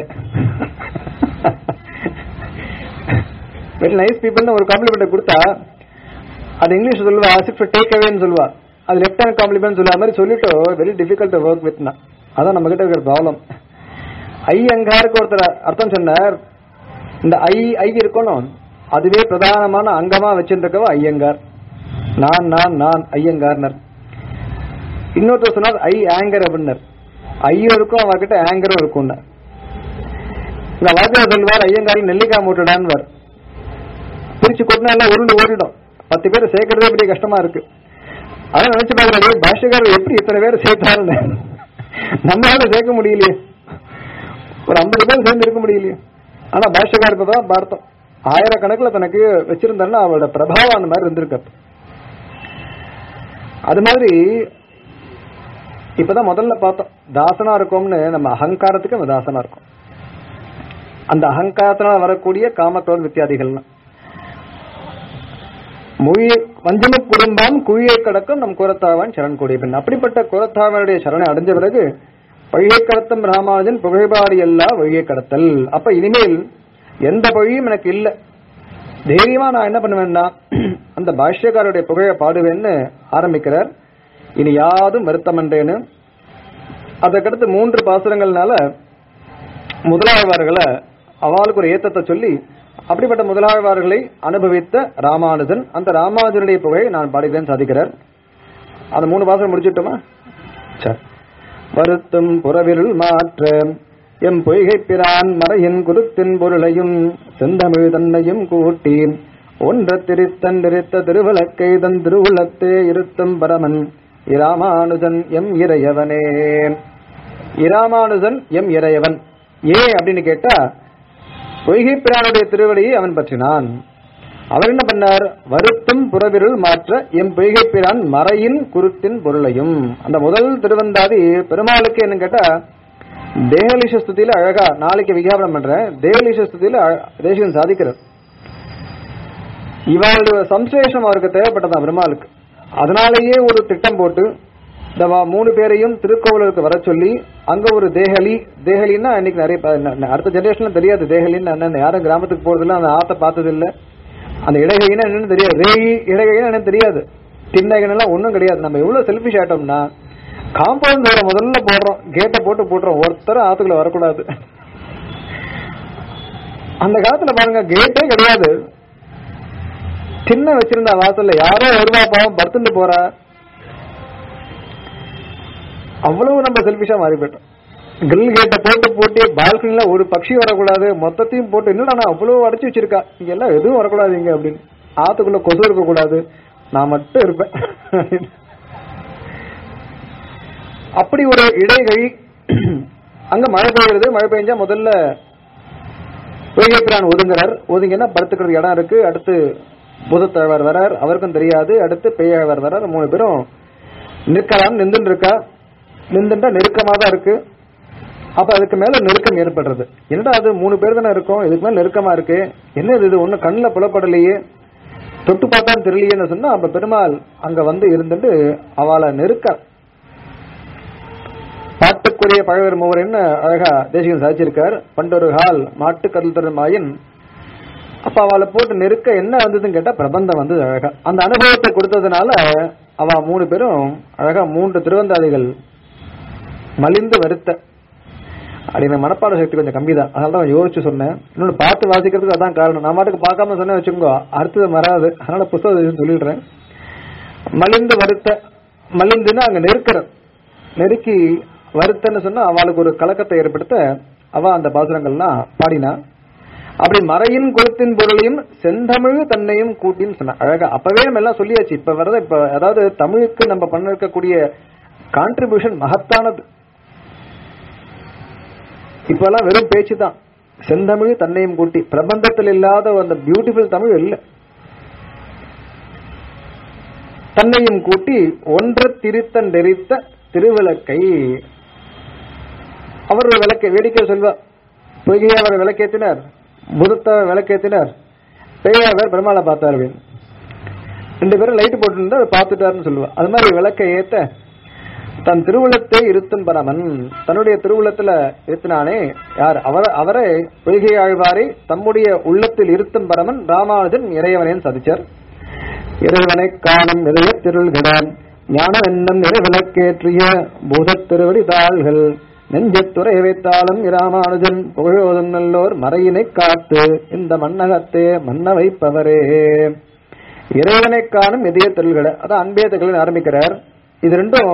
வெரி நைஸ் பீப்புள்னு ஒரு காம்ப்ளிமெண்ட் கொடுத்தா அது இங்கிலீஷ் சொல்லுவா ஆசிட் டேக் அவேன்னு சொல்லுவா அது லெஃப்ட் ஹேண்ட் காம்ப்ளிமெண்ட் சொல்லுவா மாதிரி சொல்லிட்டு வெரி டிஃபிகல்ட் ஒர்க் வித்னா அதான் நம்ம கிட்ட இருக்கிற ப்ராப்ளம் ஐ அங்காருக்கு ஒருத்தர் அர்த்தம் சொன்னார் இந்த ஐ ஐ இருக்கணும் அதுவே பிரதானமான அங்கமா வச்சிருக்கவ ஐயங்கார் நான் நான் நான் ஐயங்கார்னர் இன்னொருத்தர் சொன்னார் ஐ ஆங்கர் அப்படின்னர் ஐயும் இருக்கும் அவர்கிட்ட ஆங்கரும் இருக்கும் இந்த வாத்தியார் சொல்வார் ஐயங்காரில் நெல்லிக்காய் மூட்டுடான்வார் பிரிச்சு கொட்டினா எல்லாம் உருண்டு ஓடிடும் பத்து பேர் சேர்க்கறதே பெரிய கஷ்டமா இருக்கு அதான் நினைச்சு பாக்குறாரு பாஷக்காரர் எப்படி இத்தனை பேர் சேர்த்தாருன்னு நம்மளால சேர்க்க முடியலையே ஒரு ஐம்பது பேர் சேர்ந்து இருக்க முடியலையே ஆனா பாஷக்காருக்கு தான் பார்த்தோம் ஆயிரக்கணக்கில் தனக்கு வச்சிருந்தாருன்னா அவளோட பிரபாவம் அந்த மாதிரி இருந்திருக்கு அப்ப. அது மாதிரி இப்பதான் முதல்ல பார்த்தோம் தாசனா இருக்கோம்னு நம்ம அகங்காரத்துக்கு நம்ம தாசனா இருக்கோம் அந்த அகங்காரத்தினால வரக்கூடிய காமக்ரோத வித்தியாதிகள்லாம் மொழிய வஞ்சம குடும்பம் குழியை கடக்கும் நம் குரத்தாவான் சரண் கூடிய பெண் அப்படிப்பட்ட குரத்தாவனுடைய சரணை அடைஞ்ச பிறகு பழியை கடத்தும் ராமானுஜன் புகழ்பாடி எல்லா வழியை கடத்தல் அப்ப இனிமேல் எந்த பழியும் எனக்கு இல்ல தைரியமா நான் என்ன பண்ணுவேன்னா அந்த பாஷ்யக்காரருடைய புகழை பாடுவேன்னு ஆரம்பிக்கிறார் இனி யாதும் வருத்தமன்றேன்னு அதற்கடுத்து மூன்று பாசுரங்கள்னால முதலாழ்வார்களை அவளுக்கு ஒரு ஏத்தத்தை சொல்லி அப்படிப்பட்ட முதலாழ்வார்களை அனுபவித்த ராமானுஜன் அந்த ராமானுஜனுடைய புகழை நான் பாடுகிறேன் சாதிக்கிறார் அந்த மூணு பாசனம் முடிச்சிட்டோமா சரி வருத்தும் புறவிருள் மாற்ற எம் பொய்கை பிரான் மறையின் குருத்தின் பொருளையும் செந்தமிழ் தன்னையும் கூட்டி ஒன்ற திரித்தன் திரித்த திருவலக்கை தன் திருவுளத்தே இருத்தும் பரமன் இராமானுஜன் எம் இறையவனே இராமானுஜன் எம் இறையவன் ஏன் அப்படின்னு கேட்டா பொய்கை பிரானுடைய திருவடியை அவன் பற்றினான் அவர் என்ன பண்ணார் வருத்தும் புறவிருள் மாற்ற எம் பொய்கை பிரான் மறையின் குருத்தின் பொருளையும் அந்த முதல் திருவந்தாதி பெருமாளுக்கு என்ன கேட்டா தேகலீஷ ஸ்துதியில அழகா நாளைக்கு விஞ்ஞாபனம் பண்றேன் தேகலீஷ ஸ்துதியில அழ- தேசிகன் சாதிக்கிறார் இவளுடைய சம்சேஷம் அவருக்கு தேவைப்பட்டதா பெருமாளுக்கு அதனாலேயே ஒரு திட்டம் போட்டு இந்த வா- மூணு பேரையும் திருக்கோவிலுக்கு வர சொல்லி அங்க ஒரு தேகலி தேகலின்னா இன்னைக்கு நிறைய ப- ந- ந- அடுத்த ஜெனரேஷன்ல தெரியாது தேகலின்னு என்னன்னு யாரும் கிராமத்துக்கு போறதில்ல அந்த ஆத்த பார்த்தது இல்ல அந்த இடைகைனா என்னன்னு தெரியாது ரேகி இடைகைனா என்னன்னு தெரியாது திண்ணைகன் எல்லாம் ஒண்ணும் கிடையாது நம்ம எவ்வளவு செல்ஃபிஷ் ஆயிட்டோம்னா காம்பவுண்ட் வேற முதல்ல போடுறோம் கேட்டை போட்டு போட்டுறோம் ஒருத்தரும் ஆத்துக்குள்ள வரக்கூடாது அந்த காலத்துல பாருங்க கேட்டே கிடையாது சின்ன வச்சிருந்த வாசல்ல யாரோ வருவா பாவம் படுத்துட்டு போறா அவ்வளவு நம்ம செல்பிஷா மாறி போயிட்டோம் கிரில் கேட்டை போட்டு போட்டு பால்கனில ஒரு பட்சி வரக்கூடாது மொத்தத்தையும் போட்டு என்னடா நான் அவ்வளவு அடைச்சு வச்சிருக்கா இங்க எல்லாம் எதுவும் வரக்கூடாது இங்க அப்படின்னு ஆத்துக்குள்ள கொசு இருக்க கூடாது நான் மட்டும் இருப்பேன் அப்படின்னு. அப்படி ஒரு இடைகை அங்க மழை பெய்யுறது மழை பெஞ்சா முதல்ல பொய்கைப்பிரான் ஒதுங்குறார் ஒதுங்கினா படுத்துக்கிறது இடம் இருக்கு அடுத்து புதத்தழவர் வரார் அவருக்கும் தெரியாது அடுத்து பேயவர் வரார் மூணு பேரும் நிற்கலாம் நின்றுட்டு இருக்கா நின்றுட்டா நெருக்கமா தான் இருக்கு அப்ப அதுக்கு மேல நெருக்கம் ஏற்படுறது என்னடா அது மூணு பேர் தானே இருக்கோம் இதுக்கு மேல நெருக்கமா இருக்கு என்ன இது இது ஒண்ணு கண்ணுல புலப்படலையே தொட்டு பார்த்தா தெரியலையேன்னு சொன்னா அப்ப பெருமாள் அங்க வந்து இருந்துட்டு அவளை நெருக்க பாட்டுக்குரிய பழவர் மூவர்னு அழகா தேசிகன் சாதிச்சிருக்கார் பண்டொரு ஹால் மாட்டு கடல் தரும் மாயின் அப்ப அவளை போட்டு நெருக்க என்ன வந்ததுன்னு கேட்டா பிரபந்தம் வந்து அழகா அந்த அனுபவத்தை கொடுத்ததுனால அவ மூணு பேரும் அழகா மூன்று திருவந்தாதிகள் மலிந்து வருத்த அப்படின்னு மனப்பாட சக்தி கொஞ்சம் கம்மி தான் அதனால தான் யோசிச்சு சொன்னேன் இன்னொன்று பார்த்து வாசிக்கிறதுக்கு அதான் காரணம் நான் மாட்டுக்கு பார்க்காம சொன்னேன் வச்சுக்கோங்க அடுத்தது வராது அதனால புத்தகத்தை சொல்லிடுறேன் மலிந்து வருத்த மலிந்துன்னா அங்க நெருக்கிற நெருக்கி வருத்தன்னு சொன்னா அவளுக்கு ஒரு கலக்கத்தை ஏற்படுத்த அவ அந்த பாசுரங்கள்லாம் பாடினா அப்படி மறையின் குலத்தின் பொருளையும் செந்தமிழ் தன்னையும் கூட்டின்னு சொன்ன அழகா அப்பவே நம்ம எல்லாம் சொல்லியாச்சு இப்ப வரத இப்ப அதாவது தமிழுக்கு நம்ம பண்ண இருக்கக்கூடிய கான்ட்ரிபியூஷன் மகத்தானது இப்பெல்லாம் வெறும் பேச்சு தான் செந்தமிழ் தன்னையும் கூட்டி பிரபந்தத்தில் இல்லாத அந்த பியூட்டிஃபுல் தமிழ் இல்லை தன்னையும் கூட்டி ஒன்று திரித்தன் நெறித்த திருவிளக்கை அவர் ஒரு விளக்கை வேடிக்கை சொல்வார் பொய்கையை அவர் விளக்கேத்தினார் புதத்தை விளக்கேத்தினார் பேயாவர் பெருமாளை பார்த்தார் அப்படின்னு ரெண்டு பேரும் லைட் போட்டு அவர் பார்த்துட்டாருன்னு சொல்லுவா அது மாதிரி விளக்கை ஏத்த தன் திருவுளத்தை இருத்தும் பரமன் தன்னுடைய திருவுளத்துல இருத்தினானே யார் அவர் அவரை பொய்கை ஆழ்வாரை தம்முடைய உள்ளத்தில் இருத்தும் பரமன் ராமானுஜன் இறையவனேன் சதிச்சார் இறைவனை காணும் இதய திருள்கிடான் ஞான எண்ணம் நிறைவிளக்கேற்றிய பூதத் திருவடி தாள்கள் நெஞ்சத்துறை வைத்தாலும் இராமானுஜன் புகழோதும் நல்லோர் மறையினை காத்து இந்த மன்னகத்தே மன்ன வைப்பவரே இறைவனை காணும் இதய தொழில்களை அதான் அன்பே தொழில் ஆரம்பிக்கிறார் இது ரெண்டும்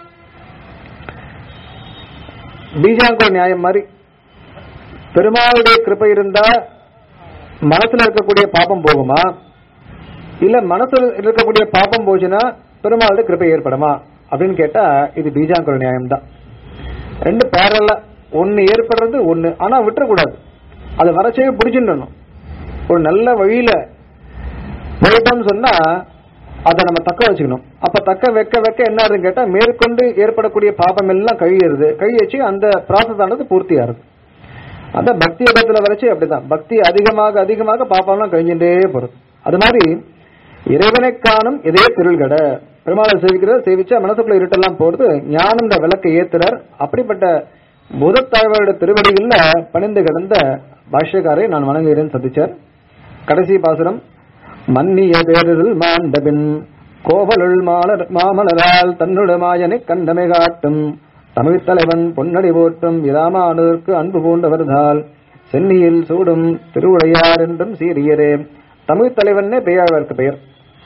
பீஜாங்கோல் நியாயம் மாதிரி பெருமாளுடைய கிருபை இருந்தா மனசுல இருக்கக்கூடிய பாபம் போகுமா இல்ல மனசுல இருக்கக்கூடிய பாபம் போச்சுன்னா பெருமாளுடைய கிருபை ஏற்படுமா அப்படின்னு கேட்டா இது பீஜாங்கோல் நியாயம் தான் ரெண்டு பேரல ஒன்னு ஏற்படுறது ஒன்னு ஆனா விட்டுறக்கூடாது அது வரச்சே பிடிச்சிடணும் ஒரு நல்ல வழியில போயிட்டோம்னு சொன்னா அதை நம்ம தக்க வச்சுக்கணும் அப்ப தக்க வைக்க வைக்க என்ன ஆகுதுன்னு கேட்டா மேற்கொண்டு ஏற்படக்கூடிய பாபம் எல்லாம் கழியிறது கழியச்சு அந்த ப்ராசஸ் ஆனது பூர்த்தி ஆகுது அந்த பக்தி இடத்துல வரைச்சு அப்படிதான் பக்தி அதிகமாக அதிகமாக பாப்பம்லாம் கழிஞ்சுட்டே போறது அது மாதிரி இறைவனை காணும் இதே திருள்கடை பெருமாளை சேவிக்கிற சேவிச்சா மனசுக்குள்ள இருட்டெல்லாம் போறது ஞானம் இந்த விளக்கை ஏத்துறார் அப்படிப்பட்ட பூதத்தாழ்வாரோட திருவடிகள்ல பணிந்து கிடந்த பாஷ்யக்காரை நான் வணங்குகிறேன் சந்திச்சார் கடைசி பாசுரம் மன்னிய பேரில் மாண்டபின் கோவலுள் மாலர் மாமலரால் தன்னுட மாயனை கண்டமை காட்டும் தமிழ்த் தலைவன் பொன்னடி போற்றும் இராமானூருக்கு அன்பு பூண்டவர்தால் சென்னியில் சூடும் திருவுடையார் என்றும் சீரியரே தமிழ்த் தலைவன்னே பெய்யாளருக்கு பெயர்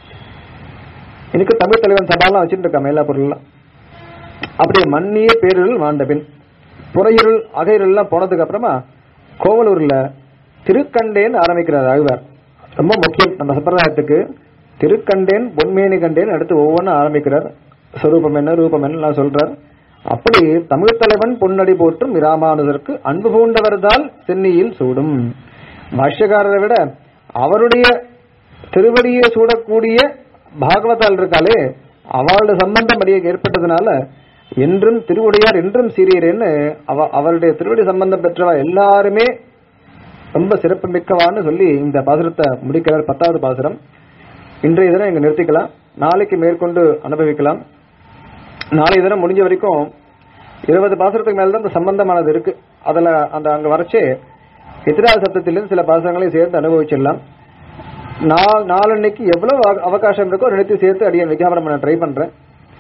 எனக்கு தமிழ் தலைவன் சபாலாம் வச்சுட்டு இருக்காம எல்லா பொருள்லாம் அப்படியே மன்னிய பேரில் மாண்டபின் புறையிருள் அகையிருள்லாம் போனதுக்கு அப்புறமா கோவலூர்ல திருக்கண்டேன் ஆரம்பிக்கிறார் ஆழ்வார் ரொம்ப முக்கியம் நம்ம சம்பிரதாயத்துக்கு திருக்கண்டேன் பொன்மேனி கண்டேன் அடுத்து ஒவ்வொன்றும் ஆரம்பிக்கிறார் ஸ்வரூபம் என்ன ரூபம் என்ன சொல்றார் அப்படி தமிழ் தலைவன் பொன்னடி போற்றும் இராமானுதற்கு அன்பு பூண்டவர்தால் சென்னியில் சூடும் பாஷ்யக்காரரை விட அவருடைய திருவடியை சூடக்கூடிய பாகவதால் இருக்காளே அவளோட சம்பந்தம் அடியே ஏற்பட்டதுனால என்றும் திருவுடையார் என்றும் சீரியரேன்னு அவ அவருடைய திருவடி சம்பந்தம் பெற்றவ எல்லாருமே ரொம்ப சிறப்பு மிக்கவான்னு சொல்லி இந்த பாசுரத்தை முடிக்கிறார் பத்தாவது பாசுரம் இன்றைய தினம் இங்க நிறுத்திக்கலாம் நாளைக்கு மேற்கொண்டு அனுபவிக்கலாம் நாளைய தினம் முடிஞ்ச வரைக்கும் இருபது பாசுரத்துக்கு மேல தான் இந்த சம்பந்தமானது இருக்கு அதுல அந்த அங்க வரைச்சே எதிராக சத்தத்திலிருந்து சில பாசுரங்களையும் சேர்த்து அனுபவிச்சிடலாம் நாள் நாளன்னைக்கு எவ்வளவு அவ- அவகாசம் இருக்கோ ரெண்டுத்தையும் சேர்த்து அடியன் விஞ்ஞாபனம் பண்ண ட்ரை பண்றேன்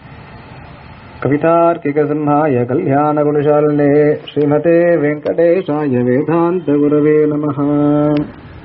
கவிதார்க்கிக சிம்ஹாய கல்யாண குணசாலினே ஸ்ரீமதே வெங்கடேஷாய வேதாந்த குரவே நமஹ